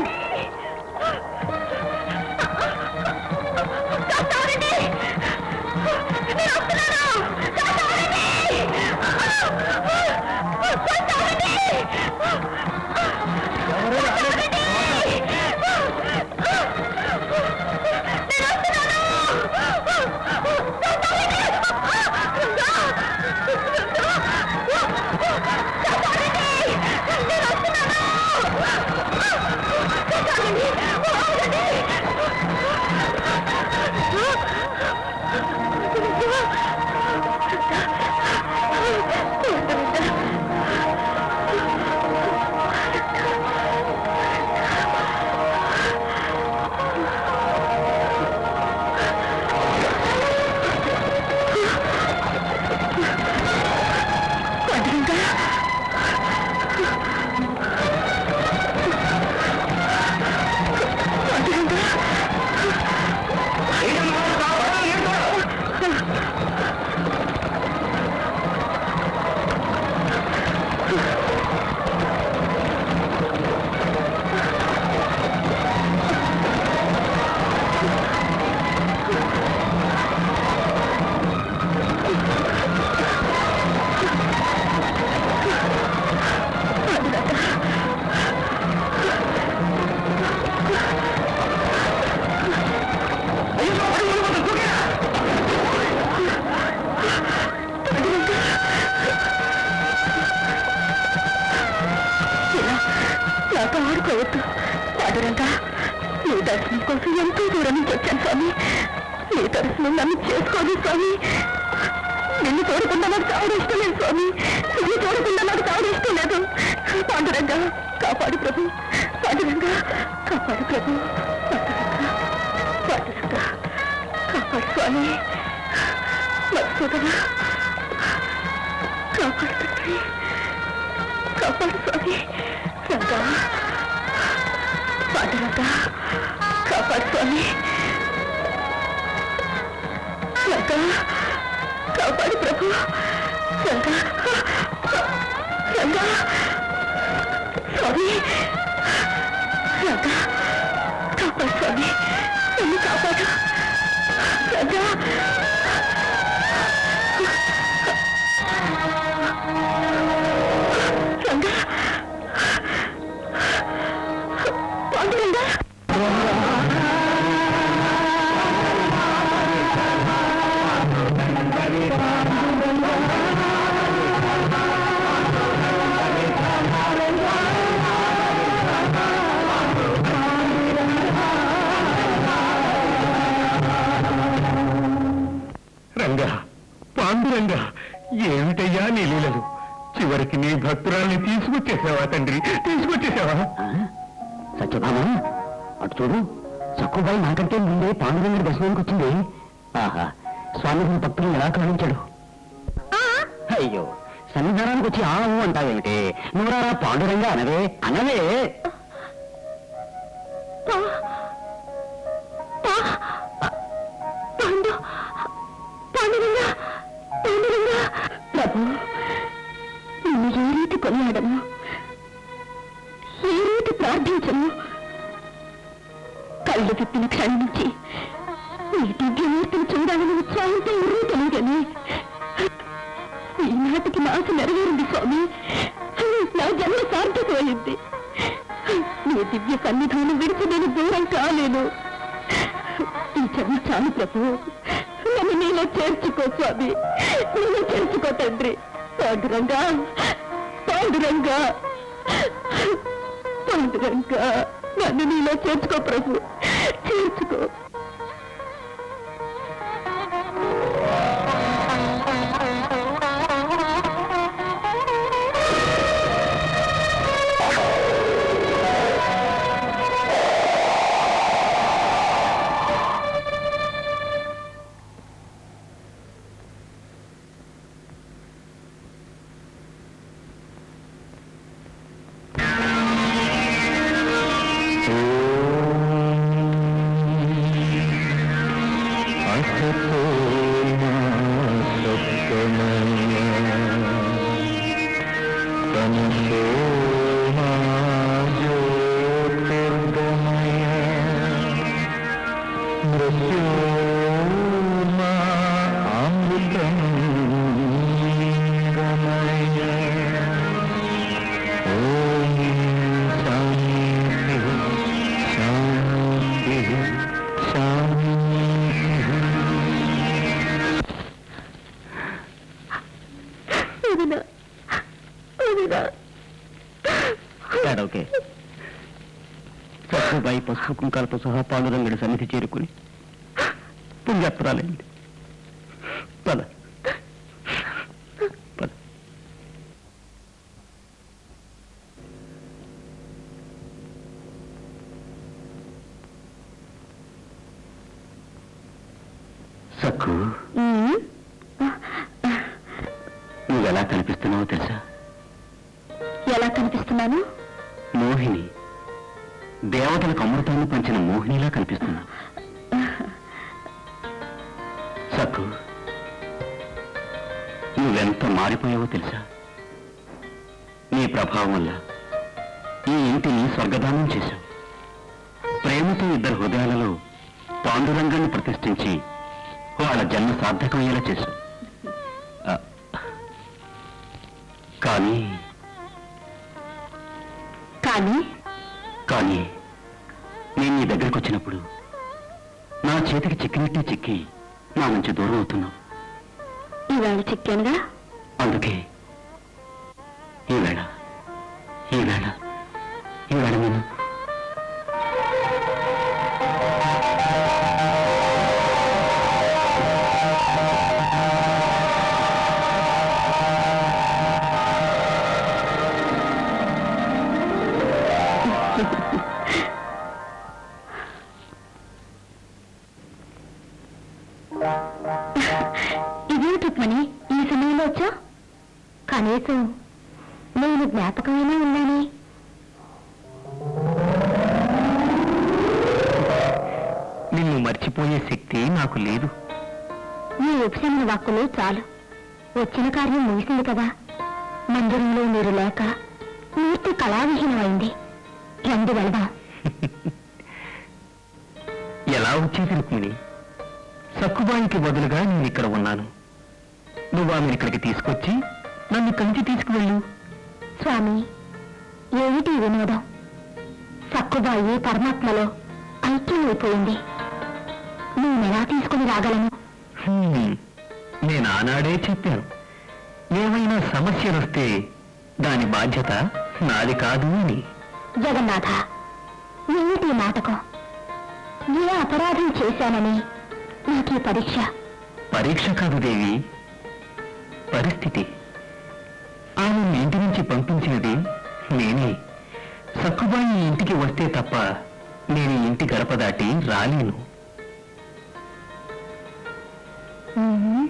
నాతో ఆడుకోవద్దు పాడురంగా నీ దర్శనం కోసం ఎంతో దూరం నుంచి వచ్చాను స్వామి నీ దర్శనం నన్ను చేసుకోదు స్వామి నిన్ను చూడకుండా నాకు చావడం ఇష్టం లేదు స్వామి నిన్ను చూడకుండా నాకు చావడం ఇష్టం లేదు పాండురంగా కాపాడు ప్రభు పాండురంగా కాపాడు ప్రభు పాండురంగా పాండురంగా కాపాడు స్వామి మధుసూదన కాపాడు తండ్రి కాపాడు స్వామి రంగా పాండురంగా కాపాడు స్వామి రంగా కాపాడు ప్రభు రంగా రంగా స్వామి రంగా కాపాడు స్వామి నన్ను కాపాడు రంగా రంగా పాండురంగా రంగా పాండురంగా ఏమిటయ్యా నీ లీలలు చివరికి నీ భక్తురాల్ని తీసుకొచ్చేసావా తండ్రి తీసుకొచ్చేసావా సత్యభామ అటు చూడు సక్కుబాయి నాకంటే ముందే పాండురంగుడి దర్శనానికి వచ్చింది ఆహా స్వామి భక్తులు ఎలా కరుణించాడు అయ్యో సన్నిధానానికి వచ్చి ఆవు అంటావేమిటి నువ్వురా పాండురంగ అనవే అనవే పాండు పాండురంగా పాండురంగా ప్రభు నిన్ను ఏ రీతి కొనియాడము ఏ రీతి ప్రార్థించను కళ్ళు తిప్పిన క్షణం నుంచి నీ దివ్యమూర్తిని చూడాలని ఉత్సాహంతో ఉర్రు తెలియదని ఈనాటికి నాకు నెరవేరింది స్వామి నా జన్మ సార్థకమైంది నీ దివ్య సన్నిధానం విడిచి నేను దూరం కాలేను ఈ జన్మ చాలు ప్రభు నన్ను నీలో చేర్చుకో స్వామి నీలో చేర్చుకో తండ్రి పాండురంగా పాండురంగా పాండురంగా నన్ను నీలో చేర్చుకో ప్రభు చేర్చుకో వదినా వదినా ఓకే సక్కుబాయి పసుపు కుంకాలతో సహా పాండురంగుడి సన్నిధి చేరుకుని పుణ్యాత్రాలైంది పద పద సక్కు నువ్వెలా కనిపిస్తున్నావో తెలుసా ఎలా కనిపిస్తున్నాను మోహిని దేవతలకు అమృతాన్ని పంచిన మోహినిలా కనిపిస్తున్నా సక్కు నువ్వెంత మారిపోయావో తెలుసా నీ ప్రభావం వల్ల ఈ ఇంటిని స్వర్గదానం చేశావు ప్రేమతో ఇద్దరు హృదయాలలో పాండురంగాన్ని ప్రతిష్ఠించి వాళ్ళ జన్మ సార్థకమయ్యేలా చేశావు ఆ, కానీ కానీ కానీ నేను నీ దగ్గరికి వచ్చినప్పుడు నా చేతికి చిక్కినట్టే చిక్కి నా నుంచి దూరం అవుతున్నావు ఈవేళ చిక్కానుగా అందుకే ఈవేళ ఈవేళ ఈవేళ నేను ఇది సమయంలో వచ్చా కనీసం నేను జ్ఞాపకమైనా ఉన్నానే నిన్ను మర్చిపోయే శక్తి నాకు లేదు ఈ ఉపశమన వాక్కులు చాలు వచ్చిన కార్యం ముగిసింది కదా మందిరంలో మీరు లేక మూర్తి కళావిహీనమైంది రండి వెళదాం ఎలా వచ్చేది రుక్మిణి సక్కుబాయికి బదులుగా నేను ఇక్కడ ఉన్నాను నువ్వు ఆమెను ఇక్కడికి తీసుకొచ్చి నన్ను కంచి తీసుకువెళ్ళు స్వామి ఏమిటి ఈ వినోదం సక్కుబాయి పరమాత్మలో ఐక్యమైపోయింది నేనెలా తీసుకుని రాగలను హ్మ్, నేను ఆనాడే చెప్పాను ఏమైనా సమస్యలు వస్తే దాని బాధ్యత నాది కాదు అని జగన్నాథ ఏమిటి ఈ నాటకం ఏ అపరాధం చేశానని నాకు ఈ పరీక్ష పరీక్ష కాదు దేవి పరిస్థితి ఆమె ఇంటి నుంచి పంపించినది నేనే సక్కుబాయి ఈ ఇంటికి వస్తే తప్ప నేను ఈ ఇంటి గడప దాటి రాలేను మ్మ్.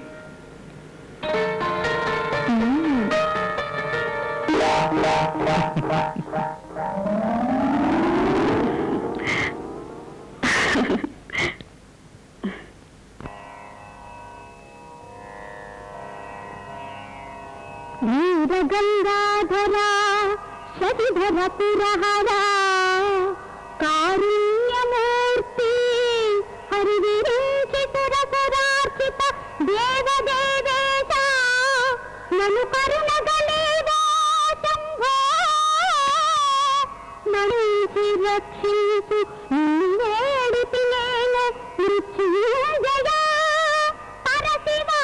మ్మ్. వీరగంగాధరా శశిధర పురహరా కారుణ్యమూర్తి హరివిరించి సురసురార్చిత దేవదేవేశ నను కరుణగలేదా శంభో నడిచి రక్షించు వేడితి నేను మృత్యుంజయ పరశివా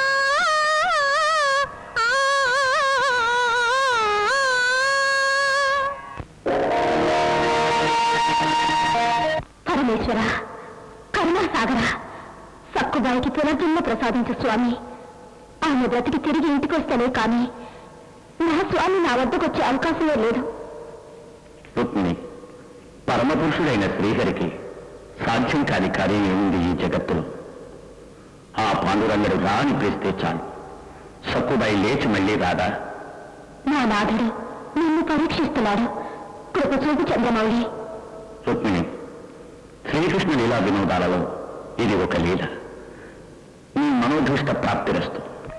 పరమేశ్వర కరుణాసాగర సక్కుబాయికి పునర్జన్మ ప్రసాదించు స్వామి ఆమె బ్రతికి తిరిగి ఇంటికి వస్తేనే కానీ నా స్వామి నా వద్దకు వచ్చే అవకాశమే లేదు రుక్మిణి పరమపురుషుడైన శ్రీహరికి సాధ్యం కాని కార్యం ఏముంది ఈ జగత్తులో ఆ పాండురంగడు రా అని పిలిస్తే చాలు సక్కుబాయి లేచి మళ్ళీ రాదా నా నాథుడు నిన్ను పరీక్షిస్తున్నాడు కృప చూపు చంద్రమౌళి రుక్మిణి శ్రీకృష్ణ లీలా వినోదాలలో ఇది ఒక లీల నీ మనోధృష్ట ప్రాప్తిరస్తు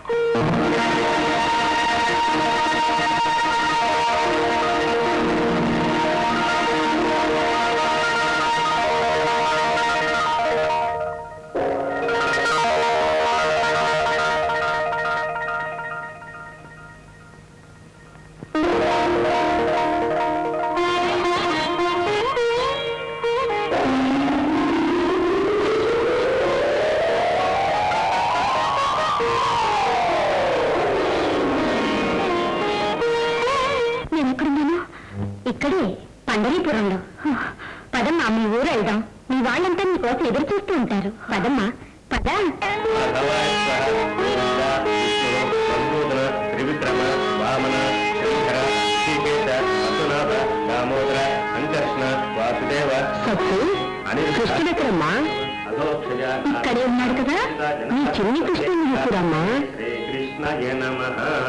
నేను ఎక్కడున్నాను ఇక్కడే పండరీపురంలో పదమ్మా మీ ఊరు వెళ్దాం మీ వాళ్ళంతా మీ కోసం ఎదురు చూస్తూ ఉంటారు పదమ్మా పద త్రివిక్రమ వామన శ్రీధర శ్రీకేశ అసునాథ దామోదర సంకర్షణ వాసుదేవ సత్తు కృష్ణుడు ఎక్కడమ్మా ఇక్కడే ఉన్నాడు కదా నీ చిన్ని కృష్ణుని తీసుకురమ్మా శ్రీకృష్ణయ నమ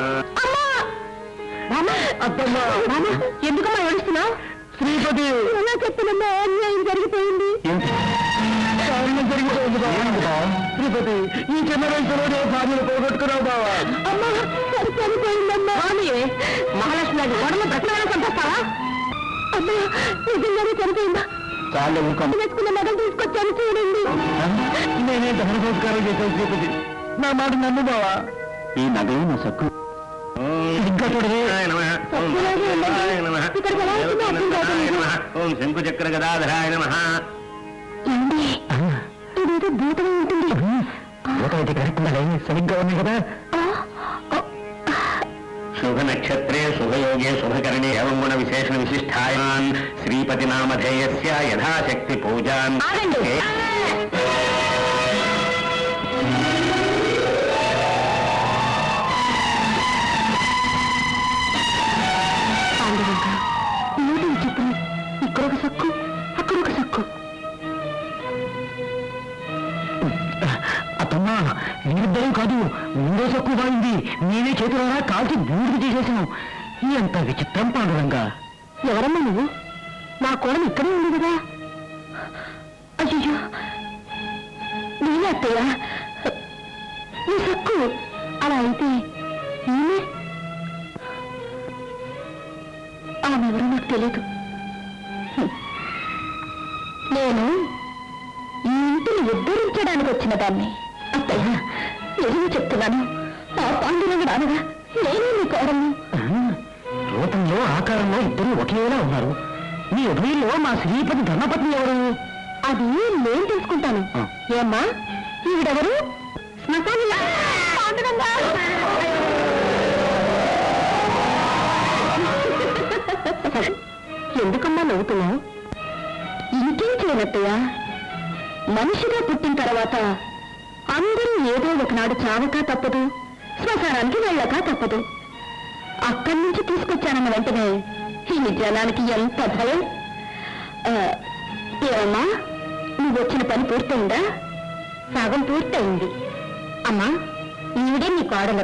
అబ్బమ్మా రామా ఎందుకమ్మా ఏడుస్తున్నావు శ్రీపతి ఎలా చెప్పినమ్మా అన్యాయం జరిగిపోయింది శ్రీపతి ఈ చిన్న వయసులోనే భార్యను పోగొట్టుకున్నావు బావా అమ్మా సరి సరిపోయిందమ్మా మహాలక్ష్మి గారి గొడవ బ్రతనాలను చంపేస్తావా అమ్మా నిజంగానే చనిపోయిందా చాలు వేసుకున్న నగలు తీసుకొచ్చాను చూడండి నేనే దహన సంస్కారం చేశాను శ్రీపతి నా మాట నమ్ము బావా ఈ నగలు నా సక్కు ఇంకా చూడవే తప్పులాగే ఉందండి. ఇక్కడికి ఎలా వచ్చిందో అర్థం కావట్లేదు. ఓం శంకు చక్ర గదాధరాయ నమ ఏమండి ఇదేదో భూతమే ఉంటుంది ఒకటి కరెక్ట్ సరిగ్గా ఉన్నాయి కదా ఆ, ఆ, శుభ నక్షత్రే శుభయోగే శుభకరణే ఏవం గుణ విశేషణ విశిష్టాయాన్ శ్రీపతి నామధేయస్య యథాశక్తి పూజాన్ ఆగండి. పాండురంగ ఏమిటి విచిత్రం ఇక్కడ ఒక సక్కు అక్కడ ఒక సక్కు అత్తమ్మా వీరిద్దరూ కాదు మూడో సక్కు బాగుంది నేనే చేతులారా కాల్చి బూడిద చేసేసాం ఎంత విచిత్రం పాండురంగా ఎవరమ్మా నువ్వు నా కోడలు ఇక్కడే ఉంది కదా అయ్యో నేనే అత్తయ్య నీ సక్కు అలా అయితే నేనే ఆమె ఎవరో నాకు తెలియదు హ్మ్. నేను ఈ ఇంటిని ఉద్ధరించడానికి వచ్చిన దాన్ని అత్తయ్య నిజం చెప్తున్నాను ఆ పాండురంగుడు అనగా నేనే నీ కోడల్ని రూపంలో ఆకారంలో ఇద్దరు ఒకేలా ఉన్నారు మీ ఉభయంలో మా శ్రీపతి ధర్మపత్ని ఎవరు అది నేను తెలుసుకుంటాను ఆ. ఏమ్మా ఈవిడెవరు శ్మశానంలో పాండురంగా. ఎందుకమ్మా నవ్వుతున్నావు ఇంకేం చేయనత్తయ్యా మనిషిగా పుట్టిన తర్వాత అందరూ ఏదో ఒకనాడు చావక తప్పదు శ్మశానానికి వెళ్ళక తప్పదు అక్కడి నుంచి తీసుకొచ్చానన్న వెంటనే ఈ జనానికి ఎంత భయం ఆ, ఏమమ్మా నువ్వు వచ్చిన పని పూర్తయిందా సగం పూర్తయింది అమ్మా ఈవిడే నీ కోడలు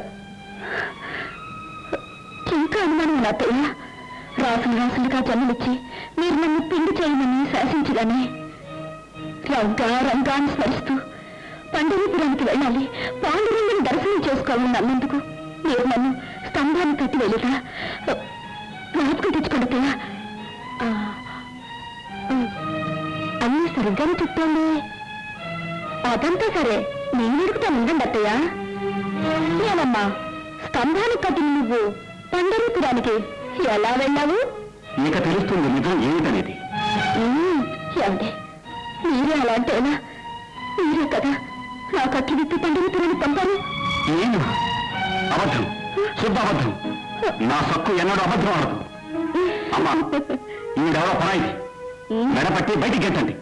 ఇంకా అనుమానం ఉంది అత్తయ్య రాసులు రాసులుగా జన్మనిచ్చి మీరు నన్ను పిండి చేయమని శాసించగానే రంగా రంగా అని స్మరిస్తూ పండరీపురానికి వెళ్ళాలి పాండురంగుని దర్శనం చేసుకోవాలని అన్నందుకు మీరు నన్ను స్తంభాన్ని కట్టి వెళ్ళిరా జ్ఞాపకం తెచ్చుకోండి అత్తయ్య ఆ, ఆ, అన్నీ సరిగ్గానే చెప్పండి అదంతా సరే నేను అడుగుతాను ఉండండి అత్తయ్య ఏమమ్మా స్తంభానికి కట్టిన నువ్వు పండరీపురానికి ఎలా వెళ్ళావు ఇక తెలుస్తుంది నిజం ఏమిటనేది ఉమ్, ఏమండి మీరే అలా అంటేనా మీరే కదా నా కట్లు విప్పి పండరీపురానికి పంపాను నేను అబద్ధం శుద్ధ అబద్ధం నా సక్కు ఎన్నడూ అబద్ధం ఆడదు అమ్మా ఈవిడెవరో పరాయిది మెడపట్టి బయటికి గెట్టండి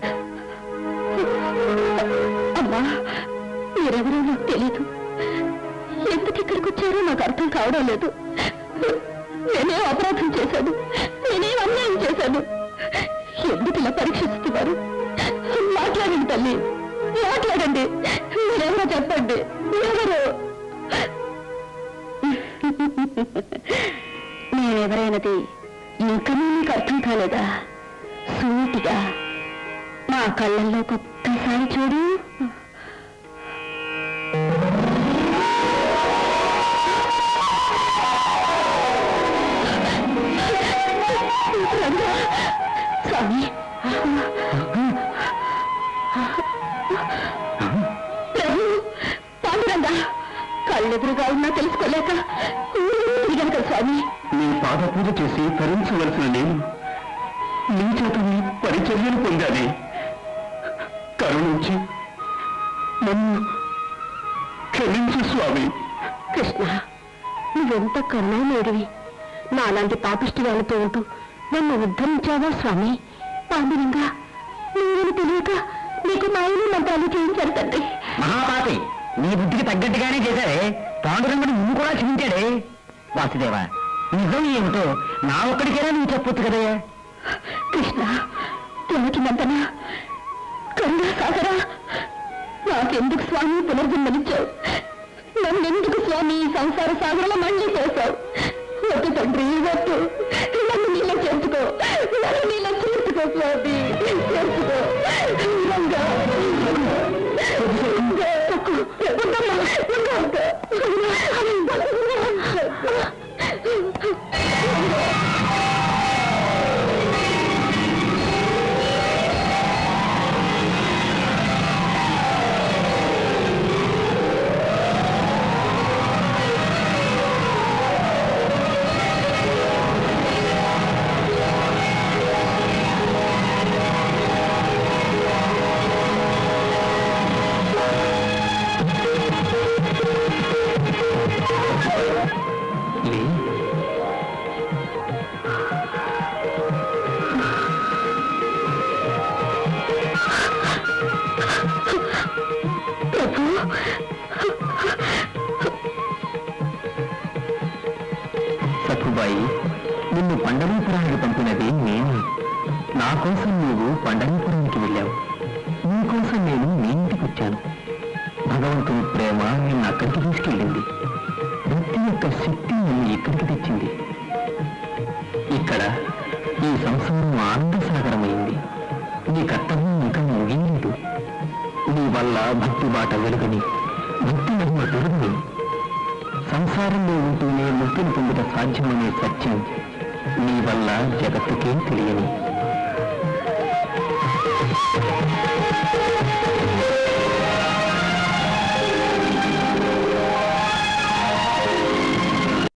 అమ్మా మీరెవరో నాకు తెలీదు ఎందుకు ఇక్కడికి వచ్చారో నాకు అర్థం కావడం లేదు నేనేం అపరాధం చేశాను నేనేం అన్యాయం చేశాను ఎందుకు ఇలా పరీక్షిస్తున్నారు మాట్లాడండి తల్లి మాట్లాడండి మీరెవరో చెప్పండి ఎవరు నేనెవరైనది ఇంకా నీకు అర్థం కాలేదా సూటిగా నా కళ్ళల్లో ఒక్కసారి చూడు రంగా, స్వామి ప్రభు పాండురంగా కళ్ళెదురుగా ఉన్నా తెలుసుకోలేక ఊరు తిరిగాను కదా స్వామి నీ పాద పూజ చేసి తరించవలసిన నేను నీ చేత నీ పరిచర్యలు పొందాలి కరుణించి నన్ను క్షమించు స్వామి కృష్ణ నువ్వెంత కరుణామేడివి నాలాంటి పాపిష్టి వాళ్ళతో ఉంటూ నన్ను ఉద్ధరించావా స్వామి పాండురంగా నువ్వు తెలియక నీకు మాయలు మంత్రాలు చేయించారు తండ్రి మహాపాతి నీ బుద్ధికి తగ్గట్టుగానే చేశాడే పాండురంగుడు నువ్వు కూడా క్షమించాడే వాసుదేవ నిజం ఏమిటో నా ఒక్కడికైనా నువ్వు చెప్పొచ్చు కదయ్యా కృష్ణ తొలగినంతనా కరుణా సాగరా నాకెందుకు స్వామి పునర్జన్మనిచ్చావు నన్నెందుకు స్వామి ఈ సంసార సాగరంలో మళ్ళీ చేశావు వద్దు తండ్రి వద్దు నన్ను నీళ్ళ చేర్చుకో నన్ను నీళ్ళ చేర్చుకో స్వామి చేర్చుకో రంగా. తక్కు. ఉండమ్మా, ఉండు. సక్కుబాయి నిన్ను పండరీపురానికి పంపినది నేనే నా కోసం నువ్వు పండరీపురానికి వెళ్ళావు నీ కోసం నేను మీ ఇంటికి వచ్చాను భగవంతుని ప్రేమ నిన్ను అక్కడికి తీసుకెళ్ళింది భక్తి యొక్క శక్తి నన్ను ఇక్కడికి తెచ్చింది ఇక్కడ ఈ సంసారం ఆనందసాగరమైంది నీ కర్తవ్యం ఇంకా ముగియలేదు నీ వల్ల భక్తి బాట వెలుగని భక్తి మహిమ పెరుగుని సంసారంలో ఉంటూనే ముక్తిని పొందుట సాధ్యమనే సత్యం నీ వల్ల జగత్తుకే తెలియని